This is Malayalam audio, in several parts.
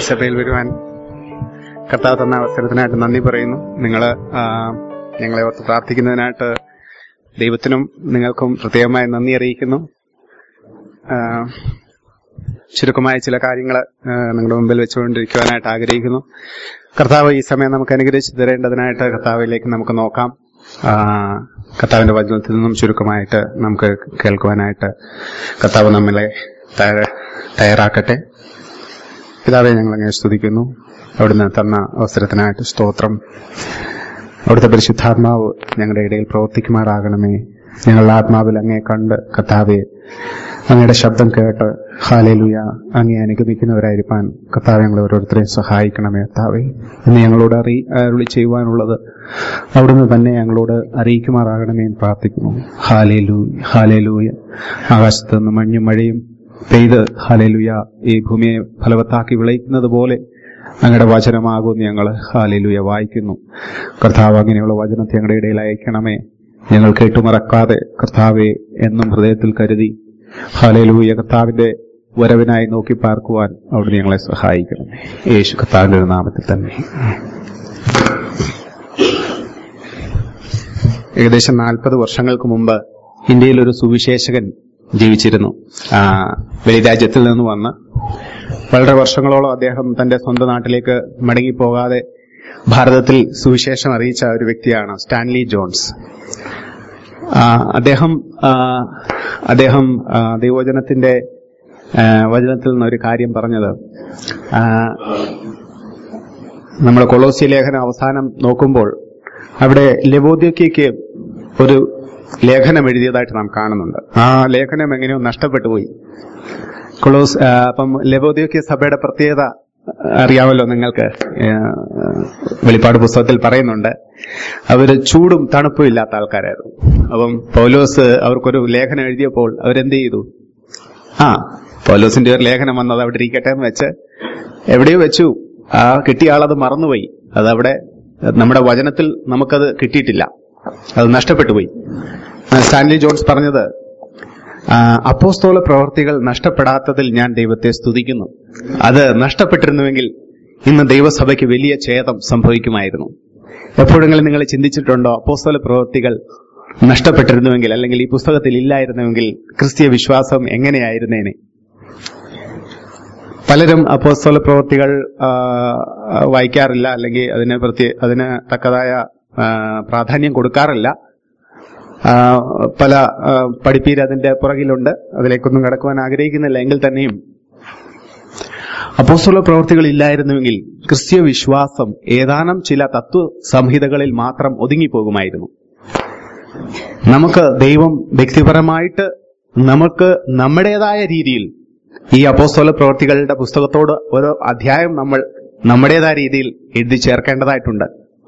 സഭയിൽ വരുവാൻ കർത്താവ് തന്ന അവസരത്തിനായിട്ട് നന്ദി പറയുന്നു നിങ്ങൾ ഞങ്ങളെ ഓർത്ത് പ്രാർത്ഥിക്കുന്നതിനായിട്ട് ദൈവത്തിനും നിങ്ങൾക്കും പ്രത്യേകമായി നന്ദി അറിയിക്കുന്നു ആ, ചുരുക്കമായ ചില കാര്യങ്ങൾ നിങ്ങളുടെ മുമ്പിൽ വെച്ചുകൊണ്ടിരിക്കുവാനായിട്ട് ആഗ്രഹിക്കുന്നു കർത്താവ് ഈ സമയം നമുക്ക് അനുഗ്രഹിച്ചു തരേണ്ടതിനായിട്ട് കർത്താവിലേക്ക് നമുക്ക് നോക്കാം ആ, കർത്താവിന്റെ വചനത്തിൽ നിന്നും ചുരുക്കമായിട്ട് നമുക്ക് കേൾക്കുവാനായിട്ട് കർത്താവ് നമ്മളെ തയ്യാ- തയ്യാറാക്കട്ടെ പിതാവെ ഞങ്ങൾ അങ്ങനെ സ്തുതിക്കുന്നു അവിടുന്ന് തന്ന അവസരത്തിനായിട്ട് സ്തോത്രം അവിടുത്തെ പരിശുദ്ധാത്മാവ് ഞങ്ങളുടെ ഇടയിൽ പ്രവർത്തിക്കുമാറാകണമേ ഞങ്ങളുടെ ആത്മാവിൽ അങ്ങേ കണ്ട് കർത്താവെ അങ്ങയുടെ ശബ്ദം കേട്ട് ഹാലേലുയ അങ്ങേ അനുഗമിക്കുന്നവരായിരിക്കാൻ കർത്താവ് ഞങ്ങളെ ഓരോരുത്തരെയും സഹായിക്കണമേ കർത്താവെ ഇന്ന് ഞങ്ങളോട് അറി അരുളി ചെയ്യുവാനുള്ളത് അവിടുന്ന് തന്നെ ഞങ്ങളോട് അറിയിക്കുമാറാകണമേ എന്ന് പ്രാർത്ഥിക്കുന്നു ഹാലേലു ഹാലേലൂയ ആകാശത്ത് നിന്ന് മഞ്ഞും മഴയും പെയ്ത് ഹാലേലുയ ഈ ഭൂമിയെ ഫലവത്താക്കി വിളയിക്കുന്നത് പോലെ അങ്ങയുടെ വചനമാകുമെന്ന് ഞങ്ങൾ ഹാലേലുയ വായിക്കുന്നു കർത്താവ് അങ്ങനെയുള്ള വചനത്തെ ഞങ്ങളുടെ ഇടയിൽ അയക്കണമേ ഞങ്ങൾ കേട്ടുമറക്കാതെ കർത്താവെ എന്നും ഹൃദയത്തിൽ കരുതി ഹാലേലൂയ കർത്താവിന്റെ വരവിനായി നോക്കി പാർക്കുവാൻ അവിടുന്ന് ഞങ്ങളെ സഹായിക്കണമേ യേശു കർത്താവിന്റെ ഒരു നാമത്തിൽ തന്നെ ഏകദേശം നാൽപ്പത് വർഷങ്ങൾക്ക് മുമ്പ് ഇന്ത്യയിൽ ഒരു സുവിശേഷകൻ ജീവിച്ചിരുന്നു ആ, വെളിരാജ്യത്തിൽ നിന്ന് വന്ന് വളരെ വർഷങ്ങളോളം അദ്ദേഹം തന്റെ സ്വന്തം നാട്ടിലേക്ക് മടങ്ങിപ്പോകാതെ ഭാരതത്തിൽ സുവിശേഷം അറിയിച്ച ഒരു വ്യക്തിയാണ് സ്റ്റാൻലി ജോൺസ് ആ, അദ്ദേഹം ആ, അദ്ദേഹം ആ, ദൈവവചനത്തിന്റെ ആ, വചനത്തിൽ നിന്ന് ഒരു കാര്യം പറഞ്ഞത് ആ, നമ്മൾ കൊളോസി ലേഖനം അവസാനം നോക്കുമ്പോൾ അവിടെ ലബോദ്യക്ക് ഒരു ലേഖനം എഴുതിയതായിട്ട് നാം കാണുന്നുണ്ട് ആ ലേഖനം എങ്ങനെയോ നഷ്ടപ്പെട്ടു പോയി കൊളോസ് ആ, അപ്പം ലബോദ്യോക്യ സഭയുടെ പ്രത്യേകത അറിയാമല്ലോ നിങ്ങൾക്ക് ആ, വെളിപ്പാട് പുസ്തകത്തിൽ പറയുന്നുണ്ട് അവര് ചൂടും തണുപ്പും ഇല്ലാത്ത ആൾക്കാരായിരുന്നു അപ്പം പൗലോസ് അവർക്കൊരു ലേഖനം എഴുതിയപ്പോൾ അവരെന്ത് ചെയ്തു ആ പൗലോസിന്റെ ഒരു ലേഖനം വന്നത് അവിടെ ഇരിക്കട്ടെ എന്ന് വെച്ച് എവിടെയോ വെച്ചു ആ കിട്ടിയ ആളത് മറന്നുപോയി അതവിടെ നമ്മുടെ വചനത്തിൽ നമുക്കത് കിട്ടിയിട്ടില്ല അത് നഷ്ടപ്പെട്ടു പോയി ആ, സ്റ്റാൻലി ജോൺസ് പറഞ്ഞത് ആ, അപ്പോസ്തോല പ്രവർത്തികൾ നഷ്ടപ്പെടാത്തതിൽ ഞാൻ ദൈവത്തെ സ്തുതിക്കുന്നു അത് നഷ്ടപ്പെട്ടിരുന്നുവെങ്കിൽ ഇന്ന് ദൈവസഭയ്ക്ക് വലിയ ഛേദം സംഭവിക്കുമായിരുന്നു എപ്പോഴെങ്കിലും നിങ്ങൾ ചിന്തിച്ചിട്ടുണ്ടോ അപ്പോസ്തോല പ്രവർത്തികൾ നഷ്ടപ്പെട്ടിരുന്നുവെങ്കിൽ അല്ലെങ്കിൽ ഈ പുസ്തകത്തിൽ ഇല്ലായിരുന്നുവെങ്കിൽ ക്രിസ്തീയ വിശ്വാസം എങ്ങനെയായിരുന്നേനെ പലരും അപ്പോസ്തല പ്രവൃത്തികൾ ആ, വായിക്കാറില്ല അല്ലെങ്കിൽ അതിന് പ്രത്യേക അതിന് തക്കതായ ആ, പ്രാധാന്യം കൊടുക്കാറില്ല ആ, പല ആ, പഠിപ്പീര് അതിന്റെ പുറകിലുണ്ട് അതിലേക്കൊന്നും കടക്കുവാൻ ആഗ്രഹിക്കുന്നില്ല എങ്കിൽ തന്നെയും അപ്പോസ്തല പ്രവൃത്തികൾ ഇല്ലായിരുന്നുവെങ്കിൽ ക്രിസ്തീയ വിശ്വാസം ഏതാനും ചില തത്വ സംഹിതകളിൽ മാത്രം ഒതുങ്ങിപ്പോകുമായിരുന്നു നമുക്ക് ദൈവം വ്യക്തിപരമായിട്ട് നമുക്ക് നമ്മുടേതായ രീതിയിൽ ഈ അപ്പോസ്തല പ്രവർത്തികളുടെ പുസ്തകത്തോട് ഓരോ അധ്യായം നമ്മൾ നമ്മുടേതായ രീതിയിൽ എഴുതി ചേർക്കേണ്ടതായിട്ടുണ്ട്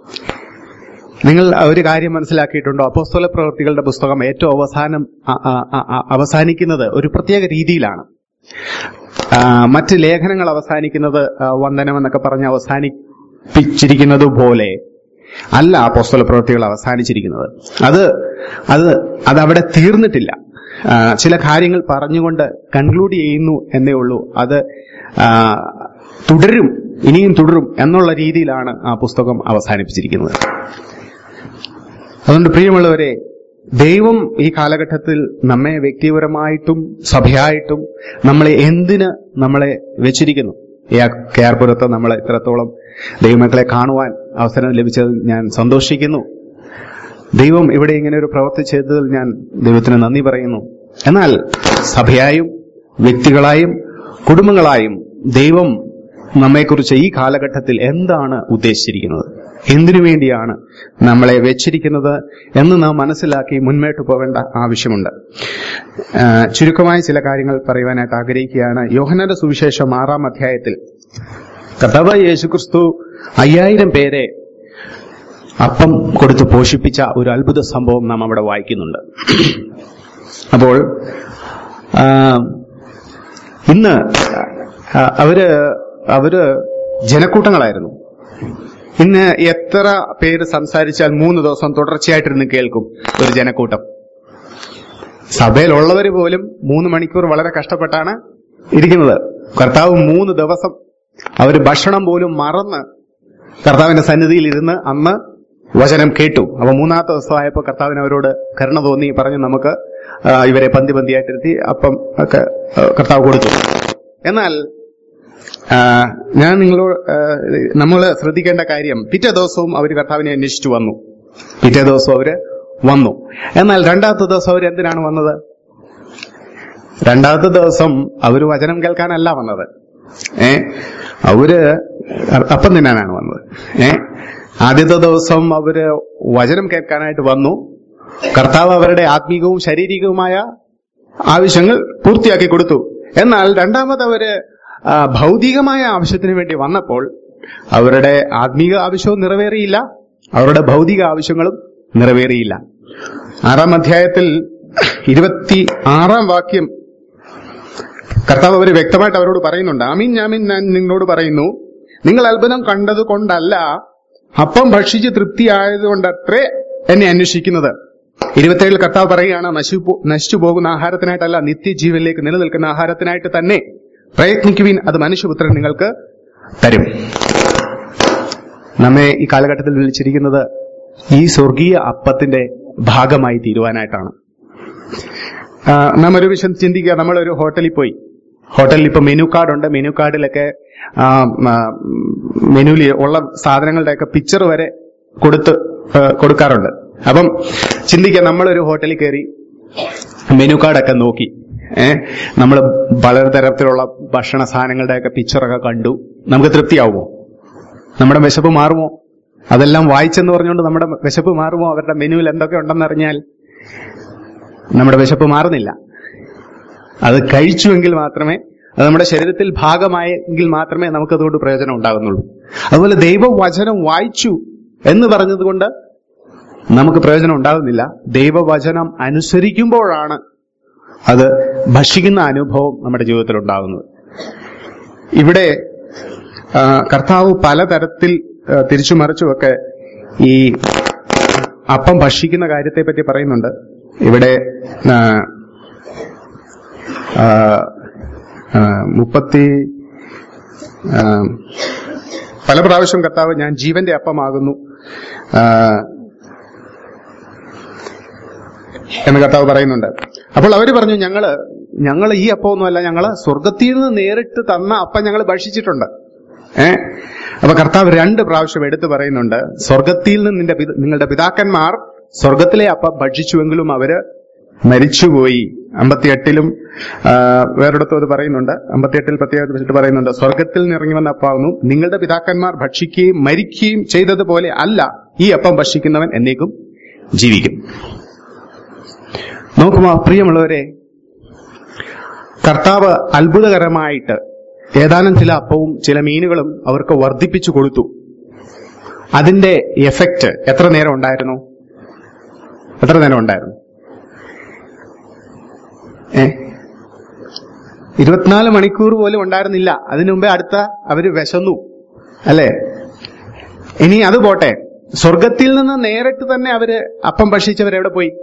നിങ്ങൾ ഒരു കാര്യം മനസ്സിലാക്കിയിട്ടുണ്ടോ അപ്പോസ്തല പ്രവർത്തികളുടെ പുസ്തകം ഏറ്റവും അവസാനം അ- അ- അ- അ- അവസാനിക്കുന്നത് ഒരു പ്രത്യേക രീതിയിലാണ് ആ, മറ്റ് ലേഖനങ്ങൾ അവസാനിക്കുന്നത് ആ, വന്ദനം എന്നൊക്കെ പറഞ്ഞ് അവസാനിപ്പിച്ചിരിക്കുന്നത് പോലെ അല്ല അപ്പോസ്തല പ്രവൃത്തികൾ അവസാനിച്ചിരിക്കുന്നത് അത് അത് അത് അവിടെ തീർന്നിട്ടില്ല ആ, ചില കാര്യങ്ങൾ പറഞ്ഞുകൊണ്ട് കൺക്ലൂഡ് ചെയ്യുന്നു എന്നേ ഉള്ളൂ അത് ആ, തുടരും ഇനിയും തുടരും എന്നുള്ള രീതിയിലാണ് ആ പുസ്തകം അവസാനിപ്പിച്ചിരിക്കുന്നത് അതുകൊണ്ട് പ്രിയമുള്ളവരെ ദൈവം ഈ കാലഘട്ടത്തിൽ നമ്മെ വ്യക്തിപരമായിട്ടും സഭയായിട്ടും നമ്മളെ എന്തിന് നമ്മളെ വെച്ചിരിക്കുന്നു ഈ കെയർപുരത്ത് നമ്മൾ ഇത്രത്തോളം ദൈവമക്കളെ കാണുവാൻ അവസരം ലഭിച്ചതിൽ ഞാൻ സന്തോഷിക്കുന്നു ദൈവം ഇവിടെ ഇങ്ങനെ ഒരു പ്രവൃത്തി ചെയ്തതിൽ ഞാൻ ദൈവത്തിന് നന്ദി പറയുന്നു എന്നാൽ സഭയായും വ്യക്തികളായും കുടുംബങ്ങളായും ദൈവം നമ്മെക്കുറിച്ച് ഈ കാലഘട്ടത്തിൽ എന്താണ് ഉദ്ദേശിച്ചിരിക്കുന്നത് എന്തിനു വേണ്ടിയാണ് നമ്മളെ വെച്ചിരിക്കുന്നത് എന്ന് നാം മനസ്സിലാക്കി മുന്നോട്ട് പോകേണ്ട ആവശ്യമുണ്ട് ആ, ചുരുക്കമായ ചില കാര്യങ്ങൾ പറയുവാനായിട്ട് ആഗ്രഹിക്കുകയാണ് യോഹനന്റെ സുവിശേഷം ആറാം അധ്യായത്തിൽ കർത്താവ് യേശുക്രിസ്തു അയ്യായിരം പേരെ അപ്പം കൊടുത്ത് പോഷിപ്പിച്ച ഒരു അത്ഭുത സംഭവം നാം അവിടെ വായിക്കുന്നുണ്ട് അപ്പോൾ ആ, ഇന്ന് ആ, അവര് അവര് ജനക്കൂട്ടങ്ങളായിരുന്നു ഇന്ന് എത്ര പേര് സംസാരിച്ചാൽ മൂന്ന് ദിവസം തുടർച്ചയായിട്ടിരുന്ന് കേൾക്കും ഒരു ജനക്കൂട്ടം സഭയിലുള്ളവർ പോലും മൂന്ന് മണിക്കൂർ വളരെ കഷ്ടപ്പെട്ടാണ് ഇരിക്കുന്നത് കർത്താവ് മൂന്ന് ദിവസം അവർ ഭക്ഷണം പോലും മറന്ന് കർത്താവിന്റെ സന്നിധിയിൽ ഇരുന്ന് അന്ന് വചനം കേട്ടു അപ്പൊ മൂന്നാമത്തെ ദിവസമായപ്പോൾ കർത്താവിന് അവരോട് കരുണ തോന്നി പറഞ്ഞു നമുക്ക് ആ, ഇവരെ പന്തി പന്തിയായിട്ടിരുത്തി അപ്പം ഒക്കെ ആ, കർത്താവ് കൊടുത്തു എന്നാൽ ആ, ഞാൻ നിങ്ങളോട് നമ്മൾ ശ്രദ്ധിക്കേണ്ട കാര്യം പിറ്റേ ദിവസവും അവർ കർത്താവിനെ അന്വേഷിച്ചു വന്നു പിറ്റേ ദിവസം അവര് വന്നു എന്നാൽ രണ്ടാമത്തെ ദിവസം അവർ എന്തിനാണ് വന്നത് രണ്ടാമത്തെ ദിവസം അവര് വചനം കേൾക്കാനല്ല വന്നത് ഏ അവര് അപ്പം തിന്നാനാണ് വന്നത് ഏ ആദ്യത്തെ ദിവസം അവര് വചനം കേൾക്കാനായിട്ട് വന്നു കർത്താവ് അവരുടെ ആത്മീകവും ശാരീരികവുമായ ആവശ്യങ്ങൾ പൂർത്തിയാക്കി കൊടുത്തു എന്നാൽ രണ്ടാമത് അവര് ആ, ഭൗതികമായ ആവശ്യത്തിന് വേണ്ടി വന്നപ്പോൾ അവരുടെ ആത്മീക ആവശ്യവും നിറവേറിയില്ല അവരുടെ ഭൗതിക ആവശ്യങ്ങളും നിറവേറിയില്ല ആറാം അധ്യായത്തിൽ ഇരുപത്തി ആറാം വാക്യം കർത്താവ് അവർ വ്യക്തമായിട്ട് അവരോട് പറയുന്നുണ്ട് ആമീൻ ഞാമീൻ ഞാൻ നിങ്ങളോട് പറയുന്നു നിങ്ങൾ അത്ഭുതം കണ്ടത് കൊണ്ടല്ല അപ്പം ഭക്ഷിച്ച് തൃപ്തിയായതുകൊണ്ടത്രേ എന്നെ അന്വേഷിക്കുന്നത് ഇരുപത്തേഴിൽ കർത്താവ് പറയുകയാണ് നശിച്ചു പോ- നശിച്ചു പോകുന്ന ആഹാരത്തിനായിട്ടല്ല നിത്യജീവനിലേക്ക് നിലനിൽക്കുന്ന ആഹാരത്തിനായിട്ട് തന്നെ പ്രയത്നിക്കുവിൻ അത് മനുഷ്യപുത്രൻ നിങ്ങൾക്ക് തരും നമ്മെ ഈ കാലഘട്ടത്തിൽ വിളിച്ചിരിക്കുന്നത് ഈ സ്വർഗീയ അപ്പത്തിന്റെ ഭാഗമായി തീരുവാനായിട്ടാണ് ആ, നാം ഒരു വിഷയം ചിന്തിക്കുക നമ്മളൊരു ഹോട്ടലിൽ പോയി ഹോട്ടലിൽ ഇപ്പൊ മെനു കാർഡ് ഉണ്ട് മെനു കാർഡിലൊക്കെ ആ, ആ, മെനുവിൽ ഉള്ള സാധനങ്ങളുടെയൊക്കെ പിക്ചർ വരെ കൊടുത്ത് ആ, കൊടുക്കാറുണ്ട് അപ്പം ചിന്തിക്കുക നമ്മളൊരു ഹോട്ടലിൽ കയറി മെനു കാർഡൊക്കെ നോക്കി ഏഹ് നമ്മൾ പലതരത്തിലുള്ള ഭക്ഷണ സാധനങ്ങളുടെയൊക്കെ പിക്ചറൊക്കെ കണ്ടു നമുക്ക് തൃപ്തിയാവുമോ നമ്മുടെ വിശപ്പ് മാറുമോ അതെല്ലാം വായിച്ചെന്ന് പറഞ്ഞുകൊണ്ട് നമ്മുടെ വിശപ്പ് മാറുമോ അവരുടെ മെനുവിൽ എന്തൊക്കെ ഉണ്ടെന്നറിഞ്ഞാൽ നമ്മുടെ വിശപ്പ് മാറുന്നില്ല അത് കഴിച്ചുവെങ്കിൽ മാത്രമേ അത് നമ്മുടെ ശരീരത്തിൽ ഭാഗമായെങ്കിൽ മാത്രമേ നമുക്ക് അതുകൊണ്ട് പ്രയോജനം ഉണ്ടാകുന്നുള്ളൂ അതുപോലെ ദൈവവചനം വായിച്ചു എന്ന് പറഞ്ഞതുകൊണ്ട് നമുക്ക് പ്രയോജനം ഉണ്ടാകുന്നില്ല ദൈവവചനം അനുസരിക്കുമ്പോഴാണ് അത് ഭക്ഷിക്കുന്ന അനുഭവം നമ്മുടെ ജീവിതത്തിൽ ഉണ്ടാകുന്നത് ഇവിടെ ആ, കർത്താവ് പലതരത്തിൽ ആ, തിരിച്ചു മറിച്ചുമൊക്കെ ഈ അപ്പം ഭക്ഷിക്കുന്ന കാര്യത്തെ പറ്റി പറയുന്നുണ്ട് ഇവിടെ ആ, ആ, ആ, മുപ്പത്തി ആ, പല പ്രാവശ്യം കർത്താവ് ഞാൻ ജീവന്റെ അപ്പമാകുന്നു ആ, എന്ന് കർത്താവ് പറയുന്നുണ്ട് അപ്പോൾ അവര് പറഞ്ഞു ഞങ്ങള് ഞങ്ങൾ ഈ അപ്പമൊന്നുമല്ല ഞങ്ങള് സ്വർഗത്തിൽ നിന്ന് നേരിട്ട് തന്ന അപ്പം ഞങ്ങൾ ഭക്ഷിച്ചിട്ടുണ്ട് ഏ അപ്പൊ കർത്താവ് രണ്ട് പ്രാവശ്യം എടുത്തു പറയുന്നുണ്ട് സ്വർഗത്തിൽ നിന്ന് നിന്റെ പിത- നിങ്ങളുടെ പിതാക്കന്മാർ സ്വർഗത്തിലെ അപ്പം ഭക്ഷിച്ചുവെങ്കിലും അവര് മരിച്ചുപോയി അമ്പത്തിയെട്ടിലും ആ, വേറൊരിടത്തും അത് പറയുന്നുണ്ട് അമ്പത്തിയെട്ടിൽ പ്രത്യേകത വെച്ചിട്ട് പറയുന്നുണ്ട് സ്വർഗത്തിൽ നിന്ന് ഇറങ്ങി വന്ന അപ്പാവുന്നു നിങ്ങളുടെ പിതാക്കന്മാർ ഭക്ഷിക്കുകയും മരിക്കുകയും ചെയ്തതുപോലെ അല്ല ഈ അപ്പം ഭക്ഷിക്കുന്നവൻ എന്നേക്കും ജീവിക്കും നോക്കുമോ പ്രിയമുള്ളവരെ കർത്താവ് അത്ഭുതകരമായിട്ട് ഏതാനും ചില അപ്പവും ചില മീനുകളും അവർക്ക് വർദ്ധിപ്പിച്ചു കൊടുത്തു അതിന്റെ എഫക്റ്റ് എത്ര നേരം ഉണ്ടായിരുന്നു എത്ര നേരം ഉണ്ടായിരുന്നു ഏ ഇരുപത്തിനാല് മണിക്കൂർ പോലും ഉണ്ടായിരുന്നില്ല അതിനു മുമ്പേ അടുത്ത അവര് വിശന്നു അല്ലേ ഇനി അത് പോട്ടെ സ്വർഗത്തിൽ നിന്ന് നേരിട്ട് തന്നെ അവര് അപ്പം ഭക്ഷിച്ചവർ എവിടെ പോയി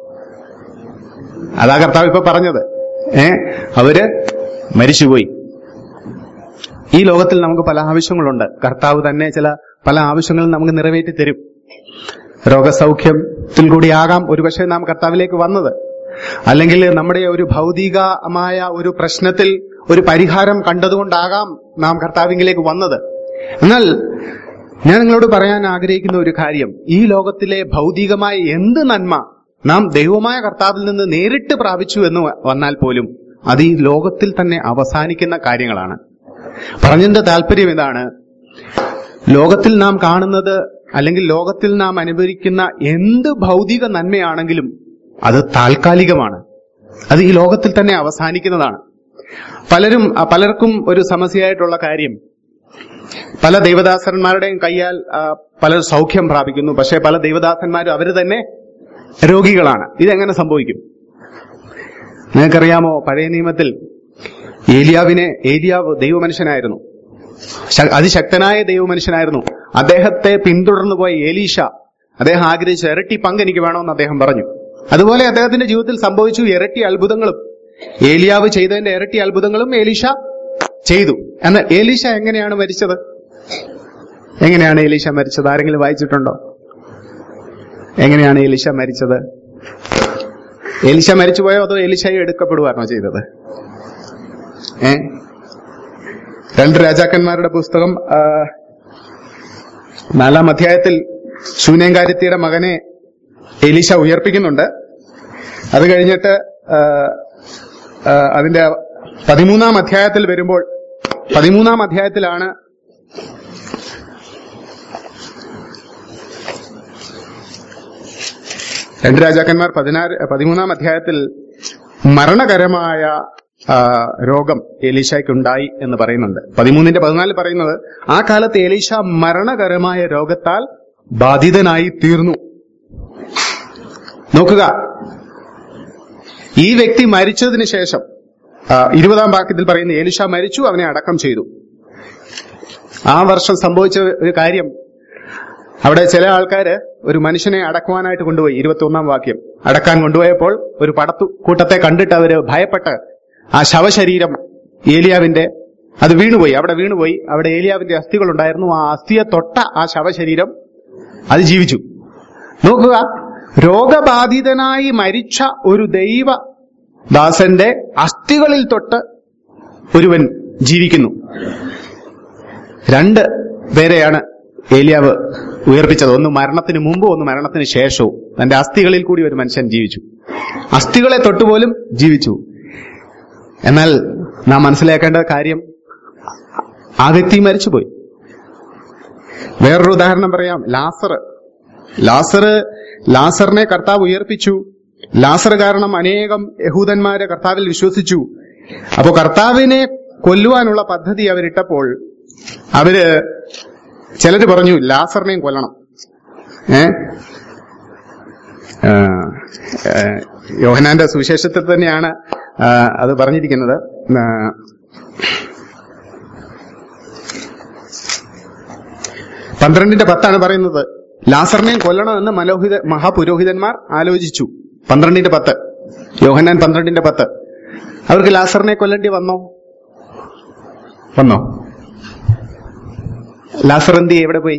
അതാ കർത്താവ് ഇപ്പൊ പറഞ്ഞത് ഏ അവര് മരിച്ചുപോയി ഈ ലോകത്തിൽ നമുക്ക് പല ആവശ്യങ്ങളുണ്ട് കർത്താവ് തന്നെ ചില പല ആവശ്യങ്ങളും നമുക്ക് നിറവേറ്റി തരും രോഗസൗഖ്യത്തിൽ കൂടിയാകാം ഒരുപക്ഷെ നാം കർത്താവിലേക്ക് വന്നത് അല്ലെങ്കിൽ നമ്മുടെ ഒരു ഭൗതികമായ ഒരു പ്രശ്നത്തിൽ ഒരു പരിഹാരം കണ്ടതുകൊണ്ടാകാം നാം കർത്താവിങ്കിലേക്ക് വന്നത് എന്നാൽ ഞാൻ നിങ്ങളോട് പറയാൻ ആഗ്രഹിക്കുന്ന ഒരു കാര്യം ഈ ലോകത്തിലെ ഭൗതികമായ എന്ത് നന്മ നാം ദൈവമായ കർത്താവിൽ നിന്ന് നേരിട്ട് പ്രാപിച്ചു എന്ന് വന്നാൽ പോലും അത് ഈ ലോകത്തിൽ തന്നെ അവസാനിക്കുന്ന കാര്യങ്ങളാണ് പറഞ്ഞതിന്റെ താല്പര്യം ഇതാണ് ലോകത്തിൽ നാം കാണുന്നത് അല്ലെങ്കിൽ ലോകത്തിൽ നാം അനുഭവിക്കുന്ന എന്ത് ഭൗതിക നന്മയാണെങ്കിലും അത് താൽക്കാലികമാണ് അത് ഈ ലോകത്തിൽ തന്നെ അവസാനിക്കുന്നതാണ് പലരും അ, പലർക്കും ഒരു സമസ്യയായിട്ടുള്ള കാര്യം പല ദൈവദാസന്മാരുടെയും കയ്യാൽ ആ, പലർ സൗഖ്യം പ്രാപിക്കുന്നു പക്ഷേ പല ദൈവദാസന്മാരും അവര് തന്നെ രോഗികളാണ് ഇതെങ്ങനെ സംഭവിക്കും നിങ്ങൾക്കറിയാമോ പഴയ നിയമത്തിൽ ഏലിയാവിനെ ഏലിയാവ് ദൈവമനുഷ്യനായിരുന്നു ശ- അതിശക്തനായ ദൈവമനുഷ്യനായിരുന്നു അദ്ദേഹത്തെ പിന്തുടർന്നു പോയ ഏലീഷ അദ്ദേഹം ആഗ്രഹിച്ച ഇരട്ടി പങ്ക് എനിക്ക് വേണമെന്ന് അദ്ദേഹം പറഞ്ഞു അതുപോലെ അദ്ദേഹത്തിന്റെ ജീവിതത്തിൽ സംഭവിച്ചു ഇരട്ടി അത്ഭുതങ്ങളും ഏലിയാവ് ചെയ്തതിന്റെ ഇരട്ടി അത്ഭുതങ്ങളും ഏലീഷ ചെയ്തു എന്നാൽ എലീശ എങ്ങനെയാണ് മരിച്ചത് എങ്ങനെയാണ് എലീശ മരിച്ചത് ആരെങ്കിലും വായിച്ചിട്ടുണ്ടോ എങ്ങനെയാണ് എലീശ മരിച്ചത് എലിശ മരിച്ചുപോയോ അതോ എലിശായി എടുക്കപ്പെടുവാണോ ചെയ്തത് ഏ രണ്ട് രാജാക്കന്മാരുടെ പുസ്തകം ആ, നാലാം അധ്യായത്തിൽ ശൂന്യങ്കാരിത്തിയുടെ മകനെ എലീശ ഉയർപ്പിക്കുന്നുണ്ട് അത് കഴിഞ്ഞിട്ട് ആ, ആ, അതിന്റെ പതിമൂന്നാം അധ്യായത്തിൽ വരുമ്പോൾ പതിമൂന്നാം അധ്യായത്തിലാണ് രണ്ട് രാജാക്കന്മാർ പതിനാറ് പതിമൂന്നാം അധ്യായത്തിൽ മരണകരമായ ആ, രോഗം എലീശയ്ക്കുണ്ടായി എന്ന് പറയുന്നുണ്ട് പതിമൂന്നിന്റെ പതിനാലിൽ പറയുന്നത് ആ കാലത്ത് എലീശ മരണകരമായ രോഗത്താൽ ബാധിതനായി തീർന്നു നോക്കുക ഈ വ്യക്തി മരിച്ചതിന് ശേഷം ആ, ഇരുപതാം വാക്യത്തിൽ പറയുന്ന എലിശ മരിച്ചു അവനെ അടക്കം ചെയ്തു ആ വർഷം സംഭവിച്ച ഒരു കാര്യം അവിടെ ചില ആൾക്കാര് ഒരു മനുഷ്യനെ അടക്കുവാനായിട്ട് കൊണ്ടുപോയി ഇരുപത്തി ഒന്നാം വാക്യം അടക്കാൻ കൊണ്ടുപോയപ്പോൾ ഒരു പടത്തു കൂട്ടത്തെ കണ്ടിട്ട് അവര് ഭയപ്പെട്ട് ആ ശവശരീരം ഏലിയാവിന്റെ അത് വീണുപോയി അവിടെ വീണുപോയി അവിടെ ഏലിയാവിന്റെ അസ്ഥികൾ ഉണ്ടായിരുന്നു ആ അസ്ഥിയെ തൊട്ട ആ ശവശരീരം അത് ജീവിച്ചു നോക്കുക രോഗബാധിതനായി മരിച്ച ഒരു ദൈവ ദാസന്റെ അസ്ഥികളിൽ തൊട്ട് ഒരുവൻ ജീവിക്കുന്നു രണ്ട് പേരെയാണ് ഏലിയാവ് ഉയർപ്പിച്ചത് ഒന്ന് മരണത്തിന് മുമ്പും ഒന്ന് മരണത്തിന് ശേഷവും തന്റെ അസ്ഥികളിൽ കൂടി ഒരു മനുഷ്യൻ ജീവിച്ചു അസ്ഥികളെ തൊട്ടുപോലും ജീവിച്ചു എന്നാൽ നാം മനസ്സിലാക്കേണ്ട കാര്യം ആ വ്യക്തി മരിച്ചുപോയി വേറൊരു ഉദാഹരണം പറയാം ലാസർ ലാസർ ലാസറിനെ കർത്താവ് ഉയർപ്പിച്ചു ലാസർ കാരണം അനേകം യഹൂദന്മാരെ കർത്താവിൽ വിശ്വസിച്ചു അപ്പോ കർത്താവിനെ കൊല്ലുവാനുള്ള പദ്ധതി അവരിട്ടപ്പോൾ അവര് ചിലര് പറഞ്ഞു ലാസറിനെയും കൊല്ലണം ഏ ആ, ഏ, യോഹനാന്റെ സുവിശേഷത്തിൽ തന്നെയാണ് ആ, അത് പറഞ്ഞിരിക്കുന്നത് ആ, പന്ത്രണ്ടിന്റെ പത്താണ് പറയുന്നത് ലാസറിനെയും കൊല്ലണമെന്ന് മലോഹിത മഹാപുരോഹിതന്മാർ ആലോചിച്ചു പന്ത്രണ്ടിന്റെ പത്ത് യോഹന്നാൻ പന്ത്രണ്ടിന്റെ പത്ത് അവർക്ക് ലാസറിനെ കൊല്ലേണ്ടി വന്നോ വന്നോ ലാസർ എന്ത് ചെയ്യും? എവിടെ പോയി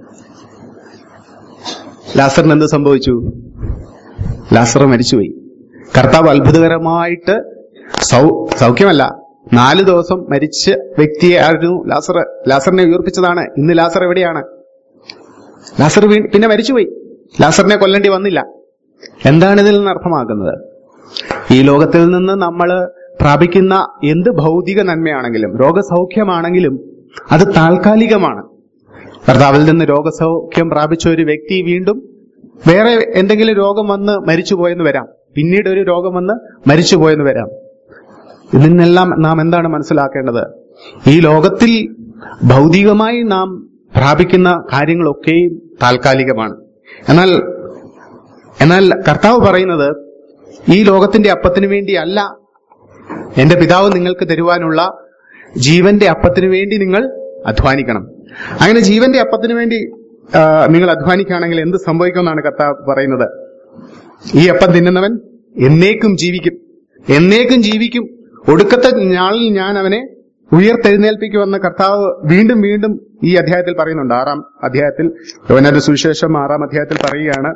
ലാസറിന് എന്ത് സംഭവിച്ചു ലാസർ മരിച്ചുപോയി കർത്താവ് അത്ഭുതകരമായിട്ട് സൗ സൗഖ്യമല്ല നാല് ദിവസം മരിച്ച വ്യക്തിയെ ആയിരുന്നു ലാസർ ലാസറിനെ ഉയർപ്പിച്ചതാണ് ഇന്ന് ലാസർ എവിടെയാണ് ലാസർ വീ- പിന്നെ മരിച്ചുപോയി ലാസറിനെ കൊല്ലേണ്ടി വന്നില്ല എന്താണ് ഇതിൽ നിന്ന് അർത്ഥമാക്കുന്നത് ഈ ലോകത്തിൽ നിന്ന് നമ്മൾ പ്രാപിക്കുന്ന എന്ത് ഭൗതിക നന്മയാണെങ്കിലും രോഗസൗഖ്യമാണെങ്കിലും അത് താൽക്കാലികമാണ് കർത്താവിൽ നിന്ന് രോഗസൗഖ്യം പ്രാപിച്ച ഒരു വ്യക്തി വീണ്ടും വേറെ എന്തെങ്കിലും രോഗം വന്ന് മരിച്ചുപോയെന്ന് വരാം പിന്നീട് ഒരു രോഗം വന്ന് മരിച്ചുപോയെന്ന് വരാം ഇതിൽ നിന്നെല്ലാം നാം എന്താണ് മനസ്സിലാക്കേണ്ടത് ഈ ലോകത്തിൽ ഭൗതികമായി നാം പ്രാപിക്കുന്ന കാര്യങ്ങളൊക്കെയും താൽക്കാലികമാണ് എന്നാൽ എന്നാൽ കർത്താവ് പറയുന്നത് ഈ ലോകത്തിന്റെ അപ്പത്തിന് വേണ്ടി അല്ല എന്റെ പിതാവ് നിങ്ങൾക്ക് തരുവാനുള്ള ജീവന്റെ അപ്പത്തിന് വേണ്ടി നിങ്ങൾ അധ്വാനിക്കണം അങ്ങനെ ജീവന്റെ അപ്പത്തിന് വേണ്ടി ആ, നിങ്ങൾ അധ്വാനിക്കുകയാണെങ്കിൽ എന്ത് സംഭവിക്കുമെന്നാണ് കർത്താവ് പറയുന്നത് ഈ അപ്പം തിന്നുന്നവൻ എന്നേക്കും ജീവിക്കും എന്നേക്കും ജീവിക്കും ഒടുക്കത്തെ നാളിൽ ഞാൻ അവനെ ഉയർത്തെഴുന്നേൽപ്പിക്കുമെന്ന് കർത്താവ് വീണ്ടും വീണ്ടും ഈ അധ്യായത്തിൽ പറയുന്നുണ്ട് ആറാം അധ്യായത്തിൽ യോവനാന്റെ സുവിശേഷം ആറാം അധ്യായത്തിൽ പറയുകയാണ്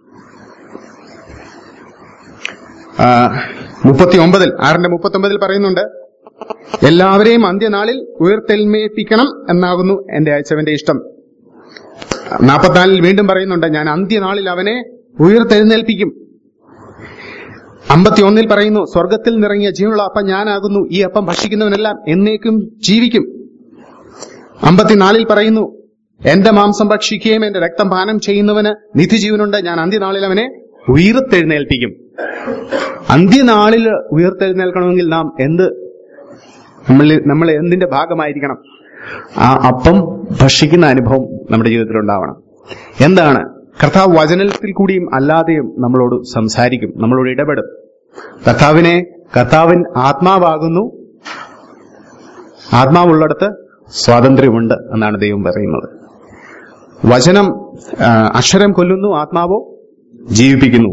മുപ്പത്തി ഒമ്പതിൽ ആറിന്റെ മുപ്പത്തി ഒമ്പതിൽ പറയുന്നുണ്ട് എല്ലാവരെയും അന്ത്യനാളിൽ ഉയർത്തെൽമേൽപ്പിക്കണം എന്നാകുന്നു എന്റെ അയച്ചവന്റെ ഇഷ്ടം നാൽപ്പത്തിനാലിൽ വീണ്ടും പറയുന്നുണ്ട് ഞാൻ അന്ത്യനാളിൽ അവനെ ഉയർത്തെഴുന്നേൽപ്പിക്കും അമ്പത്തി ഒന്നിൽ പറയുന്നു സ്വർഗത്തിൽ നിറങ്ങിയ ജീവനുള്ള അപ്പം ഞാനാകുന്നു ഈ അപ്പം ഭക്ഷിക്കുന്നവനെല്ലാം എന്നേക്കും ജീവിക്കും അമ്പത്തിനാലിൽ പറയുന്നു എന്റെ മാംസം ഭക്ഷിക്കുകയും എന്റെ രക്തം പാനം ചെയ്യുന്നവന് നിധിജീവനുണ്ട് ഞാൻ അന്ത്യനാളിൽ അവനെ ഉയർത്തെഴുന്നേൽപ്പിക്കും അന്ത്യനാളിൽ ഉയർത്തെഴുന്നേൽക്കണമെങ്കിൽ നാം എന്ത് നമ്മൾ നമ്മൾ എന്തിന്റെ ഭാഗമായിരിക്കണം ആ അപ്പം ഭക്ഷിക്കുന്ന അനുഭവം നമ്മുടെ ജീവിതത്തിൽ ഉണ്ടാവണം എന്താണ് കർത്താവ് വചനത്തിൽ കൂടിയും അല്ലാതെയും നമ്മളോട് സംസാരിക്കും നമ്മളോട് ഇടപെടും കർത്താവിനെ കർത്താവിൻ ആത്മാവാകുന്നു ആത്മാവുള്ളിടത്ത് സ്വാതന്ത്ര്യമുണ്ട് എന്നാണ് ദൈവം പറയുന്നത് വചനം ആ, അക്ഷരം കൊല്ലുന്നു ആത്മാവോ ജീവിപ്പിക്കുന്നു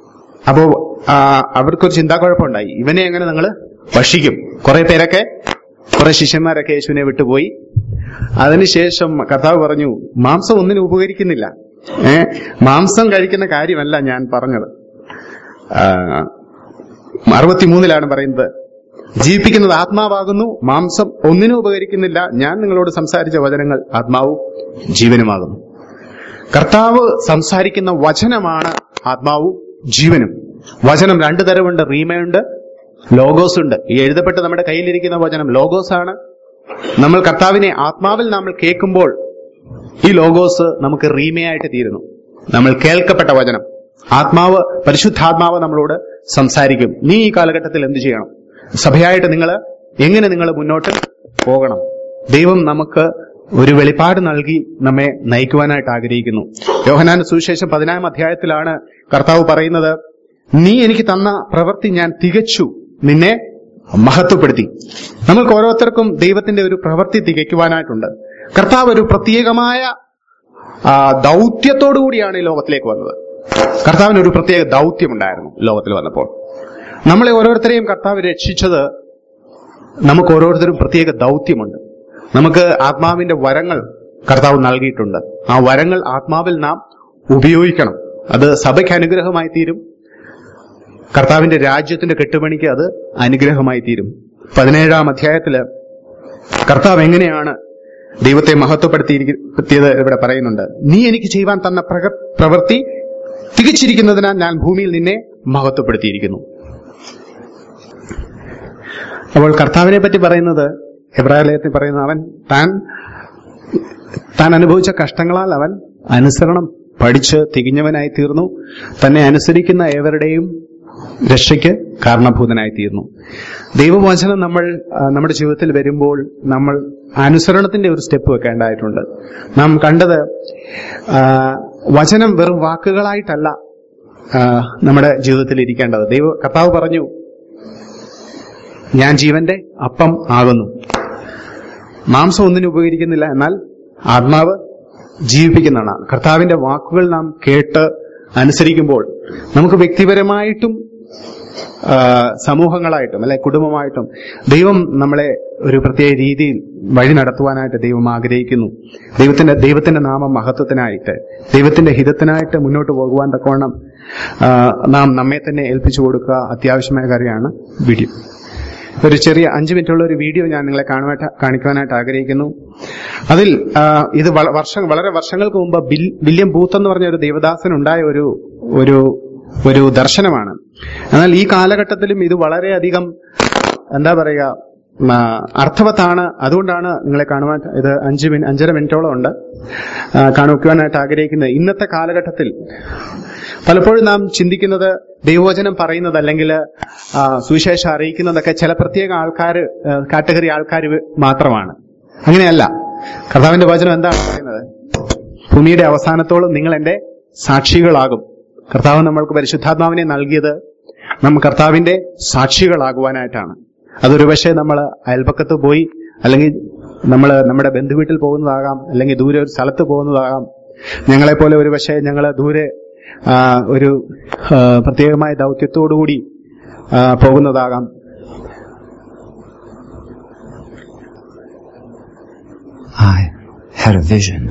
അപ്പോ ആ, അവർക്കൊരു ചിന്താക്കുഴപ്പമുണ്ടായി ഇവനെ എങ്ങനെ നിങ്ങൾ ഭക്ഷിക്കും കുറെ പേരൊക്കെ കുറെ ശിഷ്യന്മാരൊക്കെ യേശുവിനെ വിട്ടുപോയി അതിനുശേഷം കർത്താവ് പറഞ്ഞു മാംസം ഒന്നിനും ഉപകരിക്കുന്നില്ല ഏ മാംസം കഴിക്കുന്ന കാര്യമല്ല ഞാൻ പറഞ്ഞത് അറുപത്തിമൂന്നിലാണ് പറയുന്നത് ജീവിപ്പിക്കുന്നത് ആത്മാവാകുന്നു മാംസം ഒന്നിനും ഉപകരിക്കുന്നില്ല ഞാൻ നിങ്ങളോട് സംസാരിച്ച വചനങ്ങൾ ആത്മാവും ജീവനുമാകുന്നു കർത്താവ് സംസാരിക്കുന്ന വചനമാണ് ആത്മാവും ജീവനും വചനം രണ്ടു തരമുണ്ട് റീമയുണ്ട് ലോഗോസ് ഉണ്ട് ഈ എഴുതപ്പെട്ട് നമ്മുടെ കയ്യിലിരിക്കുന്ന വചനം ലോഗോസ് ആണ് നമ്മൾ കർത്താവിനെ ആത്മാവിൽ നമ്മൾ കേൾക്കുമ്പോൾ ഈ ലോഗോസ് നമുക്ക് റീമയായിട്ട് തീരുന്നു നമ്മൾ കേൾക്കപ്പെട്ട വചനം ആത്മാവ് പരിശുദ്ധാത്മാവ് നമ്മളോട് സംസാരിക്കും നീ ഈ കാലഘട്ടത്തിൽ എന്ത് ചെയ്യണം സഭയായിട്ട് നിങ്ങൾ എങ്ങനെ നിങ്ങൾ മുന്നോട്ട് പോകണം ദൈവം നമുക്ക് ഒരു വെളിപ്പാട് നൽകി നമ്മെ നയിക്കുവാനായിട്ട് ആഗ്രഹിക്കുന്നു യോഹനാൻ സുവിശേഷം പതിനാം അധ്യായത്തിലാണ് കർത്താവ് പറയുന്നത് നീ എനിക്ക് തന്ന പ്രവൃത്തി ഞാൻ തികച്ചു നിന്നെ മഹത്വപ്പെടുത്തി നമ്മൾക്ക് ഓരോരുത്തർക്കും ദൈവത്തിന്റെ ഒരു പ്രവൃത്തി തികയ്ക്കുവാനായിട്ടുണ്ട് കർത്താവ് ഒരു പ്രത്യേകമായ ആ, ദൗത്യത്തോടു കൂടിയാണ് ഈ ലോകത്തിലേക്ക് വന്നത് കർത്താവിന് ഒരു പ്രത്യേക ദൗത്യമുണ്ടായിരുന്നു ലോകത്തിൽ വന്നപ്പോൾ നമ്മളെ ഓരോരുത്തരെയും കർത്താവ് രക്ഷിച്ചത് നമുക്ക് ഓരോരുത്തരും പ്രത്യേക ദൗത്യമുണ്ട് നമുക്ക് ആത്മാവിന്റെ വരങ്ങൾ കർത്താവ് നൽകിയിട്ടുണ്ട് ആ വരങ്ങൾ ആത്മാവിൽ നാം ഉപയോഗിക്കണം അത് സഭയ്ക്ക് അനുഗ്രഹമായി തീരും കർത്താവിന്റെ രാജ്യത്തിന്റെ കെട്ടുപണിക്ക് അത് അനുഗ്രഹമായി തീരും പതിനേഴാം അധ്യായത്തില് കർത്താവ് എങ്ങനെയാണ് ദൈവത്തെ മഹത്വപ്പെടുത്തിയിരിക്കുന്നത് ഇവിടെ പറയുന്നുണ്ട് നീ എനിക്ക് ചെയ്യുവാൻ തന്ന പ്രക- പ്രവൃത്തി തികച്ചിരിക്കുന്നതിനാൽ ഞാൻ ഭൂമിയിൽ നിന്നെ മഹത്വപ്പെടുത്തിയിരിക്കുന്നു അപ്പോൾ കർത്താവിനെ പറ്റി പറയുന്നത് എബ്രാലയത്തിൽ പറയുന്ന അവൻ താൻ താൻ അനുഭവിച്ച കഷ്ടങ്ങളാൽ അവൻ അനുസരണം പഠിച്ച് തികഞ്ഞവനായി തീർന്നു തന്നെ അനുസരിക്കുന്ന ഏവരുടെയും രക്ഷയ്ക്ക് കാരണഭൂതനായി തീർന്നു ദൈവവചനം നമ്മൾ ആ, നമ്മുടെ ജീവിതത്തിൽ വരുമ്പോൾ നമ്മൾ അനുസരണത്തിന്റെ ഒരു സ്റ്റെപ്പ് വെക്കേണ്ടതായിട്ടുണ്ട് നാം കണ്ടത് ആ, വചനം വെറും വാക്കുകളായിട്ടല്ല ആ, നമ്മുടെ ജീവിതത്തിൽ ഇരിക്കേണ്ടത് ദൈവ കർത്താവ് പറഞ്ഞു ഞാൻ ജീവന്റെ അപ്പം ആകുന്നു മാംസം ഒന്നിനും ഉപകരിക്കുന്നില്ല എന്നാൽ ആത്മാവ് ജീവിപ്പിക്കുന്നതാണ് കർത്താവിന്റെ വാക്കുകൾ നാം കേട്ട് അനുസരിക്കുമ്പോൾ നമുക്ക് വ്യക്തിപരമായിട്ടും ആ, സമൂഹങ്ങളായിട്ടും അല്ലെ കുടുംബമായിട്ടും ദൈവം നമ്മളെ ഒരു പ്രത്യേക രീതിയിൽ വഴി നടത്തുവാനായിട്ട് ദൈവം ആഗ്രഹിക്കുന്നു ദൈവത്തിന്റെ ദൈവത്തിന്റെ നാമം മഹത്വത്തിനായിട്ട് ദൈവത്തിന്റെ ഹിതത്തിനായിട്ട് മുന്നോട്ട് പോകുവാൻ തക്കവണ്ണം ആ, നാം നമ്മെ തന്നെ ഏൽപ്പിച്ചു കൊടുക്കുക അത്യാവശ്യമായ കാര്യമാണ് വീഡിയോ ഒരു ചെറിയ അഞ്ച് മിനിറ്റുള്ള ഒരു വീഡിയോ ഞാൻ നിങ്ങളെ കാണുവാനായിട്ട് കാണിക്കുവാനായിട്ട് ആഗ്രഹിക്കുന്നു അതിൽ ആ, ഇത് വള- വർഷം വളരെ വർഷങ്ങൾക്ക് മുമ്പ് ബിൽ- വില്യം ബൂത്ത് എന്ന് പറഞ്ഞ ഒരു ദേവദാസൻ ഉണ്ടായ ഒരു ഒരു ഒരു ദർശനമാണ് എന്നാൽ ഈ കാലഘട്ടത്തിലും ഇത് വളരെയധികം എന്താ പറയുക ഉം, ആ, അർത്ഥവത്താണ് അതുകൊണ്ടാണ് നിങ്ങളെ കാണുവാൻ ഇത് അഞ്ച് മിനിറ്റ് അഞ്ചര മിനിറ്റോളം ഉണ്ട് ആ, കാണിക്കുവാനായിട്ട് ആഗ്രഹിക്കുന്നത് ഇന്നത്തെ കാലഘട്ടത്തിൽ പലപ്പോഴും നാം ചിന്തിക്കുന്നത് ദൈവവചനം പറയുന്നത് അല്ലെങ്കിൽ ആ, സുവിശേഷം അറിയിക്കുന്നതൊക്കെ ചില പ്രത്യേക ആൾക്കാർ കാറ്റഗറി ആൾക്കാർ മാത്രമാണ് അങ്ങനെയല്ല കർത്താവിന്റെ വചനം എന്താണ് പറയുന്നത് ഭൂമിയുടെ അവസാനത്തോളം നിങ്ങൾ എന്റെ സാക്ഷികളാകും കർത്താവ് നമ്മൾക്ക് പരിശുദ്ധാത്മാവിനെ നൽകിയത് നാം കർത്താവിന്റെ സാക്ഷികളാകുവാനായിട്ടാണ് അതൊരു പക്ഷേ നമ്മൾ അയൽപക്കത്ത് പോയി അല്ലെങ്കിൽ നമ്മൾ നമ്മുടെ ബന്ധുവീട്ടിൽ പോകുന്നതാകാം അല്ലെങ്കിൽ ദൂരെ ഒരു സ്ഥലത്ത് പോകുന്നതാകാം ഞങ്ങളെപ്പോലെ ഒരു പക്ഷേ ഞങ്ങൾ ദൂരെ ആ, ഒരു ആ, പ്രത്യേകമായ ദൗത്യത്തോടുകൂടി ആ, പോകുന്നതാകാം I had a vision.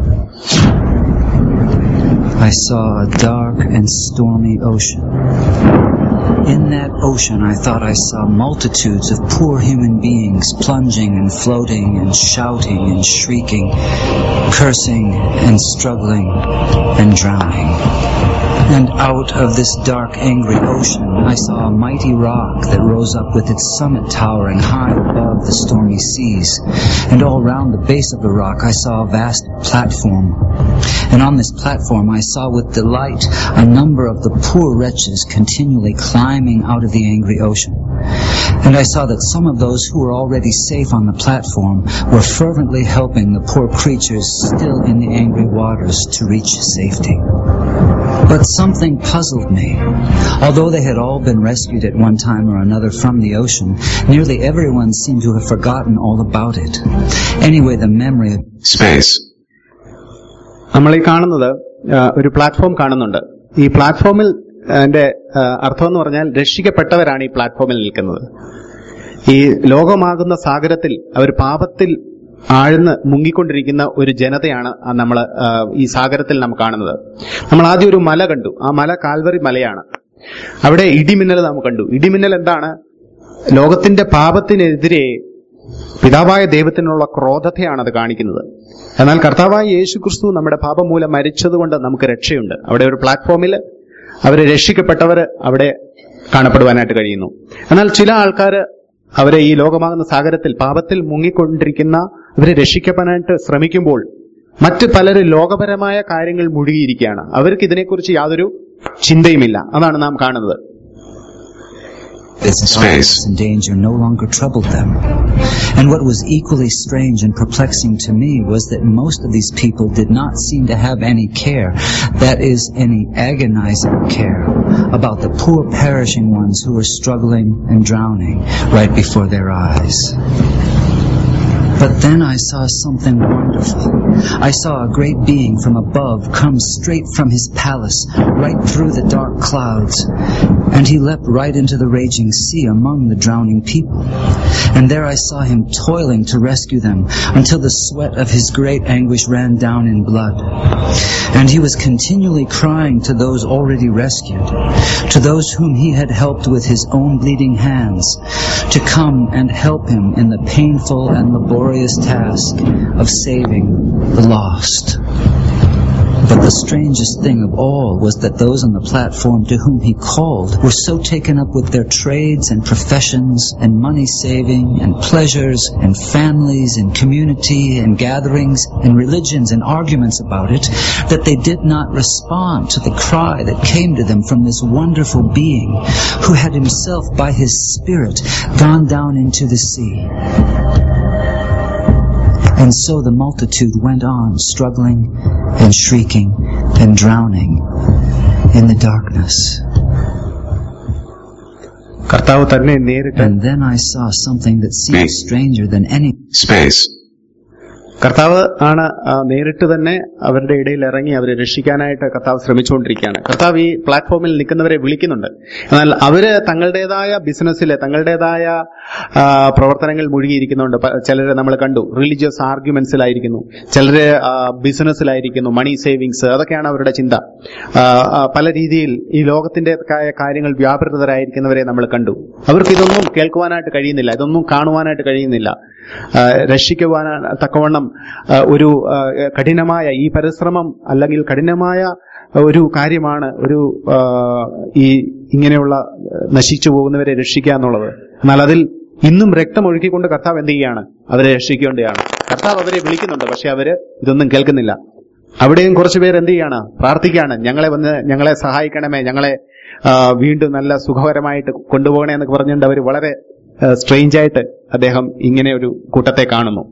I saw a dark and stormy ocean. In that ocean, I thought I saw multitudes of poor human beings plunging and floating and shouting and shrieking, cursing and struggling and drowning. And out of this dark, angry ocean, I saw a mighty rock that rose up with its summit towering high above the stormy seas. And all round the base of the rock, I saw a vast platform. And on this platform, I saw with delight a number of the poor wretches continually climbing out of the angry ocean. And I saw that some of those who were already safe on the platform were fervently helping the poor creatures still in the angry waters to reach safety. But something puzzled me. Although they had all been rescued at one time or another from the ocean, nearly everyone seemed to have forgotten all about it. Anyway, the memory of space നമ്മൾ ഈ കാണുന്നത് ആ, ഒരു പ്ലാറ്റ്ഫോം കാണുന്നുണ്ട് ഈ പ്ലാറ്റ്ഫോമിൽ അതിന്റെ ആ, അർത്ഥം എന്ന് പറഞ്ഞാൽ രക്ഷിക്കപ്പെട്ടവരാണ് ഈ പ്ലാറ്റ്ഫോമിൽ നിൽക്കുന്നത് ഈ ലോകമാകുന്ന സാഗരത്തിൽ അവർ പാപത്തിൽ ആഴ്ന്ന് മുങ്ങിക്കൊണ്ടിരിക്കുന്ന ഒരു ജനതയാണ് നമ്മൾ ഈ സാഗരത്തിൽ നാം കാണുന്നത് നമ്മൾ ആദ്യം ഒരു മല കണ്ടു ആ മല കാൽവറി മലയാണ് അവിടെ ഇടിമിന്നൽ നാം കണ്ടു ഇടിമിന്നൽ എന്താണ് ലോകത്തിന്റെ പാപത്തിനെതിരെ പിതാവായ ദൈവത്തിനുള്ള ക്രോധത്തെയാണ് അത് കാണിക്കുന്നത് എന്നാൽ കർത്താവായ യേശു ക്രിസ്തു നമ്മുടെ പാപം മൂലം മരിച്ചതുകൊണ്ട് നമുക്ക് രക്ഷയുണ്ട് അവിടെ ഒരു പ്ലാറ്റ്ഫോമിൽ അവരെ രക്ഷിക്കപ്പെട്ടവർ അവിടെ കാണപ്പെടുവാനായിട്ട് കഴിയുന്നു എന്നാൽ ചില ആൾക്കാർ അവരെ ഈ ലോകമാകുന്ന സാഗരത്തിൽ പാപത്തിൽ മുങ്ങിക്കൊണ്ടിരിക്കുന്ന അവരെ രക്ഷിക്കപ്പെടാനായിട്ട് ശ്രമിക്കുമ്പോൾ മറ്റ് പലരും ലോകപരമായ കാര്യങ്ങൾ മുഴുകിയിരിക്കുകയാണ് അവർക്ക് ഇതിനെക്കുറിച്ച് യാതൊരു ചിന്തയുമില്ല അതാണ് നാം കാണുന്നത് This darkness and danger no longer troubled them. And what was equally strange and perplexing to me was that most of these people did not seem to have any care, that is, any agonizing care, about the poor perishing ones who were struggling and drowning right before their eyes. But then I saw something wonderful. I saw a great being from above come straight from his palace, right through the dark clouds, and he leapt right into the raging sea among the drowning people. And there I saw him toiling to rescue them until the sweat of his great anguish ran down in blood. And he was continually crying to those already rescued, to those whom he had helped with his own bleeding hands, to come and help him in the painful and laborious task of saving the lost. But the strangest thing of all was that those on the platform to whom he called were so taken up with their trades and professions and money saving and pleasures and families and community and gatherings and religions and arguments about it that they did not respond to the cry that came to them from this wonderful being who had himself by his spirit gone down into the sea. And so the multitude went on struggling and shrieking and drowning in the darkness. കർത്താവ് തന്നെ നേരിട്ട് And then I saw something that seemed stranger than any space, കർത്താവ് ആണ് ആ, നേരിട്ട് തന്നെ അവരുടെ ഇടയിൽ ഇറങ്ങി അവരെ രക്ഷിക്കാനായിട്ട് കർത്താവ് ശ്രമിച്ചുകൊണ്ടിരിക്കുകയാണ് കർത്താവ് ഈ പ്ലാറ്റ്ഫോമിൽ നിൽക്കുന്നവരെ വിളിക്കുന്നുണ്ട് എന്നാൽ അവര് തങ്ങളുടേതായ ബിസിനസ്സിൽ തങ്ങളുടേതായ ആ, പ്രവർത്തനങ്ങൾ മുഴുകിയിരിക്കുന്നുണ്ട് പ- ചിലര് നമ്മൾ കണ്ടു റിലീജിയസ് ആർഗ്യുമെന്റ്സിലായിരിക്കുന്നു ചിലര് ആ, ബിസിനസ്സിലായിരിക്കുന്നു മണി സേവിങ്സ് അതൊക്കെയാണ് അവരുടെ ചിന്ത ആ, ആ, പല രീതിയിൽ ഈ ലോകത്തിന്റെ കാ- കാര്യങ്ങൾ വ്യാപൃതരായിരിക്കുന്നവരെ നമ്മൾ കണ്ടു അവർക്ക് ഇതൊന്നും കേൾക്കുവാനായിട്ട് കഴിയുന്നില്ല ഇതൊന്നും കാണുവാനായിട്ട് കഴിയുന്നില്ല ആ, രക്ഷിക്കുവാൻ തക്കവണ്ണം ആ, ഒരു ആ, കഠിനമായ ഈ പരിശ്രമം അല്ലെങ്കിൽ കഠിനമായ ഒരു കാര്യമാണ് ഒരു ആ, ഈ ഇങ്ങനെയുള്ള ആ, നശിച്ചു പോകുന്നവരെ രക്ഷിക്കുക എന്നുള്ളത് എന്നാൽ അതിൽ ഇന്നും രക്തം ഒഴുക്കിക്കൊണ്ട് കർത്താവ് എന്ത് ചെയ്യാണ് അവരെ രക്ഷിക്കേണ്ടതാണ് കർത്താവ് അവരെ വിളിക്കുന്നുണ്ട് പക്ഷെ അവര് ഇതൊന്നും കേൾക്കുന്നില്ല അവിടെയും കുറച്ചു പേർ എന്ത് ചെയ്യാണ് പ്രാർത്ഥിക്കുകയാണ് ഞങ്ങളെ വന്ന് ഞങ്ങളെ സഹായിക്കണമേ ഞങ്ങളെ ആ, വീണ്ടും നല്ല സുഖകരമായിട്ട് കൊണ്ടുപോകണേ എന്നൊക്കെ പറഞ്ഞുകൊണ്ട് അവർ വളരെ സ്ട്രെയിഞ്ച് ആയിട്ട് അദ്ദേഹം ഇങ്ങനെ ഒരു കൂട്ടത്തെ കാണുന്നു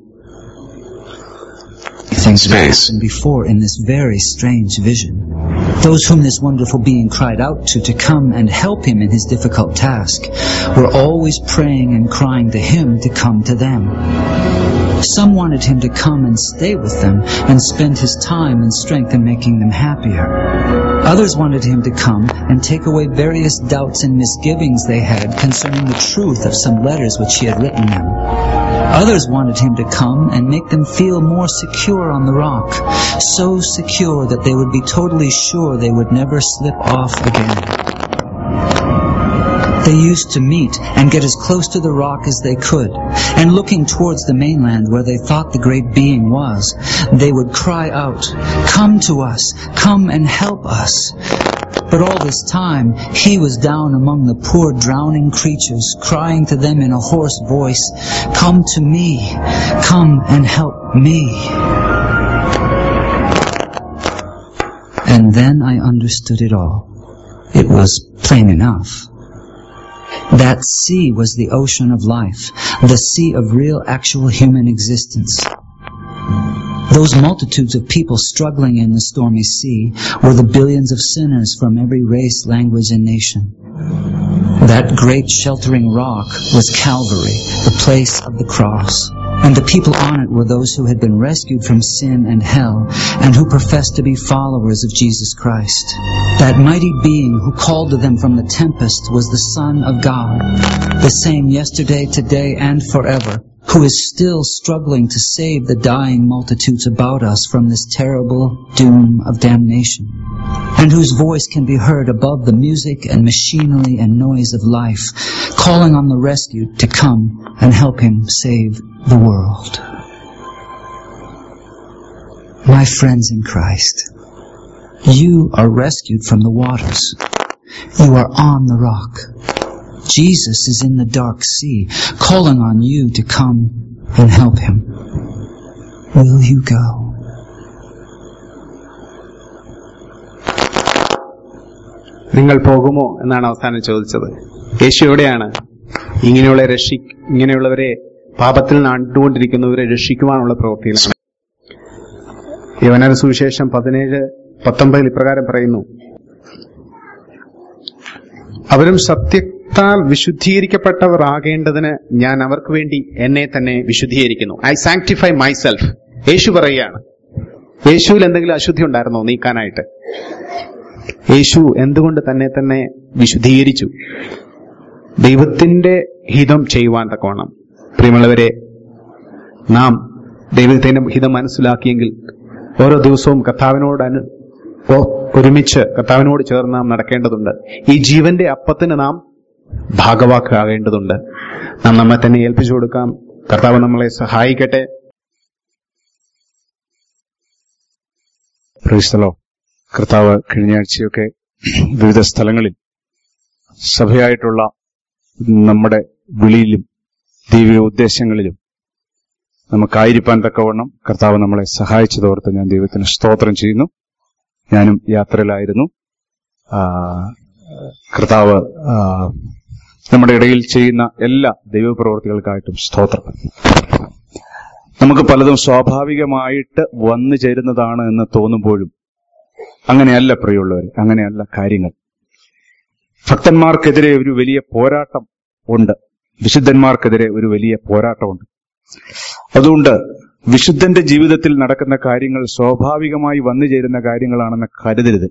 things that Space. happened before in this very strange vision. Those whom this wonderful being cried out to to come and help him in his difficult task were always praying and crying to him to come to them. Some wanted him to come and stay with them and spend his time and strength in making them happier. Others wanted him to come and take away various doubts and misgivings they had concerning the truth of some letters which he had written them. Others wanted him to come and make them feel more secure on the rock, so secure that they would be totally sure they would never slip off again. They used to meet and get as close to the rock as they could, and looking towards the mainland where they thought the great being was, they would cry out, Come to us, come and help us. But all this time, he was down among the poor drowning creatures, crying to them in a hoarse voice, Come to me, come and help me. And then I understood it all. It was plain enough. That sea was the ocean of life, the sea of real actual human existence. Those multitudes of people struggling in the stormy sea were the billions of sinners from every race, language, and nation. That great sheltering rock was Calvary, the place of the cross. and the people on it were those who had been rescued from sin and hell and who professed to be followers of Jesus Christ. That mighty being who called to them from the tempest was the Son of God, the same yesterday, today, and forever, who is still struggling to save the dying multitudes about us from this terrible doom of damnation, and whose voice can be heard above the music and machinery and noise of life, calling on the rescued to come and help him save the world. My friends in Christ, you are rescued from the waters. You are on the rock. Jesus is in the dark sea, calling on you to come and help him. Will you go? നിങ്ങൾ പോകുമോ എന്നാണ് അവസാനം ചോദിച്ചത് യേശു എവിടെയാണ് ഇങ്ങനെയുള്ള രക്ഷി ഇങ്ങനെയുള്ളവരെ പാപത്തിൽ നണ്ടുകൊണ്ടിരിക്കുന്നവരെ രക്ഷിക്കുവാനുള്ള പ്രവൃത്തിയിലാണ് യവനര സുവിശേഷം പതിനേഴ് പത്തൊമ്പതിൽ ഇപ്രകാരം പറയുന്നു അവരും സത്യത്താൽ വിശുദ്ധീകരിക്കപ്പെട്ടവർ ആകേണ്ടതിന് ഞാൻ അവർക്ക് വേണ്ടി എന്നെ തന്നെ വിശുദ്ധീകരിക്കുന്നു ഐ സാങ്ക്ടിഫൈ മൈസെൽഫ് യേശു പറയുകയാണ് യേശുവിൽ എന്തെങ്കിലും അശുദ്ധി ഉണ്ടായിരുന്നോ നീക്കാനായിട്ട് യേശു എന്തുകൊണ്ട് തന്നെ തന്നെ വിശുദ്ധീകരിച്ചു ദൈവത്തിന്റെ ഹിതം ചെയ്യുവാൻ തക്കോണം പ്രിയമുള്ളവരെ നാം ദൈവത്തിന്റെ ഹിതം മനസ്സിലാക്കിയെങ്കിൽ ഓരോ ദിവസവും കർത്താവിനോട് അനു ഒ- ഒരുമിച്ച് കർത്താവിനോട് ചേർന്ന് നാം നടക്കേണ്ടതുണ്ട് ഈ ജീവന്റെ അപ്പത്തിന് നാം ഭാഗവാക്കാകേണ്ടതുണ്ട് നാം നമ്മെ തന്നെ ഏൽപ്പിച്ചു കൊടുക്കാം കർത്താവ് നമ്മളെ സഹായിക്കട്ടെ പ്രൈസ്തലോ കർത്താവ് കഴിഞ്ഞ ആഴ്ചയൊക്കെ വിവിധ സ്ഥലങ്ങളിൽ സഭയായിട്ടുള്ള നമ്മുടെ വിളിയിലും ദൈവിക ഉദ്ദേശങ്ങളിലും നമുക്കായിരിക്കാൻ തക്കവണ്ണം കർത്താവ് നമ്മളെ സഹായിച്ചതോർത്ത് ഞാൻ ദൈവത്തിന് സ്തോത്രം ചെയ്യുന്നു ഞാനും യാത്രയിലായിരുന്നു ആ, കർത്താവ് ആ, നമ്മുടെ ഇടയിൽ ചെയ്യുന്ന എല്ലാ ദൈവപ്രവർത്തികൾക്കായിട്ടും സ്തോത്രം നമുക്ക് പലതും സ്വാഭാവികമായിട്ട് വന്നു ചേരുന്നതാണ് എന്ന് തോന്നുമ്പോഴും അങ്ങനെയല്ല പ്രിയമുള്ളവർ അങ്ങനെയല്ല കാര്യങ്ങൾ ഭക്തന്മാർക്കെതിരെ ഒരു വലിയ പോരാട്ടം ഉണ്ട് വിശുദ്ധന്മാർക്കെതിരെ ഒരു വലിയ പോരാട്ടമുണ്ട് അതുകൊണ്ട് വിശുദ്ധന്റെ ജീവിതത്തിൽ നടക്കുന്ന കാര്യങ്ങൾ സ്വാഭാവികമായി വന്നു ചേരുന്ന കാര്യങ്ങളാണെന്ന് കരുതരുത്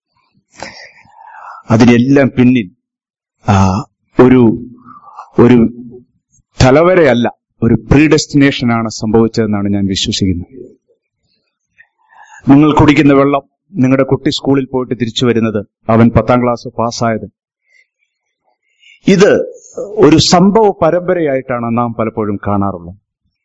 അതിനെല്ലാം പിന്നിൽ ആ, ഒരു ഒരു തലവരയല്ല ഒരു പ്രീഡെസ്റ്റിനേഷനാണ് സംഭവിച്ചതെന്നാണ് ഞാൻ വിശ്വസിക്കുന്നത് നിങ്ങൾ കുടിക്കുന്ന വെള്ളം നിങ്ങളുടെ കുട്ടി സ്കൂളിൽ പോയിട്ട് തിരിച്ചു വരുന്നത് അവൻ പത്താം ക്ലാസ് പാസ്സായത് ഇത് ഒരു സംഭവ പരമ്പരയായിട്ടാണ് നാം പലപ്പോഴും കാണാറുള്ളത്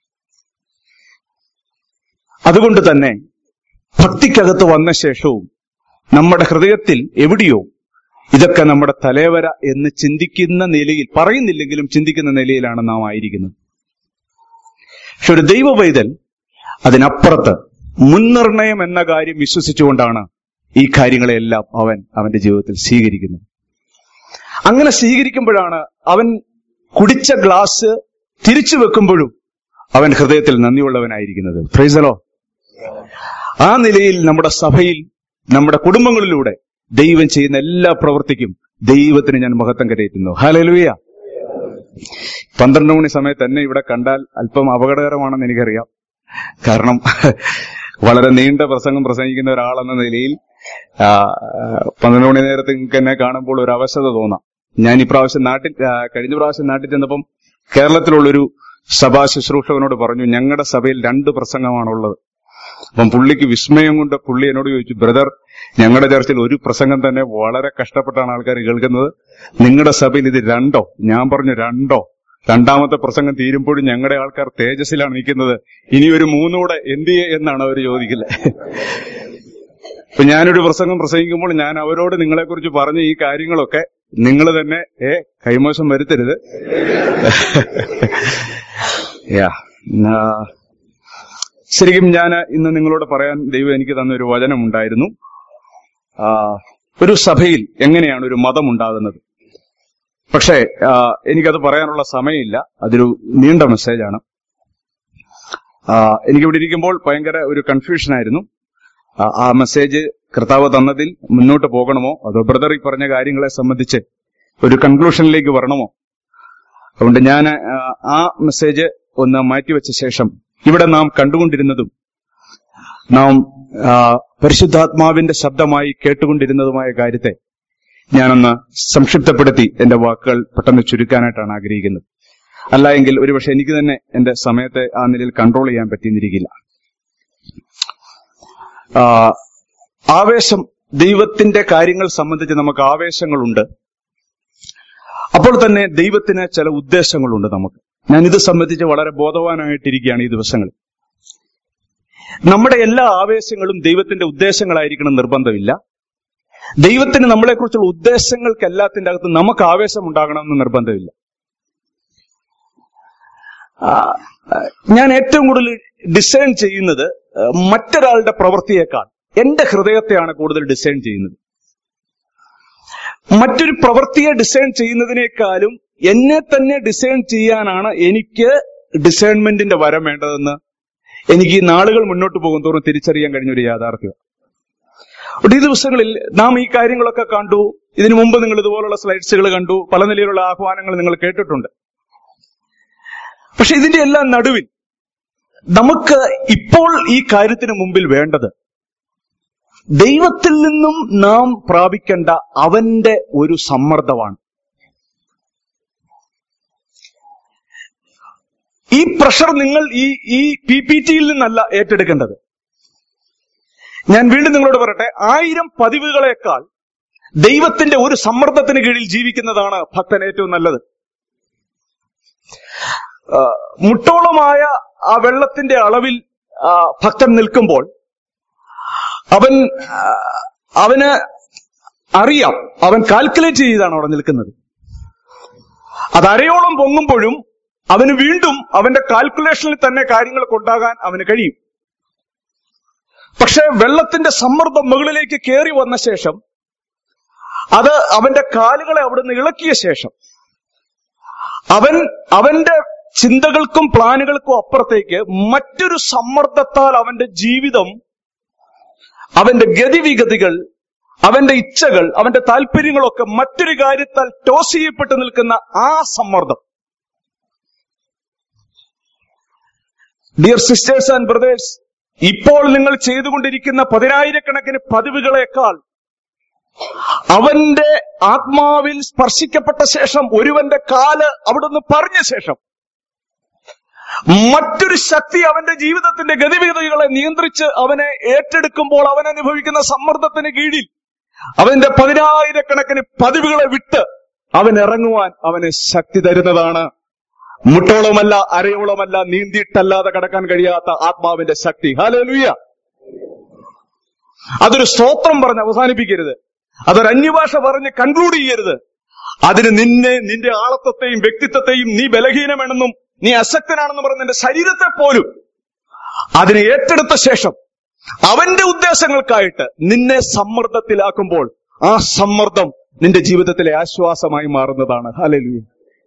അതുകൊണ്ട് തന്നെ ഭക്തിക്കകത്ത് വന്ന ശേഷവും നമ്മുടെ ഹൃദയത്തിൽ എവിടെയോ ഇതൊക്കെ നമ്മുടെ തലേവര എന്ന് ചിന്തിക്കുന്ന നിലയിൽ പറയുന്നില്ലെങ്കിലും ചിന്തിക്കുന്ന നിലയിലാണ് നാം ആയിരിക്കുന്നത് പക്ഷെ ഒരു ദൈവ പൈതൽ അതിനപ്പുറത്ത് മുൻനിർണയം എന്ന കാര്യം വിശ്വസിച്ചുകൊണ്ടാണ് ഈ കാര്യങ്ങളെല്ലാം അവൻ അവന്റെ ജീവിതത്തിൽ സ്വീകരിക്കുന്നത് അങ്ങനെ സ്വീകരിക്കുമ്പോഴാണ് അവൻ കുടിച്ച ഗ്ലാസ് തിരിച്ചു വെക്കുമ്പോഴും അവൻ ഹൃദയത്തിൽ നന്ദിയുള്ളവനായിരിക്കുന്നത് ഫ്രൈസലോ ആ നിലയിൽ നമ്മുടെ സഭയിൽ നമ്മുടെ കുടുംബങ്ങളിലൂടെ ദൈവം ചെയ്യുന്ന എല്ലാ പ്രവൃത്തിക്കും ദൈവത്തിന് ഞാൻ മഹത്വം കരയറ്റുന്നു ഹലലുയ പന്ത്രണ്ട് മണി സമയത്ത് എന്നെ ഇവിടെ കണ്ടാൽ അല്പം അപകടകരമാണെന്ന് എനിക്കറിയാം കാരണം വളരെ നീണ്ട പ്രസംഗം പ്രസംഗിക്കുന്ന ഒരാളെന്ന നിലയിൽ ആ, പന്ത്രണ്ട് മണി നേരത്ത് നിങ്ങൾക്ക് എന്നെ കാണുമ്പോൾ ഒരു അവശത തോന്നാം ഞാൻ ഇപ്രാവശ്യം നാട്ടിൽ ആ, കഴിഞ്ഞ പ്രാവശ്യം നാട്ടിൽ ചെന്നപ്പം കേരളത്തിലുള്ളൊരു സഭാ ശുശ്രൂഷകനോട് പറഞ്ഞു ഞങ്ങളുടെ സഭയിൽ രണ്ട് പ്രസംഗമാണുള്ളത് അപ്പം പുള്ളിക്ക് വിസ്മയം കൊണ്ട് പുള്ളി എന്നോട് ചോദിച്ചു ബ്രദർ ഞങ്ങളുടെ ചർച്ചിൽ ഒരു പ്രസംഗം തന്നെ വളരെ കഷ്ടപ്പെട്ടാണ് ആൾക്കാർ കേൾക്കുന്നത് നിങ്ങളുടെ സഭയിൽ ഇത് രണ്ടോ ഞാൻ പറഞ്ഞു രണ്ടോ രണ്ടാമത്തെ പ്രസംഗം തീരുമ്പോഴും ഞങ്ങളുടെ ആൾക്കാർ തേജസ്സിലാണ് നിൽക്കുന്നത് ഇനി ഒരു മൂന്നൂടെ എന്ത് ചെയ്യേ എന്നാണ് അവർ ചോദിക്കുന്നത് ഇപ്പൊ ഞാനൊരു പ്രസംഗം പ്രസംഗിക്കുമ്പോൾ ഞാൻ അവരോട് നിങ്ങളെക്കുറിച്ച് പറഞ്ഞ ഈ കാര്യങ്ങളൊക്കെ നിങ്ങൾ തന്നെ ഏ കൈമോശം വരുത്തരുത് യാ ആ, ശരിക്കും ഞാൻ ഇന്ന് നിങ്ങളോട് പറയാൻ ദൈവം എനിക്ക് തന്ന ഒരു വചനം ഉണ്ടായിരുന്നു ആ, ഒരു സഭയിൽ എങ്ങനെയാണ് ഒരു മതം ഉണ്ടാകുന്നത് പക്ഷേ ആ, എനിക്കത് പറയാനുള്ള സമയമില്ല അതൊരു നീണ്ട മെസ്സേജാണ് ആ, എനിക്കിവിടെ ഇരിക്കുമ്പോൾ ഭയങ്കര ഒരു കൺഫ്യൂഷൻ ആയിരുന്നു ആ, ആ മെസ്സേജ് കർത്താവ് തന്നതിൽ മുന്നോട്ട് പോകണമോ അതോ ബ്രദർ ഈ പറഞ്ഞ കാര്യങ്ങളെ സംബന്ധിച്ച് ഒരു കൺക്ലൂഷനിലേക്ക് വരണമോ അതുകൊണ്ട് ഞാൻ ആ, ആ മെസ്സേജ് ഒന്ന് മാറ്റിവെച്ച ശേഷം ഇവിടെ നാം കണ്ടുകൊണ്ടിരുന്നതും നാം ആ, പരിശുദ്ധാത്മാവിന്റെ ശബ്ദമായി കേട്ടുകൊണ്ടിരുന്നതുമായ കാര്യത്തെ ഞാനൊന്ന് സംക്ഷിപ്തപ്പെടുത്തി എന്റെ വാക്കുകൾ പെട്ടെന്ന് ചുരുക്കാനായിട്ടാണ് ആഗ്രഹിക്കുന്നത് അല്ല എങ്കിൽ ഒരുപക്ഷെ എനിക്ക് തന്നെ എന്റെ സമയത്തെ ആ നിലയിൽ കൺട്രോൾ ചെയ്യാൻ പറ്റിയെന്നിരിക്കില്ല ആ, ആവേശം ദൈവത്തിന്റെ കാര്യങ്ങൾ സംബന്ധിച്ച് നമുക്ക് ആവേശങ്ങളുണ്ട് അപ്പോൾ തന്നെ ദൈവത്തിന് ചില ഉദ്ദേശങ്ങളുണ്ട് നമുക്ക് ഞാൻ ഇത് സംബന്ധിച്ച് വളരെ ബോധവാനായിട്ടിരിക്കുകയാണ് ഈ ദിവസങ്ങളിൽ നമ്മുടെ എല്ലാ ആവേശങ്ങളും ദൈവത്തിന്റെ ഉദ്ദേശങ്ങളായിരിക്കണം നിർബന്ധമില്ല ദൈവത്തിന് നമ്മളെക്കുറിച്ചുള്ള ഉദ്ദേശങ്ങൾക്ക് എല്ലാത്തിന്റെ അകത്ത് നമുക്ക് ആവേശം ഉണ്ടാകണമെന്ന് നിർബന്ധമില്ല ആ, ആ, ഞാൻ ഏറ്റവും കൂടുതൽ ഡിസൈൻ ചെയ്യുന്നത് ആ, മറ്റൊരാളുടെ പ്രവൃത്തിയേക്കാൾ എന്റെ ഹൃദയത്തെയാണ് കൂടുതൽ ഡിസൈൻ ചെയ്യുന്നത് മറ്റൊരു പ്രവൃത്തിയെ ഡിസൈൻ ചെയ്യുന്നതിനേക്കാളും എന്നെ തന്നെ ഡിസൈൻ ചെയ്യാനാണ് എനിക്ക് ഡിസൈൻമെന്റിന്റെ വരം വേണ്ടതെന്ന് എനിക്ക് ഈ നാളുകൾ മുന്നോട്ട് പോകും തോറും തിരിച്ചറിയാൻ കഴിഞ്ഞ ഒരു യാഥാർത്ഥ്യം അതുകൊണ്ട് ഈ ദിവസങ്ങളിൽ നാം ഈ കാര്യങ്ങളൊക്കെ കണ്ടു ഇതിനു മുമ്പ് നിങ്ങൾ ഇതുപോലുള്ള സ്ലൈഡ്സുകൾ കണ്ടു പല നിലയിലുള്ള ആഹ്വാനങ്ങൾ നിങ്ങൾ കേട്ടിട്ടുണ്ട് പക്ഷെ ഇതിന്റെ എല്ലാം നടുവിൽ നമുക്ക് ഇപ്പോൾ ഈ കാര്യത്തിന് മുമ്പിൽ വേണ്ടത് ദൈവത്തിൽ നിന്നും നാം പ്രാപിക്കേണ്ട അവന്റെ ഒരു സമ്മർദ്ദമാണ് ഈ പ്രഷർ നിങ്ങൾ ഈ ഈ പി പി ടിയിൽ നിന്നല്ല ഏറ്റെടുക്കേണ്ടത് ഞാൻ വീണ്ടും നിങ്ങളോട് പറയട്ടെ ആയിരം പതിവുകളെക്കാൾ ദൈവത്തിന്റെ ഒരു സമ്മർദ്ദത്തിന് കീഴിൽ ജീവിക്കുന്നതാണ് ഭക്തൻ ഏറ്റവും നല്ലത് ആ, മുട്ടോളമായ ആ വെള്ളത്തിന്റെ അളവിൽ ആ, ഭക്തൻ നിൽക്കുമ്പോൾ അവൻ ആ, അവന് അറിയാം അവൻ കാൽക്കുലേറ്റ് ചെയ്താണ് അവിടെ നിൽക്കുന്നത് അത് അരയോളം പൊങ്ങുമ്പോഴും അവന് വീണ്ടും അവന്റെ കാൽക്കുലേഷനിൽ തന്നെ കാര്യങ്ങൾ കൊണ്ടാകാൻ അവന് കഴിയും പക്ഷെ വെള്ളത്തിന്റെ സമ്മർദ്ദം മുകളിലേക്ക് കയറി വന്ന ശേഷം അത് അവന്റെ കാലുകളെ അവിടുന്ന് ഇളക്കിയ ശേഷം അവൻ അവന്റെ ചിന്തകൾക്കും പ്ലാനുകൾക്കും അപ്പുറത്തേക്ക് മറ്റൊരു സമ്മർദ്ദത്താൽ അവന്റെ ജീവിതം അവന്റെ ഗതിവിഗതികൾ അവന്റെ ഇച്ഛകൾ അവന്റെ താല്പര്യങ്ങളൊക്കെ മറ്റൊരു കാര്യത്താൽ ടോസ് ചെയ്യപ്പെട്ട് നിൽക്കുന്ന ആ സമ്മർദ്ദം ഡിയർ സിസ്റ്റേഴ്സ് ആൻഡ് ബ്രദേഴ്സ് ഇപ്പോൾ നിങ്ങൾ ചെയ്തുകൊണ്ടിരിക്കുന്ന പതിനായിരക്കണക്കിന് പതിവുകളെക്കാൾ അവന്റെ ആത്മാവിൽ സ്പർശിക്കപ്പെട്ട ശേഷം ഒരുവന്റെ കാല് അവിടുന്ന് പറഞ്ഞ ശേഷം മറ്റൊരു ശക്തി അവന്റെ ജീവിതത്തിന്റെ ഗതിവിഗതികളെ നിയന്ത്രിച്ച് അവനെ ഏറ്റെടുക്കുമ്പോൾ അവൻ അനുഭവിക്കുന്ന സമ്മർദ്ദത്തിന് കീഴിൽ അവന്റെ പതിനായിരക്കണക്കിന് പതിവുകളെ വിട്ട് അവൻ ഇറങ്ങുവാൻ അവന് ശക്തി തരുന്നതാണ് മുട്ടോളമല്ല അരയോളമല്ല നീന്തിയിട്ടല്ലാതെ കടക്കാൻ കഴിയാത്ത ആത്മാവിന്റെ ശക്തി ഹാലലുയ്യ അതൊരു സ്തോത്രം പറഞ്ഞ് അവസാനിപ്പിക്കരുത് അതൊരു അന്യഭാഷ പറഞ്ഞ് കൺക്ലൂഡ് ചെയ്യരുത് അതിന് നിന്നെ നിന്റെ ആളത്വത്തെയും വ്യക്തിത്വത്തെയും നീ ബലഹീനമെന്നും നീ അശക്തനാണെന്ന് പറഞ്ഞ നിന്റെ ശരീരത്തെ പോലും അതിനെ ഏറ്റെടുത്ത ശേഷം അവന്റെ ഉദ്ദേശങ്ങൾക്കായിട്ട് നിന്നെ സമ്മർദ്ദത്തിലാക്കുമ്പോൾ ആ സമ്മർദ്ദം നിന്റെ ജീവിതത്തിലെ ആശ്വാസമായി മാറുന്നതാണ് ഹാലലുയ്യ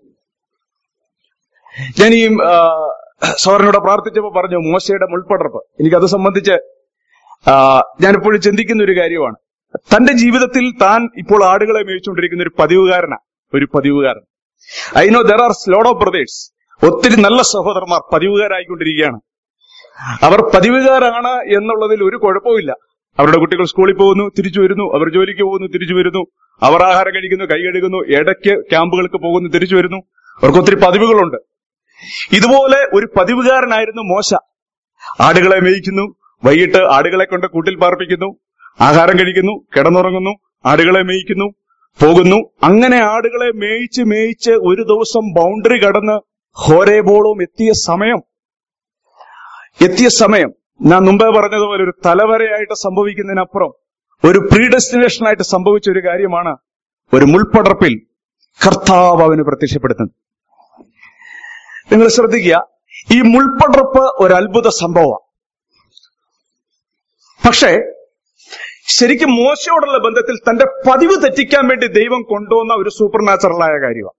ഞാൻ ഈ ആ, സോറിനോട് പ്രാർത്ഥിച്ചപ്പോൾ പറഞ്ഞു മോശയുടെ മുൾപ്പടർപ്പ് എനിക്കത് സംബന്ധിച്ച് ആ, ഞാനിപ്പോഴും ചിന്തിക്കുന്ന ഒരു കാര്യമാണ് തന്റെ ജീവിതത്തിൽ താൻ ഇപ്പോൾ ആടുകളെ മേയിച്ചുകൊണ്ടിരിക്കുന്ന ഒരു പതിവുകാരനാ ഒരു പതിവുകാരൻ ഐ നോ ദർ ആർ സ്ലോഡ് ഓഫ് ബ്രദേഴ്സ് ഒത്തിരി നല്ല സഹോദരന്മാർ പതിവുകാരായിക്കൊണ്ടിരിക്കുകയാണ് അവർ പതിവുകാരാണ് എന്നുള്ളതിൽ ഒരു കുഴപ്പമില്ല അവരുടെ കുട്ടികൾ സ്കൂളിൽ പോകുന്നു തിരിച്ചു വരുന്നു അവർ ജോലിക്ക് പോകുന്നു തിരിച്ചു വരുന്നു അവർ ആഹാരം കഴിക്കുന്നു കൈ കഴുകുന്നു ഇടയ്ക്ക് ക്യാമ്പുകൾക്ക് പോകുന്നു തിരിച്ചു വരുന്നു അവർക്ക് ഒത്തിരി പതിവുകളുണ്ട് ഇതുപോലെ ഒരു പതിവുകാരനായിരുന്നു മോശ ആടുകളെ മേയിക്കുന്നു വൈകിട്ട് ആടുകളെ കൊണ്ട് കൂട്ടിൽ പാർപ്പിക്കുന്നു ആഹാരം കഴിക്കുന്നു കിടന്നുറങ്ങുന്നു ആടുകളെ മേയിക്കുന്നു പോകുന്നു അങ്ങനെ ആടുകളെ മേയിച്ച് മേയിച്ച് ഒരു ദിവസം ബൗണ്ടറി കടന്ന് ഹോരേബോളും എത്തിയ സമയം എത്തിയ സമയം ഞാൻ മുമ്പേ പറഞ്ഞതുപോലെ ഒരു തലവരയായിട്ട് സംഭവിക്കുന്നതിനപ്പുറം ഒരു പ്രീ ഡെസ്റ്റിനേഷനായിട്ട് സംഭവിച്ച ഒരു കാര്യമാണ് ഒരു മുൾപ്പടർപ്പിൽ കർത്താവ് അവന് പ്രത്യക്ഷപ്പെടുത്തുന്നത് നിങ്ങൾ ശ്രദ്ധിക്കുക ഈ മുൾപ്പടർപ്പ് ഒരു അത്ഭുത സംഭവമാണ് പക്ഷേ ശരിക്കും മോശയോടുള്ള ബന്ധത്തിൽ തന്റെ പതിവ് തെറ്റിക്കാൻ വേണ്ടി ദൈവം കൊണ്ടുവന്ന ഒരു സൂപ്പർ നാച്ചുറലായ കാര്യമാണ്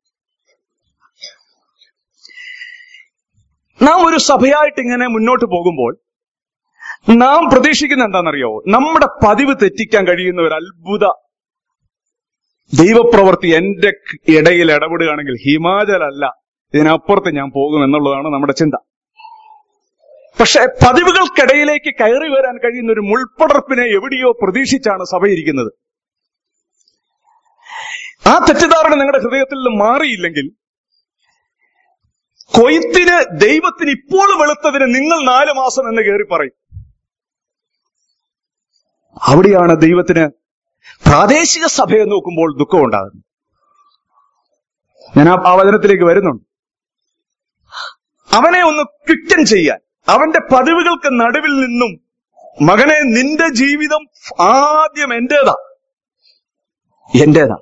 നാം ഒരു സഭയായിട്ട് ഇങ്ങനെ മുന്നോട്ട് പോകുമ്പോൾ നാം പ്രതീക്ഷിക്കുന്ന എന്താണെന്നറിയോ നമ്മുടെ പതിവ് തെറ്റിക്കാൻ കഴിയുന്ന ഒരു അത്ഭുത ദൈവപ്രവൃത്തി എന്റെ ഇടയിൽ ഇടപെടുകയാണെങ്കിൽ ഹിമാചൽ അല്ല ഇതിനപ്പുറത്ത് ഞാൻ പോകും എന്നുള്ളതാണ് നമ്മുടെ ചിന്ത പക്ഷെ പതിവുകൾക്കിടയിലേക്ക് കയറി വരാൻ കഴിയുന്ന ഒരു മുൾപ്പടർപ്പിനെ എവിടെയോ പ്രതീക്ഷിച്ചാണ് സഭയിരിക്കുന്നത് ആ തെറ്റിദ്ധാരണ നിങ്ങളുടെ ഹൃദയത്തിൽ നിന്ന് മാറിയില്ലെങ്കിൽ കൊയ്ത്തിന് ദൈവത്തിന് ഇപ്പോൾ വെളുത്തതിന് നിങ്ങൾ നാല് മാസം എന്ന് കയറി പറയും അവിടെയാണ് ദൈവത്തിന് പ്രാദേശിക സഭയെ നോക്കുമ്പോൾ ദുഃഖം ഉണ്ടാകുന്നത് ഞാൻ ആ ആ വചനത്തിലേക്ക് വരുന്നുണ്ട് അവനെ ഒന്ന് ക്വിറ്റൻ ചെയ്യാൻ അവന്റെ പതിവുകൾക്ക് നടുവിൽ നിന്നും മകനെ നിന്റെ ജീവിതം ആദ്യം എന്റേതാ എന്റേതാ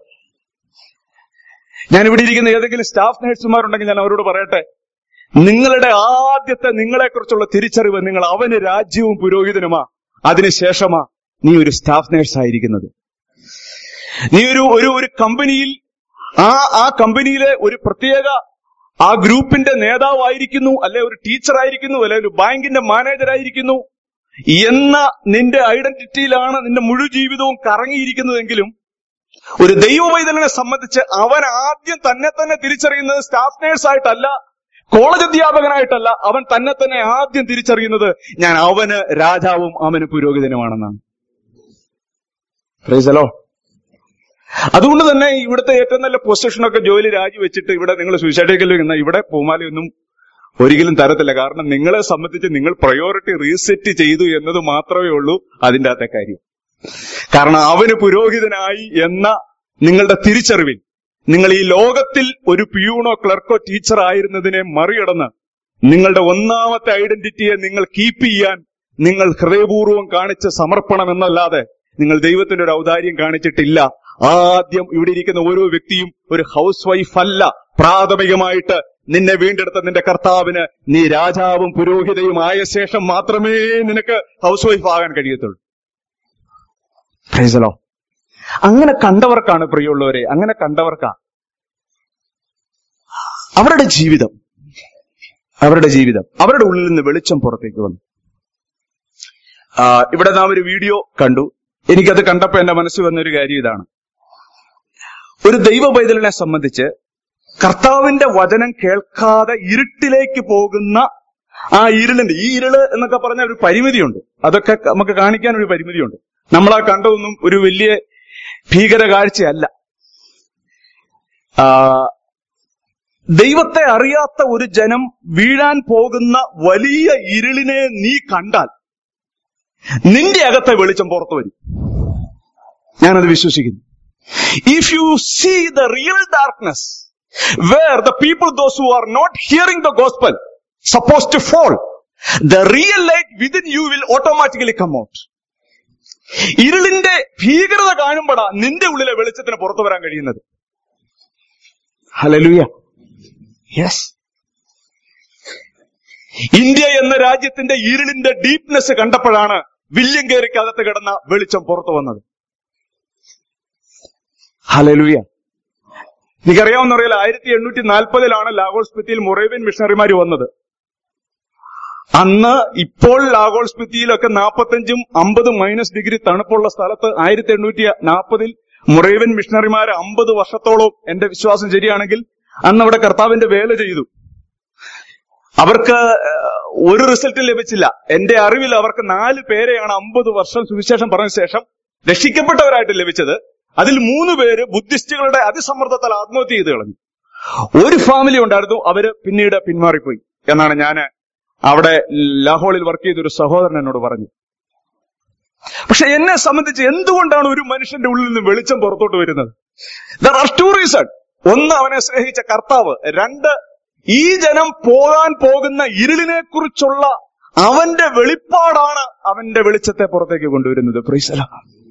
ഞാൻ ഇവിടെ ഇരിക്കുന്ന ഏതെങ്കിലും സ്റ്റാഫ് നഴ്സുമാരുണ്ടെങ്കിൽ ഞാൻ അവരോട് പറയട്ടെ നിങ്ങളുടെ ആദ്യത്തെ നിങ്ങളെക്കുറിച്ചുള്ള തിരിച്ചറിവ് നിങ്ങൾ അവന് രാജ്യവും പുരോഹിതനുമാ അതിനുശേഷമാ നീ ഒരു സ്റ്റാഫ് നേഴ്സ് ആയിരിക്കുന്നത് നീ ഒരു ഒരു ഒരു കമ്പനിയിൽ ആ ആ കമ്പനിയിലെ ഒരു പ്രത്യേക ആ ഗ്രൂപ്പിന്റെ നേതാവായിരിക്കുന്നു അല്ലെ ഒരു ടീച്ചർ ആയിരിക്കുന്നു അല്ലെ ഒരു ബാങ്കിന്റെ മാനേജർ ആയിരിക്കുന്നു എന്ന നിന്റെ ഐഡന്റിറ്റിയിലാണ് നിന്റെ മുഴു ജീവിതവും കറങ്ങിയിരിക്കുന്നതെങ്കിലും ഒരു ദൈവവൈതലിനെ സംബന്ധിച്ച് അവൻ ആദ്യം തന്നെ തന്നെ തിരിച്ചറിയുന്നത് സ്റ്റാഫ് നേഴ്സ് ആയിട്ടല്ല കോളേജ് അധ്യാപകനായിട്ടല്ല അവൻ തന്നെ തന്നെ ആദ്യം തിരിച്ചറിയുന്നത് ഞാൻ അവന് രാജാവും അവന് പുരോഹിതനുമാണെന്നാണ് പ്രൈസലോ അതുകൊണ്ട് തന്നെ ഇവിടുത്തെ ഏറ്റവും നല്ല പൊസിഷനൊക്കെ ജോലി രാജിവെച്ചിട്ട് ഇവിടെ നിങ്ങൾ സുവിശേഷത്തിൽ നിന്ന ഇവിടെ പൂമാലയൊന്നും ഒരിക്കലും തരത്തില്ല കാരണം നിങ്ങളെ സംബന്ധിച്ച് നിങ്ങൾ പ്രയോറിറ്റി റീസെറ്റ് ചെയ്തു എന്നത് മാത്രമേ ഉള്ളൂ അതിന്റെ അകത്തെ കാര്യം കാരണം അവന് പുരോഹിതനായി എന്ന നിങ്ങളുടെ തിരിച്ചറിവിൽ നിങ്ങൾ ഈ ലോകത്തിൽ ഒരു പിയൂണോ ക്ലർക്കോ ടീച്ചർ ആയിരുന്നതിനെ മറികടന്ന് നിങ്ങളുടെ ഒന്നാമത്തെ ഐഡന്റിറ്റിയെ നിങ്ങൾ കീപ്പ് ചെയ്യാൻ നിങ്ങൾ ഹൃദയപൂർവ്വം കാണിച്ച സമർപ്പണം എന്നല്ലാതെ നിങ്ങൾ ദൈവത്തിന്റെ ഒരു ഔദാര്യം കാണിച്ചിട്ടില്ല ആദ്യം ഇവിടെ ഇരിക്കുന്ന ഓരോ വ്യക്തിയും ഒരു ഹൗസ് വൈഫ് അല്ല പ്രാഥമികമായിട്ട് നിന്നെ വീണ്ടെടുത്ത നിന്റെ കർത്താവിന് നീ രാജാവും പുരോഹിതയും ആയ ശേഷം മാത്രമേ നിനക്ക് ഹൗസ് വൈഫ് ആകാൻ കഴിയത്തുള്ളൂ പ്രൈസലോ അങ്ങനെ കണ്ടവർക്കാണ് പ്രിയമുള്ളവരെ അങ്ങനെ കണ്ടവർക്കാ അവരുടെ ജീവിതം അവരുടെ ജീവിതം അവരുടെ ഉള്ളിൽ നിന്ന് വെളിച്ചം പുറത്തേക്ക് വന്നു ആ, ഇവിടെ നാം ഒരു വീഡിയോ കണ്ടു എനിക്കത് കണ്ടപ്പോ എന്റെ മനസ്സിൽ വന്ന ഒരു കാര്യം ഇതാണ് ഒരു ദൈവ പൈതലിനെ സംബന്ധിച്ച് കർത്താവിന്റെ വചനം കേൾക്കാതെ ഇരുട്ടിലേക്ക് പോകുന്ന ആ ഇരുളിന്റെ ഈ ഇരുള് എന്നൊക്കെ പറഞ്ഞ ഒരു പരിമിതിയുണ്ട് അതൊക്കെ നമുക്ക് കാണിക്കാൻ ഒരു പരിമിതിയുണ്ട് നമ്മൾ ആ കണ്ടതൊന്നും ഒരു വലിയ ഭീകര കാഴ്ചയല്ല ആ, ദൈവത്തെ അറിയാത്ത ഒരു ജനം വീഴാൻ പോകുന്ന വലിയ ഇരുളിനെ നീ കണ്ടാൽ നിന്റെ അകത്തെ വെളിച്ചം പുറത്തു വരും ഞാനത് വിശ്വസിക്കുന്നു if you see the real darkness where the people those who are not hearing the gospel suppose to fall the real light within you will automatically come out ഇരുളിന്റെ ഭീകരത കാണുമ്പോഴാ നിന്റെ ഉള്ളിലെ വെളിച്ചത്തിന് പുറത്തു വരാൻ കഴിയുന്നത് ഹലലുയ യെസ് ഇന്ത്യ എന്ന രാജ്യത്തിന്റെ ഇരുളിന്റെ ഡീപ്നെസ് കണ്ടപ്പോഴാണ് വില്യം കയറിക്കകത്ത് കിടന്ന വെളിച്ചം പുറത്തു വന്നത് ഹലലുയ എനിക്കറിയാവുന്ന അറിയില്ല ആയിരത്തി എണ്ണൂറ്റി നാൽപ്പതിലാണ് ലാഹോൾ സ്പിത്തിയിൽ മൊറേവിയൻ മിഷണറിമാർ വന്നത് അന്ന് ഇപ്പോൾ ലാഹോൾ സ്പിത്തിയിലൊക്കെ നാൽപ്പത്തഞ്ചും അമ്പതും മൈനസ് ഡിഗ്രി തണുപ്പുള്ള സ്ഥലത്ത് ആയിരത്തി എണ്ണൂറ്റി നാൽപ്പതിൽ മൊറേവിയൻ മിഷണറിമാർ അമ്പത് വർഷത്തോളം എന്റെ വിശ്വാസം ശരിയാണെങ്കിൽ അന്ന് അവിടെ കർത്താവിന്റെ വേല ചെയ്തു അവർക്ക് ഏഹ്, ഒരു റിസൾട്ടും ലഭിച്ചില്ല എന്റെ അറിവിൽ അവർക്ക് നാല് പേരെയാണ് അമ്പത് വർഷം സുവിശേഷം പറഞ്ഞ ശേഷം രക്ഷിക്കപ്പെട്ടവരായിട്ട് ലഭിച്ചത് അതിൽ മൂന്ന് പേര് ബുദ്ധിസ്റ്റുകളുടെ അതിസമ്മർദ്ദത്താൽ ആത്മഹത്യ ചെയ്ത് കളഞ്ഞു ഒരു ഫാമിലി ഉണ്ടായിരുന്നു അവര് പിന്നീട് പിന്മാറിപ്പോയി എന്നാണ് ഞാൻ അവിടെ ലാഹോളിൽ വർക്ക് ചെയ്ത ഒരു സഹോദരൻ എന്നോട് പറഞ്ഞു പക്ഷെ എന്നെ സംബന്ധിച്ച് എന്തുകൊണ്ടാണ് ഒരു മനുഷ്യന്റെ ഉള്ളിൽ നിന്ന് വെളിച്ചം പുറത്തോട്ട് വരുന്നത് ദർ ആർ ടു റീസൺ ഒന്ന് അവനെ സ്നേഹിച്ച കർത്താവ് രണ്ട് ഈ ജനം പോകാൻ പോകുന്ന ഇരുളിനെ കുറിച്ചുള്ള അവന്റെ വെളിപ്പാടാണ് അവന്റെ വെളിച്ചത്തെ പുറത്തേക്ക് കൊണ്ടുവരുന്നത് പ്രീസല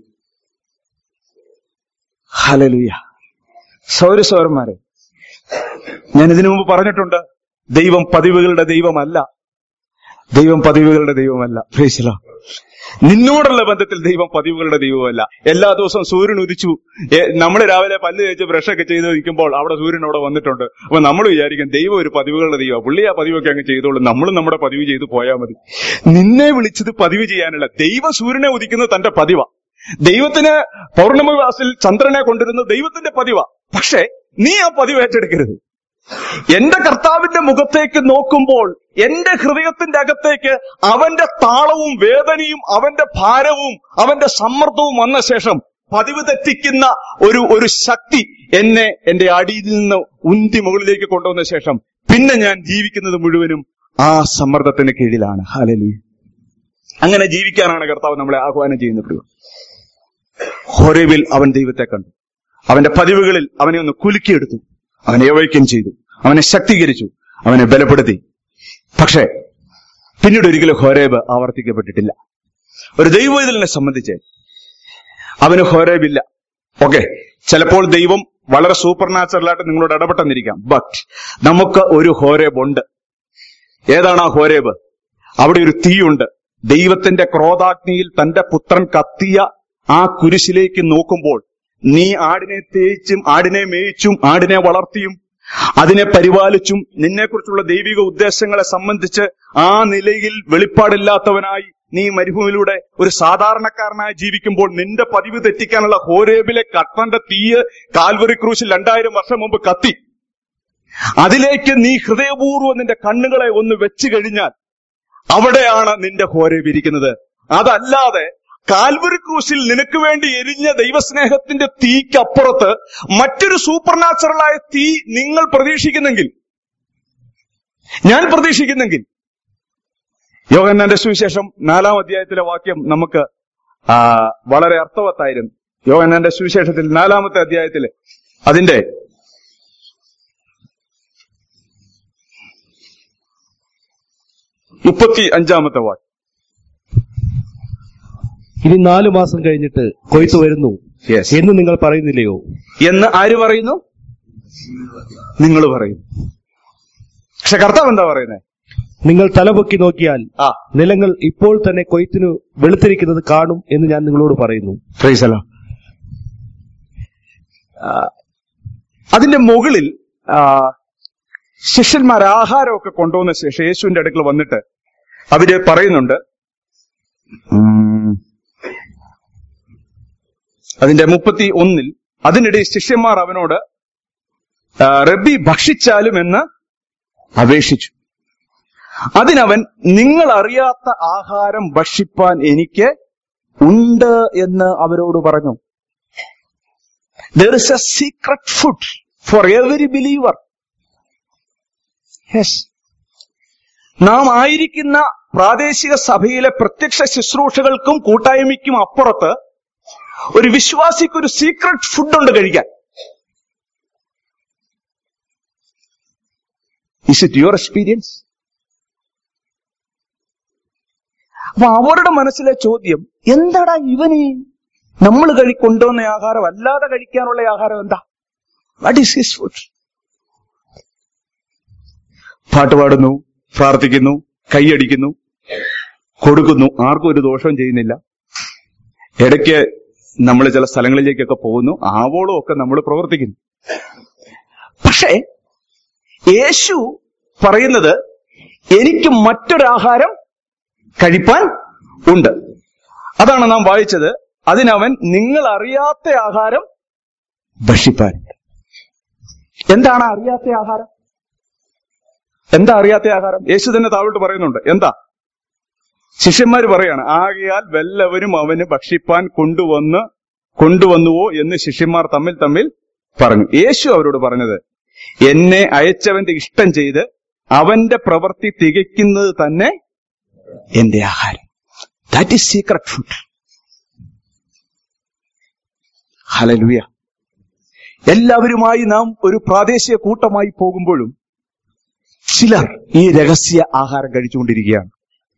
ഹലലുയ സൗര സൗരന്മാരെ ഞാൻ ഇതിനു മുമ്പ് പറഞ്ഞിട്ടുണ്ട് ദൈവം പതിവുകളുടെ ദൈവമല്ല ദൈവം പതിവുകളുടെ ദൈവമല്ല പ്രേശല നിന്നോടുള്ള ബന്ധത്തിൽ ദൈവം പതിവുകളുടെ ദൈവമല്ല എല്ലാ ദിവസവും സൂര്യൻ ഉദിച്ചു നമ്മൾ രാവിലെ പല്ല് തേച്ച് ബ്രഷൊക്കെ ചെയ്ത് നിൽക്കുമ്പോൾ അവിടെ സൂര്യൻ അവിടെ വന്നിട്ടുണ്ട് അപ്പൊ നമ്മൾ വിചാരിക്കും ദൈവം ഒരു പതിവുകളുടെ ദൈവം പുള്ളി ആ പതിവൊക്കെ അങ്ങ് ചെയ്തോളും നമ്മളും നമ്മുടെ പതിവ് ചെയ്ത് പോയാൽ മതി നിന്നെ വിളിച്ചത് പതിവ് ചെയ്യാനല്ല ദൈവം സൂര്യനെ ഉദിക്കുന്നത് തന്റെ പതിവാ ദൈവത്തിന് പൗർണമി വാസിൽ ചന്ദ്രനെ കൊണ്ടുവരുന്നത് ദൈവത്തിന്റെ പതിവാ പക്ഷേ നീ ആ പതിവ് ഏറ്റെടുക്കരുത് എന്റെ കർത്താവിന്റെ മുഖത്തേക്ക് നോക്കുമ്പോൾ എന്റെ ഹൃദയത്തിന്റെ അകത്തേക്ക് അവന്റെ താളവും വേദനയും അവന്റെ ഭാരവും അവന്റെ സമ്മർദ്ദവും വന്ന ശേഷം പതിവ് തെറ്റിക്കുന്ന ഒരു ഒരു ശക്തി എന്നെ എന്റെ അടിയിൽ നിന്ന് ഉന്തി മുകളിലേക്ക് കൊണ്ടുവന്ന ശേഷം പിന്നെ ഞാൻ ജീവിക്കുന്നത് മുഴുവനും ആ സമ്മർദ്ദത്തിന് കീഴിലാണ് ഹാലലു അങ്ങനെ ജീവിക്കാനാണ് കർത്താവ് നമ്മളെ ആഹ്വാനം ചെയ്യുന്നത് ഹൊരേവിൽ അവൻ ദൈവത്തെ കണ്ടു അവന്റെ പതിവുകളിൽ അവനെ ഒന്ന് കുലുക്കിയെടുത്തു അവനെ ഏവയ്ക്കം ചെയ്തു അവനെ ശക്തീകരിച്ചു അവനെ ബലപ്പെടുത്തി പക്ഷേ പിന്നീട് ഒരിക്കലും ഹോരേബ് ആവർത്തിക്കപ്പെട്ടിട്ടില്ല ഒരു ദൈവവേദലിനെ സംബന്ധിച്ച് അവന് ഹോരേബില്ല ഓക്കെ ചിലപ്പോൾ ദൈവം വളരെ സൂപ്പർ നാച്ചുറലായിട്ട് നിങ്ങളോട് ഇടപെട്ടെന്നിരിക്കാം ബട്ട് നമുക്ക് ഒരു ഹോരേബ് ഉണ്ട് ഏതാണ് ആ ഹോരേബ് അവിടെ ഒരു തീയുണ്ട് ദൈവത്തിന്റെ ക്രോധാഗ്നിയിൽ തന്റെ പുത്രൻ കത്തിയ ആ കുരിശിലേക്ക് നോക്കുമ്പോൾ നീ ആടിനെ തേച്ചും ആടിനെ മേയിച്ചും ആടിനെ വളർത്തിയും അതിനെ പരിപാലിച്ചും നിന്നെക്കുറിച്ചുള്ള ദൈവിക ഉദ്ദേശങ്ങളെ സംബന്ധിച്ച് ആ നിലയിൽ വെളിപ്പാടില്ലാത്തവനായി നീ മരുഭൂമിയിലൂടെ ഒരു സാധാരണക്കാരനായി ജീവിക്കുമ്പോൾ നിന്റെ പതിവ് തെറ്റിക്കാനുള്ള ഹോരേബിലെ കട്ടന്റെ തീയ് കാൽവറി ക്രൂശിൽ രണ്ടായിരം വർഷം മുമ്പ് കത്തി അതിലേക്ക് നീ ഹൃദയപൂർവ്വം നിന്റെ കണ്ണുകളെ ഒന്ന് വെച്ചു കഴിഞ്ഞാൽ അവിടെയാണ് നിന്റെ ഹോരേബ് ഇരിക്കുന്നത് അതല്ലാതെ കാൽവരി ക്രൂശിൽ നിനക്ക് വേണ്ടി എരിഞ്ഞ ദൈവസ്നേഹത്തിന്റെ തീക്കപ്പുറത്ത് മറ്റൊരു സൂപ്പർ നാച്ചുറലായ തീ നിങ്ങൾ പ്രതീക്ഷിക്കുന്നെങ്കിൽ ഞാൻ പ്രതീക്ഷിക്കുന്നെങ്കിൽ യോഗന്നാന്റെ സുവിശേഷം നാലാം അധ്യായത്തിലെ വാക്യം നമുക്ക് ആ, വളരെ അർത്ഥവത്തായിരുന്നു യോഗന്നാന്റെ സുവിശേഷത്തിൽ നാലാമത്തെ അധ്യായത്തില് അതിന്റെ മുപ്പത്തി അഞ്ചാമത്തെ വാക്യം ഇനി നാലു മാസം കഴിഞ്ഞിട്ട് കൊയ്ത്ത് വരുന്നു Yes. എന്ന് നിങ്ങൾ പറയുന്നില്ലയോ എന്ന് ആര് പറയുന്നു നിങ്ങൾ പറയുന്നു പക്ഷെ കർത്താവ് എന്താ പറയുന്നത് നിങ്ങൾ തലപൊക്കി നോക്കിയാൽ ആ നിലങ്ങൾ ഇപ്പോൾ തന്നെ കൊയ്ത്തിന് വെളുത്തിരിക്കുന്നത് കാണും എന്ന് ഞാൻ നിങ്ങളോട് പറയുന്നു ഫ്രീസലോ അതിന്റെ മുകളിൽ ആ, ശിഷ്യന്മാർ ആഹാരമൊക്കെ കൊണ്ടുവന്ന ശേഷം യേശുവിന്റെ അടുക്കൽ വന്നിട്ട് അവര് പറയുന്നുണ്ട് ഉം, അതിന്റെ മുപ്പത്തി ഒന്നിൽ അതിനിടെ ശിഷ്യന്മാർ അവനോട് ആ, റബ്ബി ഭക്ഷിച്ചാലും എന്ന് അപേക്ഷിച്ചു അതിനവൻ നിങ്ങൾ അറിയാത്ത ആഹാരം ഭക്ഷിപ്പാൻ എനിക്ക് ഉണ്ട് എന്ന് അവരോട് പറഞ്ഞു there is a secret food for every believer yes നാം ആയിരിക്കുന്ന പ്രാദേശിക സഭയിലെ പ്രത്യക്ഷ ശുശ്രൂഷകൾക്കും കൂട്ടായ്മയ്ക്കും അപ്പുറത്ത് ഒരു വിശ്വാസിക്ക് ഒരു സീക്രട്ട് ഫുഡ് ഉണ്ട് കഴിക്കാൻ ഇസ് ഇറ്റ് യുവർ എക്സ്പീരിയൻസ് അപ്പൊ അവരുടെ മനസ്സിലെ ചോദ്യം എന്താടാ ഇവന് നമ്മൾ കഴി കൊണ്ടുവന്ന ആഹാരം അല്ലാതെ കഴിക്കാനുള്ള ആഹാരം എന്താ വാട്ട് ഈസ് ഹിസ് ഫുഡ് പാട്ട് പാടുന്നു പ്രാർത്ഥിക്കുന്നു കൈയടിക്കുന്നു കൊടുക്കുന്നു ആർക്കും ഒരു ദോഷവും ചെയ്യുന്നില്ല ഇടയ്ക്ക് നമ്മൾ ചില സ്ഥലങ്ങളിലേക്കൊക്കെ പോകുന്നു ആവോളം ഒക്കെ നമ്മൾ പ്രവർത്തിക്കുന്നു പക്ഷേ യേശു പറയുന്നത് എനിക്ക് മറ്റൊരാഹാരം കഴിപ്പാൻ ഉണ്ട് അതാണ് നാം വായിച്ചത് അതിനവൻ നിങ്ങൾ അറിയാത്ത ആഹാരം ഭക്ഷിപ്പാൻ എന്താണ് അറിയാത്ത ആഹാരം എന്താ അറിയാത്ത ആഹാരം യേശു തന്നെ താഴോട്ട് പറയുന്നുണ്ട് എന്താ ശിഷ്യന്മാര് പറയാണ് ആകയാൽ വല്ലവരും അവന് ഭക്ഷിപ്പാൻ കൊണ്ടുവന്ന് കൊണ്ടുവന്നുവോ എന്ന് ശിഷ്യന്മാർ തമ്മിൽ തമ്മിൽ പറഞ്ഞു യേശു അവരോട് പറഞ്ഞത് എന്നെ അയച്ചവന്റെ ഇഷ്ടം ചെയ്ത് അവന്റെ പ്രവൃത്തി തികയ്ക്കുന്നത് തന്നെ എന്റെ ആഹാരം that is secret food hallelujah എല്ലാവരുമായി നാം ഒരു പ്രാദേശിക കൂട്ടമായി പോകുമ്പോഴും ചിലർ ഈ രഹസ്യ ആഹാരം കഴിച്ചുകൊണ്ടിരിക്കുകയാണ്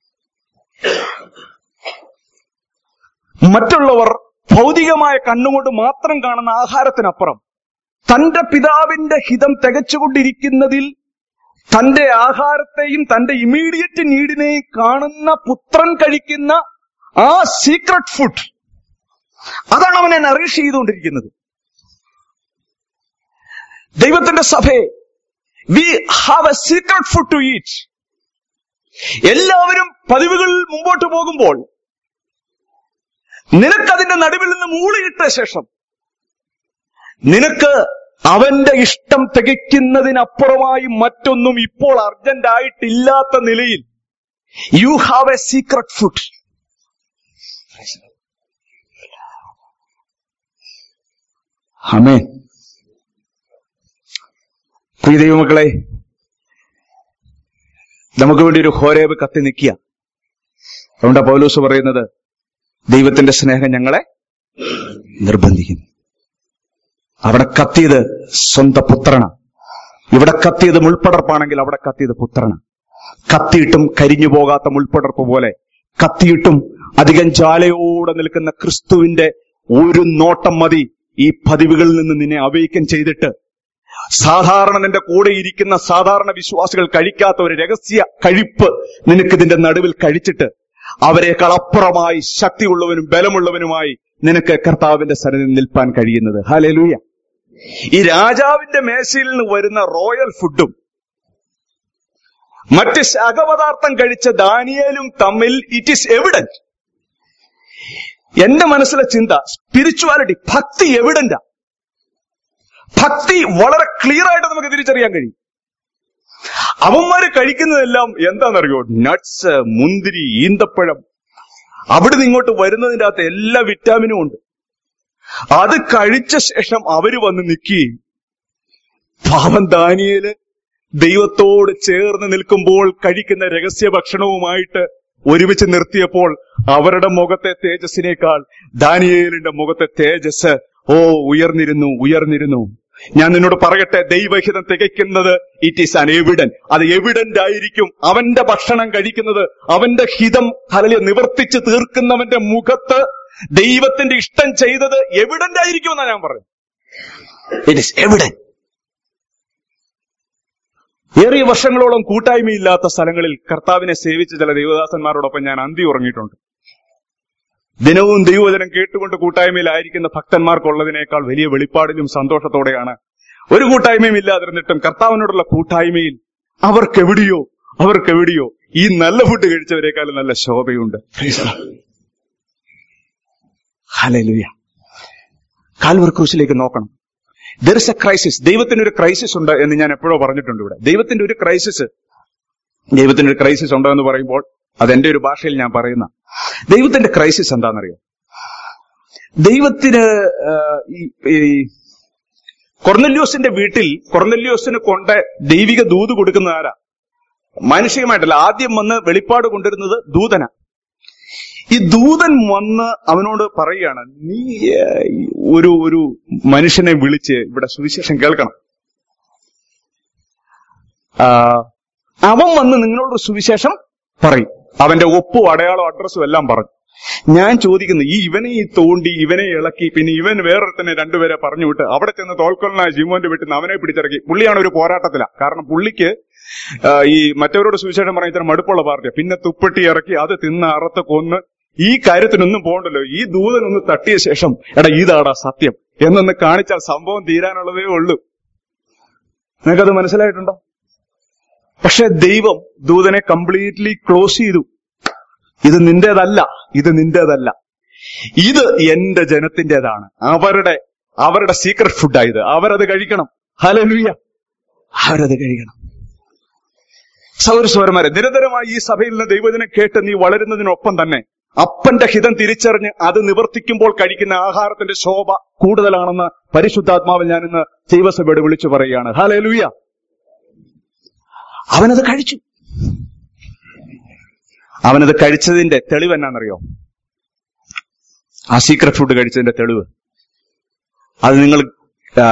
മറ്റുള്ളവർ ഭൗതികമായ കണ്ണുകൊണ്ട് മാത്രം കാണുന്ന ആഹാരത്തിനപ്പുറം തന്റെ പിതാവിന്റെ ഹിതം തികച്ചുകൊണ്ടിരിക്കുന്നതിൽ തന്റെ ആഹാരത്തെയും തന്റെ ഇമീഡിയറ്റ് നീഡിനെയും കാണുന്ന പുത്രൻ കഴിക്കുന്ന ആ സീക്രട്ട് ഫുഡ് അതാണ് അവനെ നറീഷ് ചെയ്തുകൊണ്ടിരിക്കുന്നത് ദൈവത്തിന്റെ സഭയെ we have a secret food to eat എല്ലാവരും പതിവുകളിൽ മുമ്പോട്ട് പോകുമ്പോൾ നിനക്കതിന്റെ നടുവിൽ നിന്ന് മൂളിയിട്ട ശേഷം നിനക്ക് അവന്റെ ഇഷ്ടം തികയ്ക്കുന്നതിനപ്പുറമായി മറ്റൊന്നും ഇപ്പോൾ അർജന്റ് ആയിട്ടില്ലാത്ത നിലയിൽ you have a secret food അമേ പ്രിയ ദൈവമക്കളെ നമുക്ക് വേണ്ടി ഒരു ഹോരേബ് കത്തി നിൽക്കുക അതുകൊണ്ടാ പൗലൂസ് പറയുന്നത് ദൈവത്തിന്റെ സ്നേഹം ഞങ്ങളെ നിർബന്ധിക്കുന്നു അവിടെ കത്തിയത് സ്വന്തം പുത്രന ഇവിടെ കത്തിയത് മുൾപ്പടർപ്പാണെങ്കിൽ അവിടെ കത്തിയത് പുത്രന കത്തിയിട്ടും കരിഞ്ഞു പോകാത്ത മുൾപ്പടർപ്പ് പോലെ കത്തിയിട്ടും അധികം ജാലയോടെ നിൽക്കുന്ന ക്രിസ്തുവിന്റെ ഒരു നോട്ടം മതി ഈ പതിവുകളിൽ നിന്ന് നിന്നെ അവയ്ക്കൻ ചെയ്തിട്ട് സാധാരണ നിന്റെ കൂടെ ഇരിക്കുന്ന സാധാരണ വിശ്വാസികൾ കഴിക്കാത്ത ഒരു രഹസ്യ കഴിപ്പ് നിനക്ക് ഇതിന്റെ നടുവിൽ കഴിച്ചിട്ട് അവരെക്കാൾ അപ്പുറമായി ശക്തിയുള്ളവനും ബലമുള്ളവനുമായി നിനക്ക് കർത്താവിന്റെ സന്നിധിയിൽ നിൽപ്പാൻ കഴിയുന്നത് ഹലലൂയ ഈ രാജാവിന്റെ മേശയിൽ നിന്ന് വരുന്ന റോയൽ ഫുഡും മറ്റ് ശാഖപദാർത്ഥം കഴിച്ച ദാനിയേലും തമ്മിൽ ഇറ്റ് ഈസ് എവിഡന്റ് എന്റെ മനസ്സിലെ ചിന്ത സ്പിരിച്വാലിറ്റി ഭക്തി എവിഡന്റാ ഭക്തി വളരെ ക്ലിയർ ആയിട്ട് നമുക്ക് തിരിച്ചറിയാൻ കഴിയും അവന്മാര് കഴിക്കുന്നതെല്ലാം എന്താണെന്നറിയോ നട്ട്സ് മുന്തിരി ഈന്തപ്പഴം അവിടുന്ന് ഇങ്ങോട്ട് വരുന്നതിന്റെ അകത്ത് എല്ലാ വിറ്റാമിനും ഉണ്ട് അത് കഴിച്ച ശേഷം അവര് വന്ന് നിൽക്കുകയും പാവം ദാനിയേല് ദൈവത്തോട് ചേർന്ന് നിൽക്കുമ്പോൾ കഴിക്കുന്ന രഹസ്യ ഭക്ഷണവുമായിട്ട് ഒരുമിച്ച് നിർത്തിയപ്പോൾ അവരുടെ മുഖത്തെ തേജസ്സിനേക്കാൾ ദാനിയേലിന്റെ മുഖത്തെ തേജസ് ഓ ഉയർന്നിരുന്നു ഉയർന്നിരുന്നു ഞാൻ നിന്നോട് പറയട്ടെ ദൈവഹിതം തികയ്ക്കുന്നത് ഇറ്റ് ഈസ് അൻ എവിഡൻ അത് എവിഡന്റ് ആയിരിക്കും അവന്റെ ഭക്ഷണം കഴിക്കുന്നത് അവന്റെ ഹിതം ഹലലിയ നിവർത്തിച്ച് തീർക്കുന്നവന്റെ മുഖത്ത് ദൈവത്തിന്റെ ഇഷ്ടം ചെയ്തത് എവിഡന്റ് ആയിരിക്കും എന്നാ ഞാൻ പറഞ്ഞു ഇറ്റ് ഇസ് എവിഡന്റ് ഏറിയ വർഷങ്ങളോളം കൂട്ടായ്മയില്ലാത്ത സ്ഥലങ്ങളിൽ കർത്താവിനെ സേവിച്ച ചില ദൈവദാസന്മാരോടൊപ്പം ഞാൻ അന്തി ഉറങ്ങിയിട്ടുണ്ട് ദിനവും ദൈവവചനം കേട്ടുകൊണ്ട് കൂട്ടായ്മയിലായിരിക്കുന്ന ഭക്തന്മാർക്കുള്ളതിനേക്കാൾ വലിയ വെളിപ്പാടിലും സന്തോഷത്തോടെയാണ് ഒരു കൂട്ടായ്മയും ഇല്ലാതിരുന്നിട്ടും കർത്താവിനോടുള്ള കൂട്ടായ്മയിൽ അവർക്കെവിടെയോ അവർക്കെവിടെയോ ഈ നല്ല ഫുഡ് കഴിച്ചവരെക്കാളും നല്ല ശോഭയുണ്ട് ഹലലുയ കാൽവർ ക്രൂശിലേക്ക് നോക്കണം ദർ ഇസ് എ ക്രൈസിസ് ദൈവത്തിന് ഒരു ക്രൈസിസ് ഉണ്ട് എന്ന് ഞാൻ എപ്പോഴോ പറഞ്ഞിട്ടുണ്ട് ഇവിടെ ദൈവത്തിന്റെ ഒരു ക്രൈസിസ് ദൈവത്തിന് ഒരു ക്രൈസിസ് ഉണ്ടോ എന്ന് പറയുമ്പോൾ അതെന്റെ ഒരു ഭാഷയിൽ ഞാൻ പറയുന്ന ദൈവത്തിന്റെ ക്രൈസിസ് എന്താണെന്നറിയോ ദൈവത്തിന് ആ, ഈ ഈ കൊർന്നല്യോസിന്റെ വീട്ടിൽ കൊർന്നല്യോസിന് കൊണ്ട് ദൈവിക ദൂത് കൊടുക്കുന്ന ആരാ മാനുഷികമായിട്ടല്ല ആദ്യം വന്ന് വെളിപ്പാട് കൊണ്ടിരുന്നത് ദൂതന ഈ ദൂതൻ വന്ന് അവനോട് പറയുകയാണ് നീ ഏ, ഒരു ഒരു മനുഷ്യനെ വിളിച്ച് ഇവിടെ സുവിശേഷം കേൾക്കണം ആ, അവൻ വന്ന് നിങ്ങളോട് സുവിശേഷം പറയും അവന്റെ ഒപ്പും അടയാളവും അഡ്രസ്സും എല്ലാം പറഞ്ഞു ഞാൻ ചോദിക്കുന്നു ഈ ഇവനെ ഈ തോണ്ടി ഇവനെ ഇളക്കി പിന്നെ ഇവൻ വേറൊരുത്തനെ രണ്ടുപേരെ പറഞ്ഞു വിട്ട് അവിടെ ചെന്ന് തോൽക്കൊല്ലനായ ജിമോന്റെ വീട്ടിൽ നിന്ന് അവനെ പിടിച്ചിറക്കി പുള്ളിയാണ് ഒരു പോരാട്ടത്തില കാരണം പുള്ളിക്ക് ആ, ഈ മറ്റവരോട് സുവിശേഷം പറഞ്ഞ ഇത്ര മടുപ്പുള്ള പാർട്ടിയാ പിന്നെ തുപ്പെട്ടി ഇറക്കി അത് തിന്ന് അറുത്ത് കൊന്ന് ഈ കാര്യത്തിനൊന്നും പോകണ്ടല്ലോ ഈ ദൂതൻ ഒന്ന് തട്ടിയ ശേഷം എടാ ഇതാടാ സത്യം എന്നൊന്ന് കാണിച്ചാൽ സംഭവം തീരാനുള്ളതേ ഉള്ളൂ നിങ്ങൾക്കത് മനസ്സിലായിട്ടുണ്ടോ പക്ഷെ ദൈവം ദൂതനെ കംപ്ലീറ്റ്ലി ക്ലോസ് ചെയ്തു ഇത് നിന്റേതല്ല ഇത് നിന്റേതല്ല ഇത് എന്റെ ജനത്തിന്റേതാണ് അവരുടെ അവരുടെ സീക്രട്ട് ഫുഡാ ഇത് അവരത് കഴിക്കണം ഹലലുയ അവരത് കഴിക്കണം സൗരസ്വരന്മാരെ നിരന്തരമായി ഈ സഭയിൽ നിന്ന് ദൈവജനം കേട്ട് നീ വളരുന്നതിനൊപ്പം തന്നെ അപ്പന്റെ ഹിതം തിരിച്ചറിഞ്ഞ് അത് നിവർത്തിക്കുമ്പോൾ കഴിക്കുന്ന ആഹാരത്തിന്റെ ശോഭ കൂടുതലാണെന്ന് പരിശുദ്ധാത്മാവിൽ ഞാൻ ഇന്ന് ദൈവസഭയോട് വിളിച്ചു പറയുകയാണ് ഹലലുയ അവനത് കഴിച്ചു അവനത് കഴിച്ചതിന്റെ തെളിവ് എന്നാണെന്നറിയോ ആ സീക്രട്ട് ഫുഡ് കഴിച്ചതിന്റെ തെളിവ് അത് നിങ്ങൾ ആ,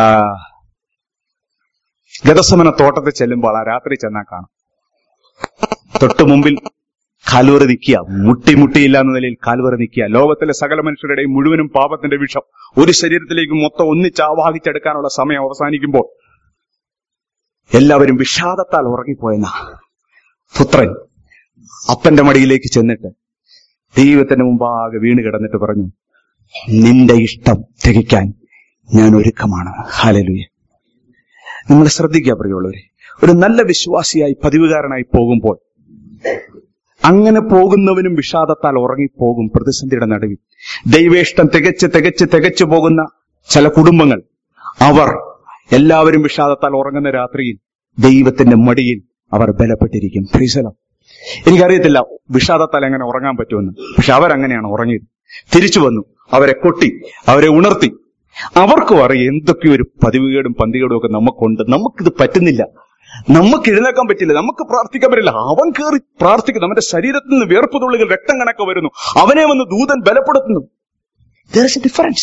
ഗതസമന തോട്ടത്തിൽ ചെല്ലുമ്പോൾ ആ രാത്രി ചെന്നാൽ കാണും തൊട്ടു മുമ്പിൽ കാൽവറി നിൽക്കുക മുട്ടി മുട്ടിയില്ല എന്ന നിലയിൽ കാൽവറി നിൽക്കുക ലോകത്തിലെ സകല മനുഷ്യരുടെയും മുഴുവനും പാപത്തിന്റെ വിഷം ഒരു ശരീരത്തിലേക്ക് മൊത്തം ഒന്നിച്ച് ആവാഹിച്ചെടുക്കാനുള്ള സമയം അവസാനിക്കുമ്പോൾ എല്ലാവരും വിഷാദത്താൽ ഉറങ്ങിപ്പോയെന്ന പുത്രൻ അപ്പന്റെ മടിയിലേക്ക് ചെന്നിട്ട് ദൈവത്തിന്റെ മുമ്പാകെ വീണ് കിടന്നിട്ട് പറഞ്ഞു നിന്റെ ഇഷ്ടം തികയ്ക്കാൻ ഞാൻ ഒരുക്കമാണ് ഹാലലുയ നിങ്ങൾ ശ്രദ്ധിക്കുക പ്രിയമുള്ളവരെ ഒരു നല്ല വിശ്വാസിയായി പതിവുകാരനായി പോകുമ്പോൾ അങ്ങനെ പോകുന്നവനും വിഷാദത്താൽ ഉറങ്ങിപ്പോകും പ്രതിസന്ധിയുടെ നടുവിൽ ദൈവേഷ്ടം തികച്ച് തികച്ച് തികച്ചു പോകുന്ന ചില കുടുംബങ്ങൾ അവർ എല്ലാവരും വിഷാദത്താൽ ഉറങ്ങുന്ന രാത്രിയിൽ ദൈവത്തിന്റെ മടിയിൽ അവർ ബലപ്പെട്ടിരിക്കും ഫ്രീസലം എനിക്കറിയത്തില്ല വിഷാദത്താൽ എങ്ങനെ ഉറങ്ങാൻ പറ്റുമെന്ന് പക്ഷെ അവരങ്ങനെയാണ് ഉറങ്ങിയത് തിരിച്ചു വന്നു അവരെ കൊട്ടി അവരെ ഉണർത്തി അവർക്കും അറിയാം എന്തൊക്കെ ഒരു പതിവുകേടും പന്തികേടും ഒക്കെ നമുക്കുണ്ട് നമുക്കിത് പറ്റുന്നില്ല നമുക്ക് എഴുന്നേക്കാൻ പറ്റില്ല നമുക്ക് പ്രാർത്ഥിക്കാൻ പറ്റില്ല അവൻ കയറി പ്രാർത്ഥിക്കുന്നു അവന്റെ ശരീരത്തിൽ നിന്ന് വിയർപ്പ് തുള്ളികൾ രക്തം കണക്കെ വരുന്നു അവനെ വന്ന് ദൂതൻ ബലപ്പെടുത്തുന്നു There is a difference.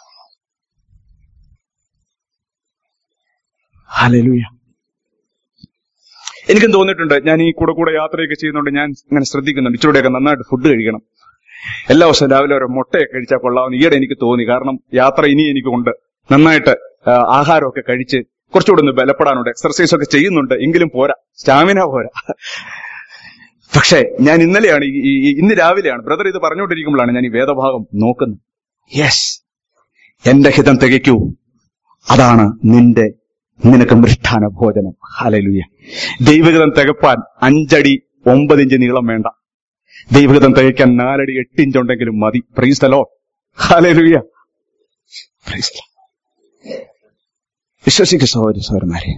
Hallelujah. എനിക്കും തോന്നിയിട്ടുണ്ട് ഞാൻ ഈ കൂടെ കൂടെ യാത്രയൊക്കെ ചെയ്യുന്നതുകൊണ്ട് ഞാൻ ഇങ്ങനെ ശ്രദ്ധിക്കുന്നുണ്ട് ഇച്ചിരൂടെയൊക്കെ നന്നായിട്ട് ഫുഡ് കഴിക്കണം എല്ലാ ദിവസവും രാവിലെ ഒരു മുട്ടയൊക്കെ കഴിച്ചാൽ കൊള്ളാമെന്ന് ഈയിടെ എനിക്ക് തോന്നി കാരണം യാത്ര ഇനി എനിക്കുണ്ട് നന്നായിട്ട് ആ, ആഹാരമൊക്കെ കഴിച്ച് കുറച്ചുകൂടെ ഒന്ന് ബലപ്പെടാനുണ്ട് എക്സർസൈസ് ഒക്കെ ചെയ്യുന്നുണ്ട് എങ്കിലും പോരാ സ്റ്റാമിന പോരാ പക്ഷേ ഞാൻ ഇന്നലെയാണ് ഈ- ഈ- ഈ- ഇന്ന് രാവിലെയാണ് ബ്രദർ ഇത് പറഞ്ഞുകൊണ്ടിരിക്കുമ്പോഴാണ് ഞാൻ ഈ വേദഭാഗം നോക്കുന്നത് യെസ് എന്റെ ഹിതം തികയ്ക്കൂ അതാണ് നിന്റെ നിനക്ക് മൃഷ്ടാന ഭോജനം ഹലലുയ ദൈവഹിതം തികപ്പാൻ അഞ്ചടി ഒമ്പത് ഇഞ്ച് നീളം വേണ്ട ദൈവഹിതം തികയ്ക്കാൻ നാലടി എട്ട് ഇഞ്ച് ഉണ്ടെങ്കിലും മതി പ്രൈസ്തലോ ഹലലുയ വിശ്വസിക്കുക സഹോദരി സഹോദരന്മാരെ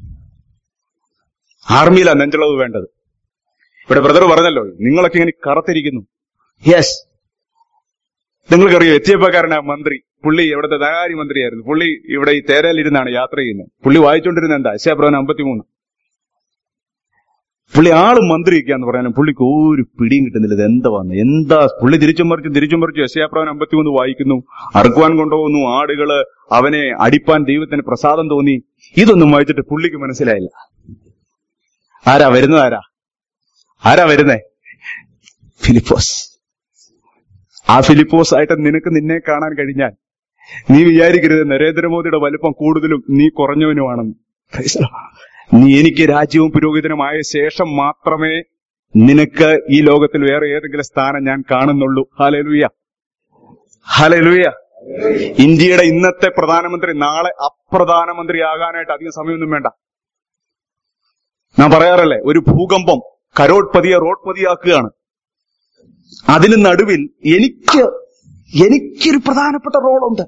ആർമിയിലാ നെഞ്ചളവ് വേണ്ടത് ഇവിടെ ബ്രദർ പറഞ്ഞല്ലോ നിങ്ങളൊക്കെ ഇങ്ങനെ കറത്തിരിക്കുന്നു യെസ് നിങ്ങൾക്കറിയോ എത്തിയപ്പക്കാരനാ മന്ത്രി പുള്ളി ഇവിടുത്തെ ധനകാര്യ മന്ത്രിയായിരുന്നു പുള്ളി ഇവിടെ ഈ തേരയിലിരുന്നാണ് യാത്ര ചെയ്യുന്നത് പുള്ളി വായിച്ചുകൊണ്ടിരുന്ന എന്താ അശാപ്രവൻ അമ്പത്തിമൂന്ന് പുള്ളി ആള് മന്ത്രിയൊക്കെയാന്ന് പറയാനും പുള്ളിക്ക് ഒരു പിടിയും കിട്ടുന്നില്ല ഇത് എന്താ വന്ന് എന്താ പുള്ളി തിരിച്ചും മറിച്ച് തിരിച്ചും മറിച്ച് യശയാപ്രവൻ അമ്പത്തിമൂന്ന് വായിക്കുന്നു അറുക്കുവാൻ കൊണ്ടുപോകുന്നു ആടുകള് അവനെ അടിപ്പാൻ ദൈവത്തിന് പ്രസാദം തോന്നി ഇതൊന്നും വായിച്ചിട്ട് പുള്ളിക്ക് മനസ്സിലായില്ല ആരാ വരുന്നത് ആരാ ആരാ വരുന്നേ ഫിലിപ്പോസ് ആ ഫിലിപ്പോസ് ആയിട്ട് നിനക്ക് നിന്നെ കാണാൻ കഴിഞ്ഞാൽ നീ വിചാരിക്കരുത് നരേന്ദ്രമോദിയുടെ വലുപ്പം കൂടുതലും നീ കുറഞ്ഞവനുമാണെന്ന് Praise the Lord. നീ എനിക്ക് രാജ്യവും പുരോഹിതനുമായ ശേഷം മാത്രമേ നിനക്ക് ഈ ലോകത്തിൽ വേറെ ഏതെങ്കിലും സ്ഥാനം ഞാൻ കാണുന്നുള്ളൂ ഹാലലുയ ഹാലലുയ ഇന്ത്യയുടെ ഇന്നത്തെ പ്രധാനമന്ത്രി നാളെ അപ്രധാനമന്ത്രി ആകാനായിട്ട് അധികം സമയമൊന്നും വേണ്ട ഞാൻ പറയാറല്ലേ ഒരു ഭൂകമ്പം കരോട്ട്പതിയെ റോഡ്പതിയാക്കുകയാണ് അതിന് നടുവിൽ എനിക്ക് എനിക്കൊരു പ്രധാനപ്പെട്ട റോളുണ്ട്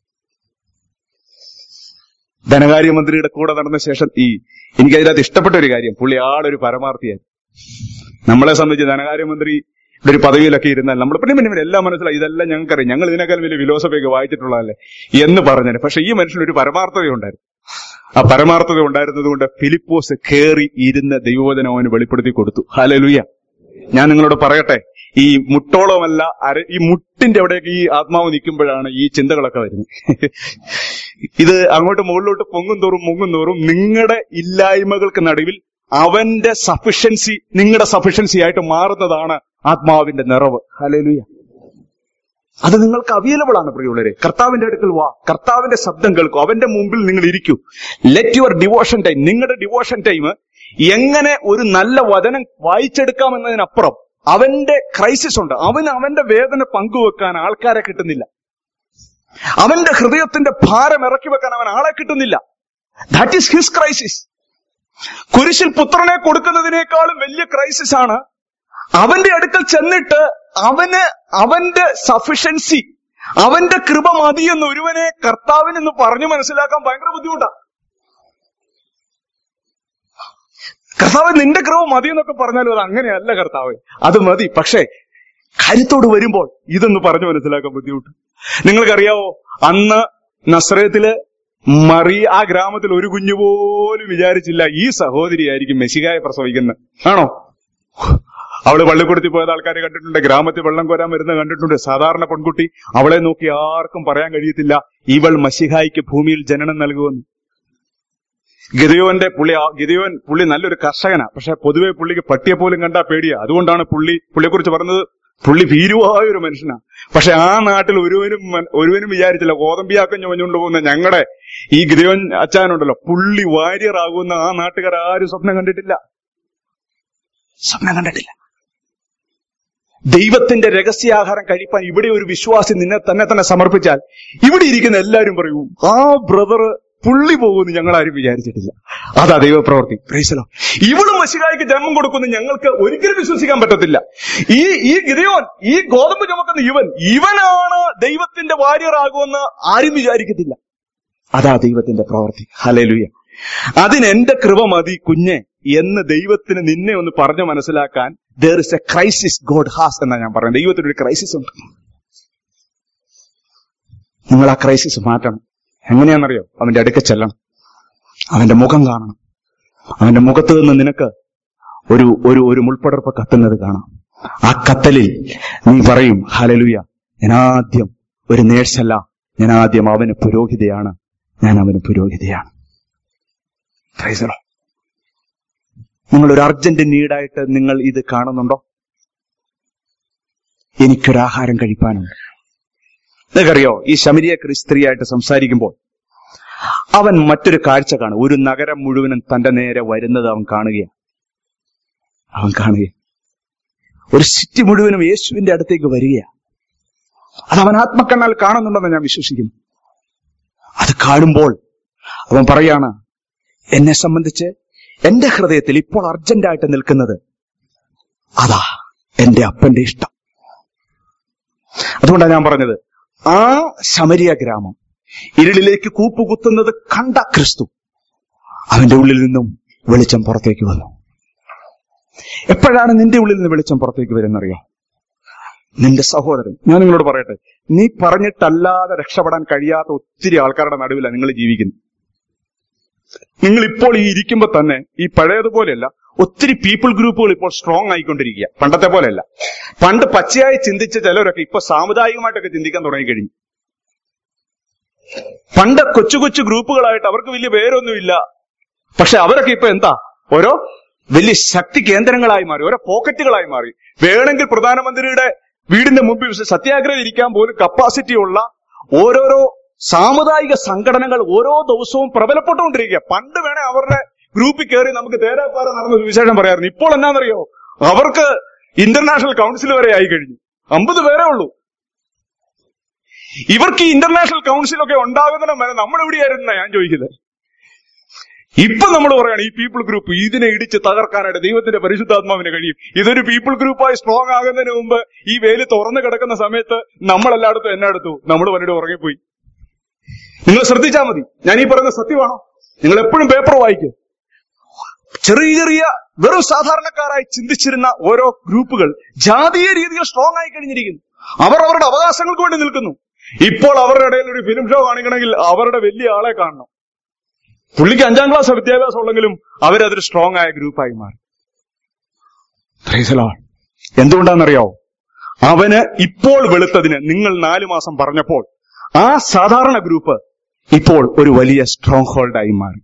ധനകാര്യമന്ത്രിയുടെ കൂടെ നടന്ന ശേഷം ഈ എനിക്ക് അതിനകത്ത് ഇഷ്ടപ്പെട്ട ഒരു കാര്യം പുള്ളി ആളൊരു പരമാർത്ഥിയായി നമ്മളെ സംബന്ധിച്ച് ധനകാര്യമന്ത്രി ഒരു പദവിയിലൊക്കെ ഇരുന്നാൽ നമ്മൾ പിന്നെ പിന്നെ പിന്നെ എല്ലാം മനസ്സിലായി ഇതെല്ലാം ഞങ്ങൾക്കറിയാം ഞങ്ങൾ ഇതിനേക്കാൾ വലിയ ഫിലോസഫിയൊക്കെ വായിച്ചിട്ടുള്ളതല്ലേ എന്ന് പറഞ്ഞത് പക്ഷെ ഈ മനുഷ്യന് ഒരു പരമാർത്ഥത ഉണ്ടായിരുന്നു ആ പരമാർത്ഥത ഉണ്ടായിരുന്നത് കൊണ്ട് ഫിലിപ്പോസ് കയറി ഇരുന്ന് ദൈവവചനം അവന് വെളിപ്പെടുത്തി കൊടുത്തു ഹലലുയ ഞാൻ നിങ്ങളോട് പറയട്ടെ ഈ മുട്ടോളമല്ല അര ഈ മുട്ടിന്റെ അവിടെയൊക്കെ ഈ ആത്മാവ് നിൽക്കുമ്പോഴാണ് ഈ ചിന്തകളൊക്കെ വരുന്നത് ഇത് അങ്ങോട്ട് മുകളിലോട്ട് പൊങ്ങും തോറും മുങ്ങും തോറും നിങ്ങളുടെ ഇല്ലായ്മകൾക്ക് നടുവിൽ അവന്റെ സഫിഷ്യൻസി നിങ്ങളുടെ സഫിഷ്യൻസി ആയിട്ട് മാറുന്നതാണ് ആത്മാവിന്റെ നിറവ് ഹലേലുയ അത് നിങ്ങൾക്ക് അവൈലബിൾ ആണ് പ്രിയുള്ളവരെ കർത്താവിന്റെ അടുക്കൽ വാ കർത്താവിന്റെ ശബ്ദം കേൾക്കൂ അവന്റെ മുമ്പിൽ നിങ്ങൾ ഇരിക്കൂ ലെറ്റ് യുവർ ഡിവോഷൻ ടൈം നിങ്ങളുടെ ഡിവോഷൻ ടൈം എങ്ങനെ ഒരു നല്ല വചനം വായിച്ചെടുക്കാം എന്നതിനപ്പുറം അവന്റെ ക്രൈസിസ് ഉണ്ട് അവന് അവന്റെ വേദന പങ്കുവെക്കാൻ ആൾക്കാരെ കിട്ടുന്നില്ല അവന്റെ ഹൃദയത്തിന്റെ ഭാരം ഇറക്കി വെക്കാൻ അവൻ ആളെ കിട്ടുന്നില്ല ദാറ്റ് ഈസ് ഹിസ് ക്രൈസിസ് കുരിശിൽ പുത്രനെ കൊടുക്കുന്നതിനേക്കാളും വലിയ ക്രൈസിസ് ആണ് അവന്റെ അടുക്കൽ ചെന്നിട്ട് അവന് അവന്റെ സഫിഷ്യൻസി അവന്റെ കൃപ മതിയെന്ന് ഒരുവനെ കർത്താവിനെന്ന് പറഞ്ഞു മനസ്സിലാക്കാൻ ഭയങ്കര ബുദ്ധിമുട്ടാണ് കർത്താവ് നിന്റെ കൃപ മതി എന്നൊക്കെ പറഞ്ഞാലും അത് അങ്ങനെയല്ല കർത്താവ് അത് മതി പക്ഷേ കാര്യത്തോട് വരുമ്പോൾ ഇതൊന്ന് പറഞ്ഞു മനസ്സിലാക്കാൻ ബുദ്ധിമുട്ട് നിങ്ങൾക്കറിയാവോ അന്ന് നസ്രയത്തില് മറി ആ ഗ്രാമത്തിൽ ഒരു കുഞ്ഞു പോലും വിചാരിച്ചില്ല ഈ സഹോദരിയായിരിക്കും മെസ്സികായെ പ്രസവിക്കുന്നത് ആണോ അവള് പള്ളിക്കൂടത്തിൽ പോയത് ആൾക്കാർ കണ്ടിട്ടുണ്ട് ഗ്രാമത്തിൽ വെള്ളം കോരാൻ വരുന്നത് കണ്ടിട്ടുണ്ട് സാധാരണ പെൺകുട്ടി അവളെ നോക്കി ആർക്കും പറയാൻ കഴിയത്തില്ല ഇവൾ മഷിഹായിക്ക് ഭൂമിയിൽ ജനനം നൽകുമെന്ന് ഗിതയോന്റെ പുള്ളി ആ- ഗിതയോൻ പുള്ളി നല്ലൊരു കർഷകനാ പക്ഷെ പൊതുവെ പുള്ളിക്ക് പട്ടിയെ പോലും കണ്ടാ പേടിയാ അതുകൊണ്ടാണ് പുള്ളി പുള്ളിയെ കുറിച്ച് പറഞ്ഞത് പുള്ളി ഭീരുവായ ഒരു മനുഷ്യനാ പക്ഷെ ആ നാട്ടിൽ ഒരുവനും മൻ- ഒരുവനും വിചാരിച്ചില്ല ഗോതമ്പിയാക്കം ചുമഞ്ഞുകൊണ്ട് പോകുന്ന ഞങ്ങളുടെ ഈ ഗിതയോൻ അച്ചാനുണ്ടല്ലോ പുള്ളി വാര്യറാകുന്ന ആ നാട്ടുകാർ ആരും സ്വപ്നം കണ്ടിട്ടില്ല സ്വപ്നം കണ്ടിട്ടില്ല ദൈവത്തിന്റെ രഹസ്യാഹാരം കഴിപ്പാൻ ഇവിടെ ഒരു വിശ്വാസി നിന്നെ തന്നെ തന്നെ സമർപ്പിച്ചാൽ ഇവിടെ ഇരിക്കുന്ന എല്ലാവരും പറയൂ ആ ബ്രദർ പുള്ളി പോകുമെന്ന് ഞങ്ങൾ ആരും വിചാരിച്ചിട്ടില്ല അതാ ദൈവപ്രവർത്തി പ്രേസലോ ഇവളും മഷികായ്ക്ക് ജന്മം കൊടുക്കുന്ന ഞങ്ങൾക്ക് ഒരിക്കലും വിശ്വസിക്കാൻ പറ്റത്തില്ല ഈ ഈ ഗിരിയോൻ ഈ ഗോതമ്പ് ചുമക്കുന്ന ഇവൻ ഇവനാണ് ദൈവത്തിന്റെ വാര്യറാകുമെന്ന് ആരും വിചാരിക്കത്തില്ല അതാ ദൈവത്തിന്റെ പ്രവൃത്തി ഹലലുയ അതിന് എന്റെ കൃപ മതി കുഞ്ഞെ എന്ന് ദൈവത്തിന് നിന്നെ ഒന്ന് പറഞ്ഞു മനസ്സിലാക്കാൻ there is a crisis God has എന്നാ ഞാൻ പറയുന്നത് ദൈവത്തിന് ഒരു ക്രൈസിസ് ഉണ്ട് നിങ്ങൾ ആ ക്രൈസിസ് മാറ്റണം എങ്ങനെയാണെന്നറിയോ അവന്റെ അടുക്ക ചെല്ലണം അവന്റെ മുഖം കാണണം അവന്റെ മുഖത്ത് നിന്ന് നിനക്ക് ഒരു ഒരു ഒരു മുൾപ്പടർപ്പ് കത്തുന്നത് കാണാം ആ കത്തലിൽ നീ പറയും ഹലലുയ ഞാൻ ആദ്യം ഒരു നേഴ്സല്ല ഞാൻ ആദ്യം അവന് പുരോഹിതയാണ് ഞാൻ അവന് പുരോഹിതയാണ് Praise the Lord. നിങ്ങൾ ഒരു അർജന്റ് നീഡായിട്ട് നിങ്ങൾ ഇത് കാണുന്നുണ്ടോ എനിക്കൊരു ആഹാരം കഴിപ്പാനുണ്ട് നിങ്ങൾക്കറിയോ ഈ ശമരിയ സ്ത്രീയായിട്ട് സംസാരിക്കുമ്പോൾ അവൻ മറ്റൊരു കാഴ്ച കാണും ഒരു നഗരം മുഴുവനും തന്റെ നേരെ വരുന്നത് അവൻ കാണുകയാണ് അവൻ കാണുകയാണ് ഒരു സിറ്റി മുഴുവനും യേശുവിന്റെ അടുത്തേക്ക് വരികയാണ് അത് അവൻ ആത്മക്കണ്ണാൽ കാണുന്നുണ്ടെന്ന് ഞാൻ വിശ്വസിക്കുന്നു അത് കാണുമ്പോൾ അവൻ പറയാണ് എന്നെ സംബന്ധിച്ച് എന്റെ ഹൃദയത്തിൽ ഇപ്പോൾ അർജന്റായിട്ട് നിൽക്കുന്നത് അതാ എന്റെ അപ്പന്റെ ഇഷ്ടം അതുകൊണ്ടാണ് ഞാൻ പറഞ്ഞത് ആ ശമരിയ ഗ്രാമം ഇരുളിലേക്ക് കൂപ്പുകുത്തുന്നത് കണ്ട ക്രിസ്തു അവന്റെ ഉള്ളിൽ നിന്നും വെളിച്ചം പുറത്തേക്ക് വന്നു എപ്പോഴാണ് നിന്റെ ഉള്ളിൽ നിന്ന് വെളിച്ചം പുറത്തേക്ക് വരുന്നറിയോ നിന്റെ സഹോദരൻ ഞാൻ നിങ്ങളോട് പറയട്ടെ നീ പറഞ്ഞിട്ടല്ലാതെ രക്ഷപ്പെടാൻ കഴിയാത്ത ഒത്തിരി ആൾക്കാരുടെ നടുവിലാണ് നിങ്ങൾ ജീവിക്കുന്നത് നിങ്ങൾ ഇപ്പോൾ ഈ ഇരിക്കുമ്പോൾ തന്നെ ഈ പഴയതുപോലെയല്ല ഒത്തിരി പീപ്പിൾ ഗ്രൂപ്പുകൾ ഇപ്പോൾ സ്ട്രോങ് ആയിക്കൊണ്ടിരിക്കുക പണ്ടത്തെ പോലെയല്ല പണ്ട് പച്ചയായി ചിന്തിച്ച ചിലരൊക്കെ ഇപ്പൊ സാമുദായികമായിട്ടൊക്കെ ചിന്തിക്കാൻ തുടങ്ങിക്കഴിഞ്ഞു പണ്ട് കൊച്ചു കൊച്ചു ഗ്രൂപ്പുകളായിട്ട് അവർക്ക് വലിയ പേരൊന്നുമില്ല പക്ഷെ അവരൊക്കെ ഇപ്പൊ എന്താ ഓരോ വലിയ ശക്തി കേന്ദ്രങ്ങളായി മാറി ഓരോ പോക്കറ്റുകളായി മാറി വേണമെങ്കിൽ പ്രധാനമന്ത്രിയുടെ വീടിന്റെ മുമ്പിൽ സത്യാഗ്രഹം ഇരിക്കാൻ പോലും കപ്പാസിറ്റി ഉള്ള ഓരോരോ സാമുദായിക സംഘടനകൾ ഓരോ ദിവസവും പ്രബലപ്പെട്ടുകൊണ്ടിരിക്കുക പണ്ട് വേണേ അവരുടെ ഗ്രൂപ്പിൽ കയറി നമുക്ക് തേരാപ്പാറ നടന്ന വിശേഷം പറയാറുണ്ട് ഇപ്പോൾ എന്നാണെന്നറിയോ അവർക്ക് ഇന്റർനാഷണൽ കൗൺസിൽ വരെ ആയി കഴിഞ്ഞു അമ്പത് പേരേ ഉള്ളൂ ഇവർക്ക് ഈ ഇന്റർനാഷണൽ കൗൺസിലൊക്കെ ഉണ്ടാകുന്നതിനും വരെ നമ്മൾ എവിടെയായിരുന്ന ഞാൻ ചോദിക്കുന്നത് ഇപ്പൊ നമ്മൾ പറയാണ് ഈ പീപ്പിൾ ഗ്രൂപ്പ് ഇതിനെ ഇടിച്ച് തകർക്കാനായിട്ട് ദൈവത്തിന്റെ പരിശുദ്ധാത്മാവിന് കഴിയും ഇതൊരു പീപ്പിൾ ഗ്രൂപ്പായി സ്ട്രോങ് ആകുന്നതിന് മുമ്പ് ഈ വേലി തുറന്നു കിടക്കുന്ന സമയത്ത് നമ്മൾ എല്ലായിടത്തും എന്നെ അടുത്തു നമ്മൾ പലരും ഉറങ്ങിപ്പോയി നിങ്ങൾ ശ്രദ്ധിച്ചാൽ മതി ഞാൻ ഈ പറയുന്ന സത്യമാണോ നിങ്ങൾ എപ്പോഴും പേപ്പർ വായിക്കും ചെറിയ ചെറിയ വെറും സാധാരണക്കാരായി ചിന്തിച്ചിരുന്ന ഓരോ ഗ്രൂപ്പുകൾ ജാതീയ രീതിയിൽ സ്ട്രോങ് ആയി കഴിഞ്ഞിരിക്കുന്നു അവർ അവരുടെ അവകാശങ്ങൾക്ക് വേണ്ടി നിൽക്കുന്നു ഇപ്പോൾ അവരുടെ ഇടയിൽ ഒരു ഫിലിം ഷോ കാണിക്കണമെങ്കിൽ അവരുടെ വലിയ ആളെ കാണണം പുള്ളിക്ക് അഞ്ചാം ക്ലാസ് വിദ്യാഭ്യാസം ഉള്ളെങ്കിലും അവരതൊരു സ്ട്രോങ് ആയ ഗ്രൂപ്പായി മാറി Praise the Lord. എന്തുകൊണ്ടാണെന്നറിയാവോ അവന് ഇപ്പോൾ വെളുത്തതിന് നിങ്ങൾ നാലു മാസം പറഞ്ഞപ്പോൾ ആ സാധാരണ ഗ്രൂപ്പ് ഇപ്പോൾ ഒരു വലിയ സ്ട്രോങ് ഹോൾഡായി മാറി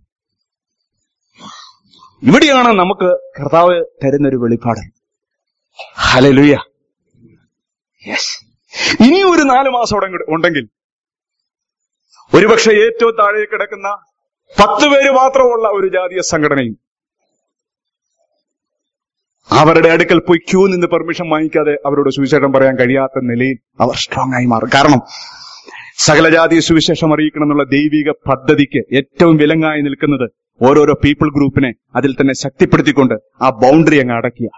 ഇവിടെയാണ് നമുക്ക് കർത്താവ് തരുന്നൊരു വെളിപ്പാട് ഹലലുയ യെസ് ഇനി ഒരു നാല് മാസം അവിടെ ഉണ്ടെങ്കിൽ ഒരുപക്ഷെ ഏറ്റവും താഴെ കിടക്കുന്ന പത്ത് പേര് മാത്രമുള്ള ഒരു ജാതീയ സംഘടനയും അവരുടെ അടുക്കൽ പോയി ക്യൂ നിന്ന് പെർമിഷൻ വാങ്ങിക്കാതെ അവരോട് സുവിശേഷം പറയാൻ കഴിയാത്ത നിലയിൽ അവർ സ്ട്രോങ് ആയി മാറും കാരണം സകലജാതീയ സുവിശേഷം അറിയിക്കണം എന്നുള്ള ദൈവിക പദ്ധതിക്ക് ഏറ്റവും വിലങ്ങായി നിൽക്കുന്നത് ഓരോരോ പീപ്പിൾ ഗ്രൂപ്പിനെ അതിൽ തന്നെ ശക്തിപ്പെടുത്തിക്കൊണ്ട് ആ ബൗണ്ടറി അങ്ങ് അടക്കിയ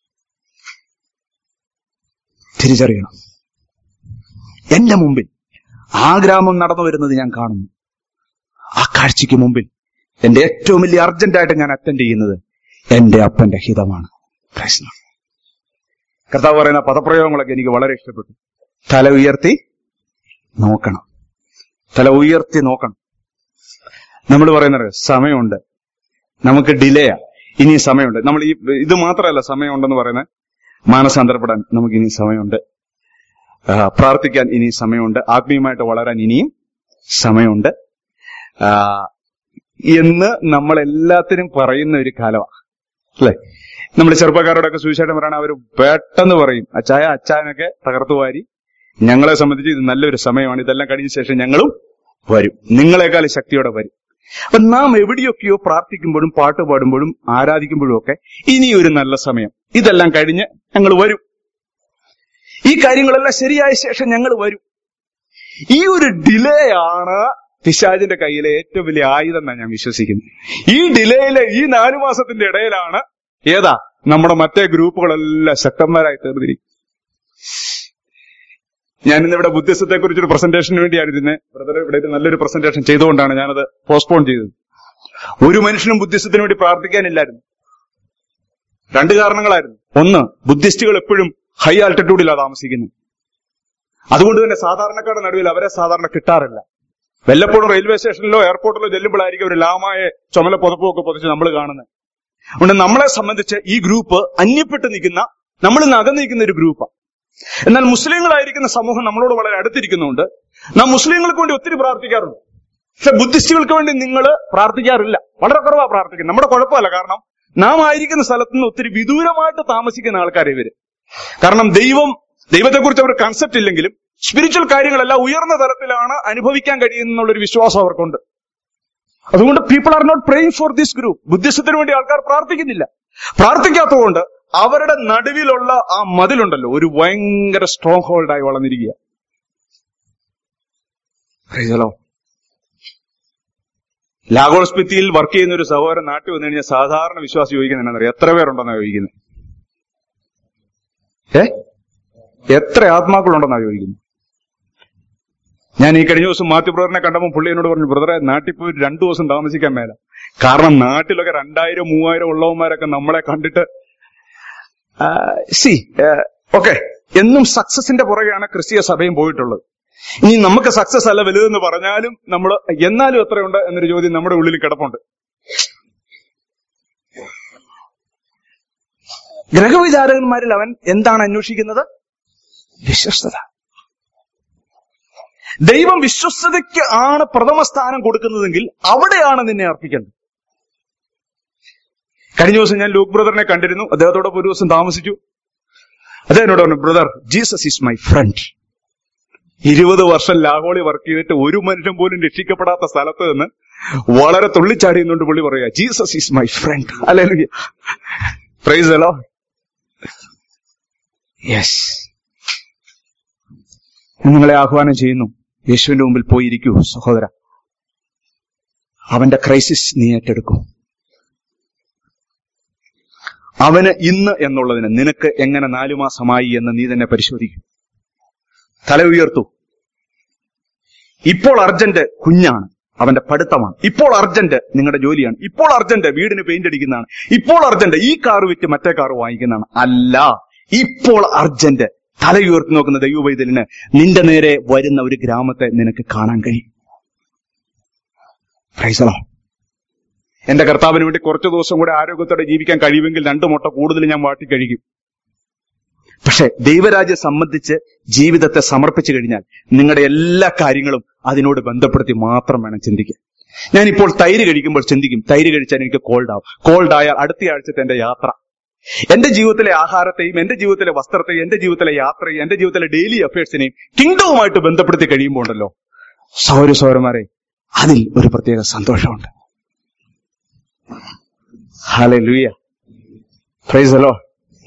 തിരിച്ചറിയണം എന്റെ മുമ്പിൽ ആ ഗ്രാമം നടന്നു വരുന്നത് ഞാൻ കാണുന്നു ആ കാഴ്ചയ്ക്ക് മുമ്പിൽ എന്റെ ഏറ്റവും വലിയ അർജന്റായിട്ട് ഞാൻ അറ്റൻഡ് ചെയ്യുന്നത് എന്റെ അപ്പന്റെ ഹിതമാണ് പ്രശ്നം കർത്താവ് പറയുന്ന പദപ്രയോഗങ്ങളൊക്കെ എനിക്ക് വളരെ ഇഷ്ടപ്പെട്ടു തല ഉയർത്തി നോക്കണം തല ഉയർത്തി നോക്കണം നമ്മൾ പറയുന്നത് സമയമുണ്ട് നമുക്ക് ഡിലേയാ ഇനി സമയമുണ്ട് നമ്മൾ ഈ ഇത് മാത്രമല്ല സമയമുണ്ടെന്ന് പറയുന്നത് മാനസാന്തരപ്പെടാൻ നമുക്ക് ഇനി സമയമുണ്ട് ആ, പ്രാർത്ഥിക്കാൻ ഇനി സമയമുണ്ട് ആത്മീയമായിട്ട് വളരാൻ ഇനിയും സമയമുണ്ട് ആ, എന്ന് നമ്മൾ എല്ലാത്തിനും പറയുന്ന ഒരു കാലമാണ് അല്ലെ നമ്മൾ ചെറുപ്പക്കാരോടൊക്കെ സുവിശേഷം പറയണ അവർ പെട്ടെന്ന് പറയും അച്ചായ അച്ചായനൊക്കെ തകർത്തു വാരി ഞങ്ങളെ സംബന്ധിച്ച് ഇത് നല്ലൊരു സമയമാണ് ഇതെല്ലാം കഴിഞ്ഞ ശേഷം ഞങ്ങളും വരും നിങ്ങളെക്കാൾ ശക്തിയോടെ വരും അപ്പൊ നാം എവിടെയൊക്കെയോ പ്രാർത്ഥിക്കുമ്പോഴും പാട്ട് പാടുമ്പോഴും ആരാധിക്കുമ്പോഴും ഒക്കെ ഇനി ഒരു നല്ല സമയം ഇതെല്ലാം കഴിഞ്ഞ് ഞങ്ങൾ വരും ഈ കാര്യങ്ങളെല്ലാം ശരിയായ ശേഷം ഞങ്ങൾ വരും ഈ ഒരു ഡിലേ ആണ് പിശാജിന്റെ കയ്യിലെ ഏറ്റവും വലിയ ആയുധം എന്നാണ് ഞാൻ വിശ്വസിക്കുന്നത് ഈ ഡിലേയിലെ ഈ നാലു മാസത്തിന്റെ ഇടയിലാണ് ഏതാ നമ്മുടെ മറ്റേ ഗ്രൂപ്പുകളെല്ലാം ശക്തന്മാരായി തീർന്നിരിക്കും ഞാൻ ഇന്ന് ഇവിടെ ബുദ്ധിസത്തെ കുറിച്ചൊരു പ്രസന്റേഷന് വേണ്ടിയാണ് ഇരുന്നത് ബ്രദർ ഇവിടെ ഒരു നല്ലൊരു പ്രസന്റേഷൻ ചെയ്തുകൊണ്ടാണ് ഞാനത് പോസ്റ്റ്പോൺ ചെയ്തത് ഒരു മനുഷ്യനും ബുദ്ധിസത്തിന് വേണ്ടി പ്രാർത്ഥിക്കാനില്ലായിരുന്നു രണ്ട് കാരണങ്ങളായിരുന്നു ഒന്ന് ബുദ്ധിസ്റ്റുകൾ എപ്പോഴും ഹൈ ആൾട്ടിറ്റ്യൂഡിലാണ് താമസിക്കുന്നത് അതുകൊണ്ട് തന്നെ സാധാരണക്കാരുടെ നടുവിൽ അവരെ സാധാരണ കിട്ടാറില്ല വല്ലപ്പോഴും റെയിൽവേ സ്റ്റേഷനിലോ എയർപോർട്ടിലോ ചെല്ലുമ്പോഴായിരിക്കും ഒരു ലാമായ ചുമല പുതപ്പൊക്കെ പൊതിച്ച് നമ്മൾ കാണുന്നത് അതുകൊണ്ട് നമ്മളെ സംബന്ധിച്ച് ഈ ഗ്രൂപ്പ് അന്യപ്പെട്ട് നിൽക്കുന്ന നമ്മൾ ഇന്ന് അകന്ന് നിൽക്കുന്ന ഒരു ഗ്രൂപ്പാണ് എന്നാൽ മുസ്ലിങ്ങളായിരിക്കുന്ന സമൂഹം നമ്മളോട് വളരെ അടുത്തിരിക്കുന്നുണ്ട് നാം മുസ്ലിങ്ങൾക്ക് വേണ്ടി ഒത്തിരി പ്രാർത്ഥിക്കാറുണ്ട് പക്ഷെ ബുദ്ധിസ്റ്റുകൾക്ക് വേണ്ടി നിങ്ങൾ പ്രാർത്ഥിക്കാറില്ല വളരെ കുറവാ പ്രാർത്ഥിക്കുന്നത് നമ്മുടെ കുഴപ്പമല്ല കാരണം നാം ആയിരിക്കുന്ന സ്ഥലത്ത് നിന്ന് ഒത്തിരി വിദൂരമായിട്ട് താമസിക്കുന്ന ആൾക്കാരെ ഇവര് കാരണം ദൈവം ദൈവത്തെക്കുറിച്ച് അവർ കൺസെപ്റ്റ് ഇല്ലെങ്കിലും സ്പിരിച്വൽ കാര്യങ്ങളെല്ലാം ഉയർന്ന തലത്തിലാണ് അനുഭവിക്കാൻ കഴിയുന്നുള്ളൊരു വിശ്വാസം അവർക്കുണ്ട് അതുകൊണ്ട് people are not praying for this group ബുദ്ധിസത്തിന് വേണ്ടി ആൾക്കാർ പ്രാർത്ഥിക്കുന്നില്ല പ്രാർത്ഥിക്കാത്തതുകൊണ്ട് അവരുടെ നടുവിലുള്ള ആ മതിലുണ്ടല്ലോ ഒരു ഭയങ്കര സ്ട്രോങ് ഹോൾഡായി വളർന്നിരിക്കുക Praise ലാഗോസ്പിത്തിയിൽ വർക്ക് ചെയ്യുന്ന ഒരു സഹോദരൻ നാട്ടിൽ വന്നു കഴിഞ്ഞാൽ സാധാരണ വിശ്വാസം ചോദിക്കുന്നത് എന്നറിയാം എത്ര പേരുണ്ടെന്നാ ചോദിക്കുന്നത് ഏ എത്ര ആത്മാക്കളുണ്ടെന്നാ ചോദിക്കുന്നത് ഞാൻ ഈ കഴിഞ്ഞ ദിവസം മാത്യു ബ്രദറിനെ കണ്ടപ്പോൾ പുള്ളി എന്നോട് പറഞ്ഞു ബ്രദറെ നാട്ടിൽ പോയി രണ്ടു ദിവസം താമസിക്കാൻ മേല കാരണം നാട്ടിലൊക്കെ രണ്ടായിരം മൂവായിരം ഉള്ളവന്മാരൊക്കെ നമ്മളെ കണ്ടിട്ട് സി ഓക്കെ എന്നും സക്സസിന്റെ പുറകെയാണ് ക്രിസ്തീയ സഭയും പോയിട്ടുള്ളത് ഇനി നമുക്ക് സക്സസ് അല്ല വലുതെന്ന് പറഞ്ഞാലും നമ്മൾ എന്നാലും എത്രയുണ്ട് എന്നൊരു ചോദ്യം നമ്മുടെ ഉള്ളിൽ കിടപ്പുണ്ട് ഗ്രഹവിചാരകന്മാരിൽ അവൻ എന്താണ് അന്വേഷിക്കുന്നത് വിശ്വസ്തത ദൈവം വിശ്വസ്തതയ്ക്ക് ആണ് പ്രഥമ സ്ഥാനം കൊടുക്കുന്നതെങ്കിൽ അവിടെയാണ് നിന്നെ അർപ്പിക്കേണ്ടത് കഴിഞ്ഞ ദിവസം ഞാൻ ലൂക്ക് ബ്രദറിനെ കണ്ടിരുന്നു അദ്ദേഹത്തോടൊപ്പം ഒരു ദിവസം താമസിച്ചു അദ്ദേഹം എന്നോട് പറഞ്ഞു brother Jesus is my friend ഇരുപത് വർഷം ലാഹോളി വർക്ക് ചെയ്തിട്ട് ഒരു മനുഷ്യൻ പോലും രക്ഷിക്കപ്പെടാത്ത സ്ഥലത്ത് നിന്ന് വളരെ തുള്ളിച്ചാടിയുന്നുണ്ട് പുള്ളി പറയുക ജീസസ് ഈസ് മൈ ഫ്രണ്ട് അല്ലെ പ്രൈസ് അലോ യെസ് നിങ്ങളെ ആഹ്വാനം ചെയ്യുന്നു യേശുവിന്റെ മുമ്പിൽ പോയിരിക്കൂ സഹോദര അവന്റെ ക്രൈസിസ് നീ ഏറ്റെടുക്കൂ അവന് ഇന്ന് എന്നുള്ളതിന് നിനക്ക് എങ്ങനെ നാലു മാസമായി എന്ന് നീ തന്നെ പരിശോധിക്കും തല ഉയർത്തു ഇപ്പോൾ അർജന്റ് കുഞ്ഞാണ് അവന്റെ പഠിത്തമാണ് ഇപ്പോൾ അർജന്റ് നിങ്ങളുടെ ജോലിയാണ് ഇപ്പോൾ അർജന്റ് വീടിന് പെയിന്റ് അടിക്കുന്നതാണ് ഇപ്പോൾ അർജന്റ് ഈ കാർ വിറ്റ് മറ്റേ കാർ വാങ്ങിക്കുന്നതാണ് അല്ല ഇപ്പോൾ അർജന്റ് തല ഉയർത്തി നോക്കുന്ന ദൈവവൈതലിന് നിന്റെ നേരെ വരുന്ന ഒരു ഗ്രാമത്തെ നിനക്ക് കാണാൻ കഴിയും പ്രൈസലോ എന്റെ കർത്താവിന് വേണ്ടി കുറച്ചു ദിവസം കൂടെ ആരോഗ്യത്തോടെ ജീവിക്കാൻ കഴിയുമെങ്കിൽ രണ്ടു മുട്ട കൂടുതൽ ഞാൻ വാട്ടി കഴിക്കും പക്ഷെ ദൈവരാജ്യം സംബന്ധിച്ച് ജീവിതത്തെ സമർപ്പിച്ചു കഴിഞ്ഞാൽ നിങ്ങളുടെ എല്ലാ കാര്യങ്ങളും അതിനോട് ബന്ധപ്പെടുത്തി മാത്രം വേണം ചിന്തിക്കാൻ ഞാനിപ്പോൾ തൈര് കഴിക്കുമ്പോൾ ചിന്തിക്കും തൈര് കഴിച്ചാൽ എനിക്ക് കോൾഡ് ആവും കോൾഡ് ആയാൽ അടുത്ത ആഴ്ചത്തെ എന്റെ യാത്ര എന്റെ ജീവിതത്തിലെ ആഹാരത്തെയും എന്റെ ജീവിതത്തിലെ വസ്ത്രത്തെയും എന്റെ ജീവിതത്തിലെ യാത്രയും എന്റെ ജീവിതത്തിലെ ഡെയിലി അഫയേഴ്സിനെയും കിങ്ഡവുമായിട്ട് ബന്ധപ്പെടുത്തി കഴിയുമ്പോൾ ഉണ്ടല്ലോ സൗര സൗരന്മാരെ അതിൽ ഒരു പ്രത്യേക സന്തോഷമുണ്ട് ഹലേ ലൂയ പ്രൈസ് അലോ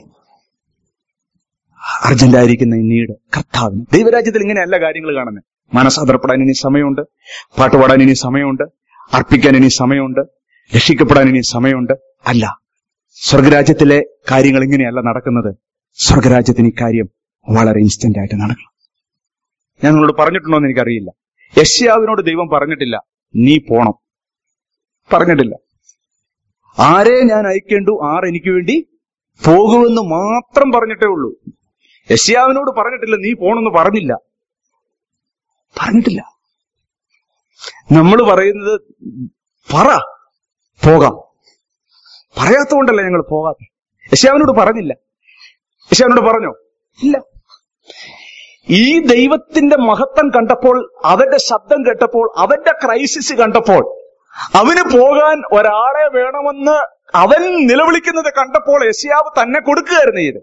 അർജന്റായിരിക്കുന്ന ഈ നീട് കർത്താവിന് ദൈവരാജ്യത്തിൽ ഇങ്ങനെയല്ല കാര്യങ്ങൾ കാണുന്നത് മനസ്സാദരപ്പെടാൻ ഇനി സമയമുണ്ട് പാട്ടുപാടാൻ ഇനി സമയമുണ്ട് അർപ്പിക്കാൻ ഇനി സമയമുണ്ട് രക്ഷിക്കപ്പെടാൻ ഇനി സമയമുണ്ട് അല്ല സ്വർഗരാജ്യത്തിലെ കാര്യങ്ങൾ ഇങ്ങനെയല്ല നടക്കുന്നത് സ്വർഗരാജ്യത്തിന് ഈ കാര്യം വളരെ ഇൻസ്റ്റന്റ് ആയിട്ട് നടക്കണം ഞാൻ നിങ്ങളോട് പറഞ്ഞിട്ടുണ്ടോ എന്ന് എനിക്കറിയില്ല യശ്യാവിനോട് ദൈവം പറഞ്ഞിട്ടില്ല നീ പോണം പറഞ്ഞിട്ടില്ല ആരെ ഞാൻ അയക്കേണ്ടു ആർ എനിക്ക് വേണ്ടി പോകുമെന്ന് മാത്രം പറഞ്ഞിട്ടേ ഉള്ളൂ യശ്യാവിനോട് പറഞ്ഞിട്ടില്ല നീ പോണെന്ന് പറഞ്ഞില്ല പറഞ്ഞിട്ടില്ല നമ്മൾ പറയുന്നത് പറ പോകാം പറയാത്തതുകൊണ്ടല്ല ഞങ്ങൾ പോകാത്ത യശ്യാവിനോട് പറഞ്ഞില്ല യശ്യാവിനോട് പറഞ്ഞോ ഇല്ല ഈ ദൈവത്തിന്റെ മഹത്വം കണ്ടപ്പോൾ അവന്റെ ശബ്ദം കേട്ടപ്പോൾ അവന്റെ ക്രൈസിസ് കണ്ടപ്പോൾ അവന് പോകാൻ ഒരാളെ വേണമെന്ന് അവൻ നിലവിളിക്കുന്നത് കണ്ടപ്പോൾ യശ്യാവ് തന്നെ കൊടുക്കുകയായിരുന്നു ഇത്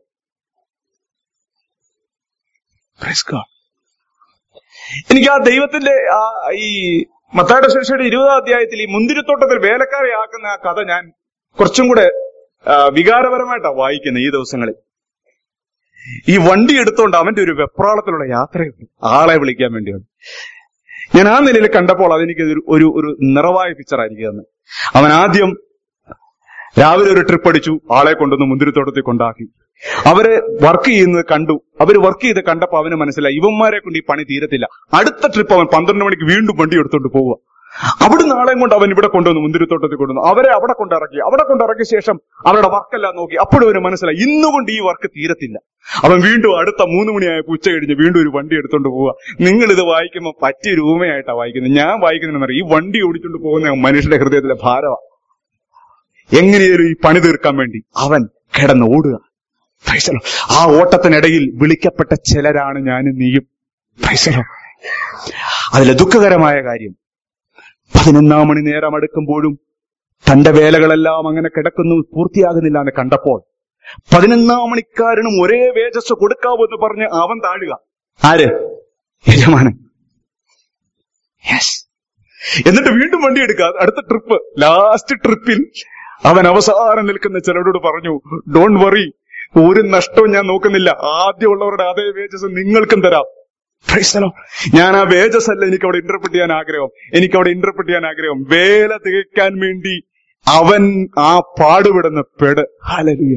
Praise God. എനിക്ക് ആ ദൈവത്തിന്റെ ആ ഈ മത്തായുടെ ശേഷിയുടെ ഇരുപതാം അധ്യായത്തിൽ ഈ മുന്തിരിത്തോട്ടത്തിൽ വേലക്കാരെ ആക്കുന്ന ആ കഥ ഞാൻ കുറച്ചും കൂടെ ആ, വികാരപരമായിട്ടാണ് വായിക്കുന്നത് ഈ ദിവസങ്ങളിൽ ഈ വണ്ടി എടുത്തോണ്ട് അവന്റെ ഒരു വെപ്രാളത്തിലുള്ള യാത്രയുണ്ട് ആളെ വിളിക്കാൻ വേണ്ടിയാണ് ഞാൻ ആ നിലയിൽ കണ്ടപ്പോൾ അതെനിക്ക് ഒരു ഒരു ഒരു നിറവായ പിക്ചറായിരിക്കും അന്ന് അവൻ ആദ്യം രാവിലെ ഒരു ട്രിപ്പ് അടിച്ചു ആളെ കൊണ്ടുവന്ന് മുന്തിരിത്തോട്ടത്തിൽ കൊണ്ടാക്കി അവര് വർക്ക് ചെയ്യുന്നത് കണ്ടു അവര് വർക്ക് ചെയ്ത് കണ്ടപ്പോ അവന് മനസ്സിലായി ഇവന്മാരെ കൊണ്ട് ഈ പണി തീരത്തില്ല അടുത്ത ട്രിപ്പ് അവൻ പന്ത്രണ്ട് മണിക്ക് വീണ്ടും വണ്ടി എടുത്തോണ്ട് പോവുക അവിടെ നാളെയും കൊണ്ട് അവൻ ഇവിടെ കൊണ്ടുവന്നു മുന്തിരിത്തോട്ടത്തിൽ കൊണ്ടുവന്നു അവരെ അവിടെ കൊണ്ടിറക്കി അവിടെ കൊണ്ടിറക്കിയ ശേഷം അവരുടെ വർക്കെല്ലാം നോക്കി അപ്പോഴും അവന് മനസ്സിലായി ഇന്നുകൊണ്ട് ഈ വർക്ക് തീരത്തില്ല അവൻ വീണ്ടും അടുത്ത മൂന്ന് മണിയായപ്പോ ഉച്ച കഴിഞ്ഞ് വീണ്ടും ഒരു വണ്ടി എടുത്തോണ്ട് പോവുക നിങ്ങൾ ഇത് വായിക്കുമ്പോൾ പറ്റിയ രൂപയായിട്ടാണ് വായിക്കുന്നത് ഞാൻ വായിക്കുന്നതെന്ന് ഈ വണ്ടി ഓടിച്ചോണ്ട് പോകുന്ന മനുഷ്യന്റെ ഹൃദയത്തിലെ ഭാരമാണ് എങ്ങനെയാലും ഈ പണി തീർക്കാൻ വേണ്ടി അവൻ കിടന്ന് ഓടുക Praise the Lord. ആ ഓട്ടത്തിനിടയിൽ വിളിക്കപ്പെട്ട ചിലരാണ് ഞാനും നീയും Praise the Lord. അതിലെ ദുഃഖകരമായ കാര്യം പതിനൊന്നാം മണി നേരം അടുക്കുമ്പോഴും തന്റെ വേലകളെല്ലാം അങ്ങനെ കിടക്കുന്നു പൂർത്തിയാകുന്നില്ല എന്ന് കണ്ടപ്പോൾ പതിനൊന്നാം മണിക്കാരനും ഒരേ വേജസ് കൊടുക്കാവെന്ന് പറഞ്ഞ് അവൻ താഴുക ആര് യജമാനൻ യെസ് എന്നിട്ട് വീണ്ടും വണ്ടി എടുക്കുക അടുത്ത ട്രിപ്പ് ലാസ്റ്റ് ട്രിപ്പിൽ അവൻ അവസാനം നിൽക്കുന്ന ചിലരോട് പറഞ്ഞു ഡോണ്ട് വറി ഒരു നഷ്ടവും ഞാൻ നോക്കുന്നില്ല ആദ്യമുള്ളവരുടെ അതേ വേജസ് നിങ്ങൾക്കും തരാം Praise the Lord. ഞാൻ ആ വേജസ് അല്ല എനിക്ക് അവിടെ ഇന്റർപ്രറ്റ് ചെയ്യാൻ ആഗ്രഹം എനിക്ക് അവിടെ ഇന്റർപ്രറ്റ് ചെയ്യാൻ ആഗ്രഹം വേല തികയ്ക്കാൻ വേണ്ടി അവൻ ആ പാടുപെടുന്ന പെട് ഹാലലുയ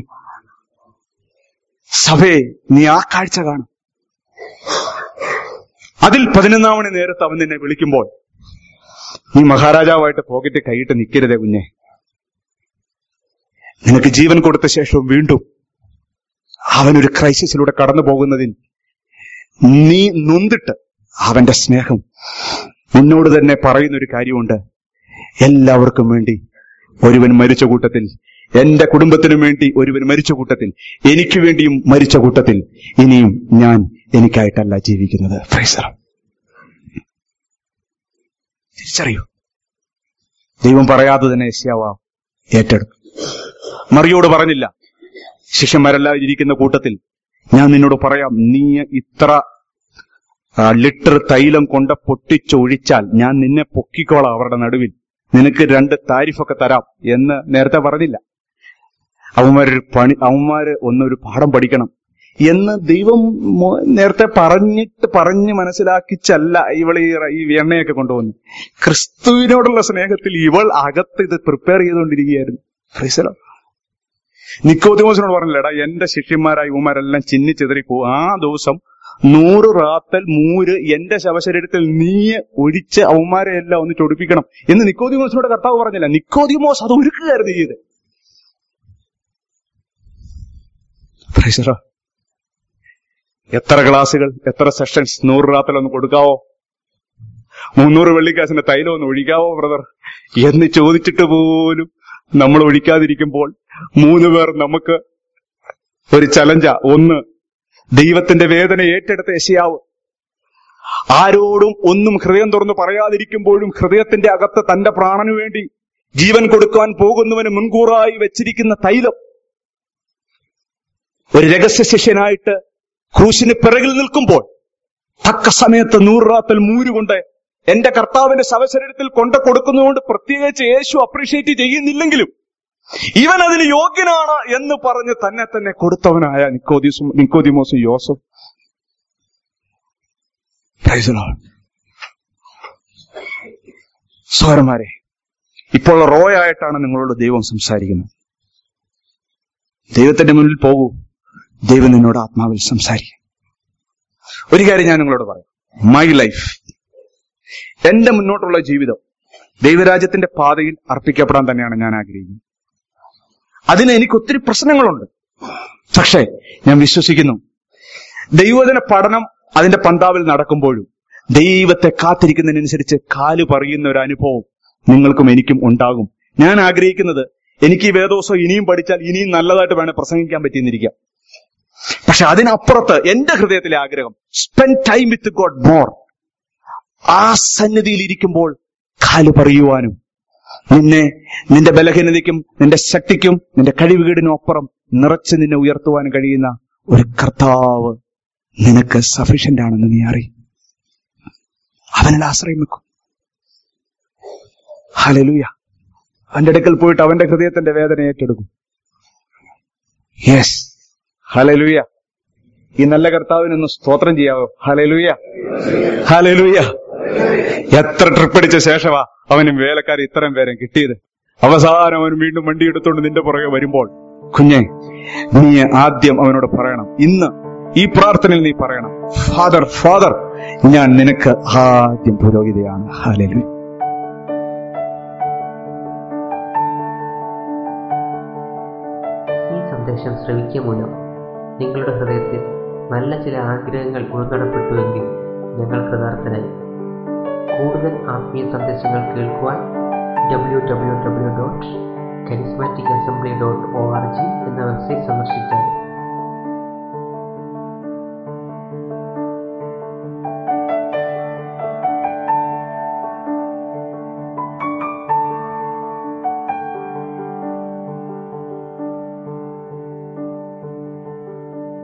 സഭയെ നീ ആ കാഴ്ച കാണും അതിൽ പതിനൊന്നാം മണി നേരത്ത് അവൻ നിന്നെ വിളിക്കുമ്പോൾ നീ മഹാരാജാവായിട്ട് പോക്കറ്റ് കൈയിട്ട് നിൽക്കരുതേ കുഞ്ഞെ നിനക്ക് ജീവൻ കൊടുത്ത ശേഷവും വീണ്ടും അവനൊരു ക്രൈസിസിലൂടെ കടന്നു പോകുന്നതിൽ നീ നൊന്തിട്ട് അവന്റെ സ്നേഹം നിന്നോട് തന്നെ പറയുന്ന ഒരു കാര്യമുണ്ട് എല്ലാവർക്കും വേണ്ടി ഒരുവൻ മരിച്ച കൂട്ടത്തിൽ എന്റെ കുടുംബത്തിനും വേണ്ടി ഒരുവൻ മരിച്ച കൂട്ടത്തിൽ എനിക്ക് വേണ്ടിയും മരിച്ച കൂട്ടത്തിൽ ഇനിയും ഞാൻ എനിക്കായിട്ടല്ല ജീവിക്കുന്നത് ഫ്രൈസർ തിരിച്ചറിയൂ ദൈവം പറയാതെ തന്നെ യശ്യാവ ഏറ്റെടുത്തു മറിയോട് പറഞ്ഞില്ല ശിഷ്യന്മാരെല്ലാം ഇരിക്കുന്ന കൂട്ടത്തിൽ ഞാൻ നിന്നോട് പറയാം നീ ഇത്ര ആ, ലിറ്റർ തൈലം കൊണ്ട് പൊട്ടിച്ചൊഴിച്ചാൽ ഞാൻ നിന്നെ പൊക്കിക്കോളാം അവരുടെ നടുവിൽ നിനക്ക് രണ്ട് താരിഫൊക്കെ തരാം എന്ന് നേരത്തെ പറഞ്ഞില്ല അവന്മാരൊരു പണി അവന്മാര് ഒന്നൊരു പാഠം പഠിക്കണം എന്ന് ദൈവം മോ- നേരത്തെ പറഞ്ഞിട്ട് പറഞ്ഞ് മനസ്സിലാക്കിച്ചല്ല ഇവൾ ഈ റ- ഈ എണ്ണയൊക്കെ കൊണ്ടുവന്നു ക്രിസ്തുവിനോടുള്ള സ്നേഹത്തിൽ ഇവൾ അകത്ത് ഇത് പ്രിപ്പയർ ചെയ്തുകൊണ്ടിരിക്കുകയായിരുന്നു ഫ്രീസലോ നിക്കോദിമോസിനോട് പറഞ്ഞില്ലടാ എന്റെ ശിഷ്യന്മാരായ ഇവന്മാരെല്ലാം ചിന്നി ചെതറി പോകും ആ ദിവസം നൂറ് റാത്തൽ മൂര് എന്റെ ശവശരീരത്തിൽ നീ ഒഴിച്ച് അവന്മാരെ എല്ലാം ഒന്ന് ചൊടിപ്പിക്കണം എന്ന് നിക്കോദിമോസിനോട് കർത്താവ് പറഞ്ഞില്ല നിക്കോദിമോസ് അത് ഒരുക്കുകയായിരുന്നു ചെയ്ത് Praise the Lord. എത്ര ക്ലാസ്സുകൾ എത്ര സെഷൻസ് നൂറ് റാത്തൽ ഒന്ന് കൊടുക്കാവോ മുന്നൂറ് വെള്ളിക്കാശിന്റെ തൈലം ഒന്ന് ഒഴിക്കാവോ ബ്രദർ എന്ന് ചോദിച്ചിട്ട് പോലും നമ്മൾ ഒഴിക്കാതിരിക്കുമ്പോൾ മൂന്ന് പേർ നമുക്ക് ഒരു ചലഞ്ച ഒന്ന് ദൈവത്തിന്റെ വേദന ഏറ്റെടുത്ത യശയാവ് ആരോടും ഒന്നും ഹൃദയം തുറന്ന് പറയാതിരിക്കുമ്പോഴും ഹൃദയത്തിന്റെ അകത്ത് തന്റെ പ്രാണനു വേണ്ടി ജീവൻ കൊടുക്കാൻ പോകുന്നവന് മുൻകൂറായി വെച്ചിരിക്കുന്ന തൈലം ഒരു രഹസ്യ ശിഷ്യനായിട്ട് ക്രൂശിന് പിറകിൽ നിൽക്കുമ്പോൾ തക്ക സമയത്ത് നൂറാത്തൽ മൂരുകൊണ്ട് എന്റെ കർത്താവിന്റെ ശവശരീരത്തിൽ കൊണ്ട കൊടുക്കുന്നതുകൊണ്ട് പ്രത്യേകിച്ച് യേശു അപ്രീഷിയേറ്റ് ചെയ്യുന്നില്ലെങ്കിലും ഇവൻ അതിന് യോഗ്യനാണ് എന്ന് പറഞ്ഞ് തന്നെ തന്നെ കൊടുത്തവനായ നിക്കോദിസും നിക്കോദിമോസും യോസും Praise the Lord. സോരന്മാരെ ഇപ്പോൾ റോ ആയിട്ടാണ് നിങ്ങളോട് ദൈവം സംസാരിക്കുന്നത് ദൈവത്തിന്റെ മുന്നിൽ പോകൂ ദൈവം നിന്നോട് ആത്മാവിൽ സംസാരിക്കും ഒരു കാര്യം ഞാൻ നിങ്ങളോട് പറയാം മൈ ലൈഫ് എന്റെ മുന്നോട്ടുള്ള ജീവിതം ദൈവരാജ്യത്തിന്റെ പാതയിൽ അർപ്പിക്കപ്പെടാൻ തന്നെയാണ് ഞാൻ ആഗ്രഹിക്കുന്നത് അതിന് എനിക്ക് ഒത്തിരി പ്രശ്നങ്ങളുണ്ട് പക്ഷേ ഞാൻ വിശ്വസിക്കുന്നു ദൈവജന പഠനം അതിന്റെ പന്താവിൽ നടക്കുമ്പോഴും ദൈവത്തെ കാത്തിരിക്കുന്നതിനനുസരിച്ച് കാല് പറയുന്ന ഒരു അനുഭവം നിങ്ങൾക്കും എനിക്കും ഉണ്ടാകും ഞാൻ ആഗ്രഹിക്കുന്നത് എനിക്ക് ഈ വേദോസം ഇനിയും പഠിച്ചാൽ ഇനിയും നല്ലതായിട്ട് വേണേൽ പ്രസംഗിക്കാൻ പറ്റിയെന്നിരിക്കാം പക്ഷെ അതിനപ്പുറത്ത് എന്റെ ഹൃദയത്തിലെ ആഗ്രഹം spend time with God more ആ സന്നിധിയിൽ ഇരിക്കുമ്പോൾ കാല് പറയുവാനും നിന്നെ നിന്റെ ബലഹീനതയ്ക്കും നിന്റെ ശക്തിക്കും നിന്റെ കഴിവുകേടിനും അപ്പുറം നിറച്ച് നിന്നെ ഉയർത്തുവാൻ കഴിയുന്ന ഒരു കർത്താവ് നിനക്ക് സഫീഷ്യന്റ് ആണെന്ന് നീ അറിയും അവനിൽ ആശ്രയം വെക്കും ഹലലൂയ അവന്റെ അടുക്കൽ പോയിട്ട് അവന്റെ ഹൃദയത്തിന്റെ വേദന ഏറ്റെടുക്കും യെസ് ഹലലൂയ ഈ നല്ല കർത്താവിനൊന്ന് സ്തോത്രം ചെയ്യാവോ ഹലലൂയ ഹലലൂയ എത്ര ട്രിപ്പ് അടിച്ച ശേഷമാ അവനും വേലക്കാർ ഇത്രയും പേരെ കിട്ടിയത് അവസാനം അവൻ വീണ്ടും വണ്ടി എടുത്തുകൊണ്ട് നിന്റെ പുറകെ വരുമ്പോൾ കുഞ്ഞെ നീ ആദ്യം അവനോട് പറയണം ഇന്ന് ഈ പ്രാർത്ഥനയിൽ നീ പറയണം ഫാദർ ഫാദർ ഞാൻ നിനക്ക് ആദ്യം പുരോഹിതയാണ് ഹാലലു ഈ സന്ദേശം ശ്രവിക്കുക മൂലം നിങ്ങളുടെ ഹൃദയത്തിൽ നല്ല ചില ആഗ്രഹങ്ങൾ ഉൾക്കടപ്പെട്ടുവെങ്കിൽ ഞങ്ങൾ കൃതാർത്ഥനായി കൂടുതൽ ആത്മീയ സന്ദേശങ്ങൾ കേൾക്കുവാൻ W W W dot charismatic assembly dot O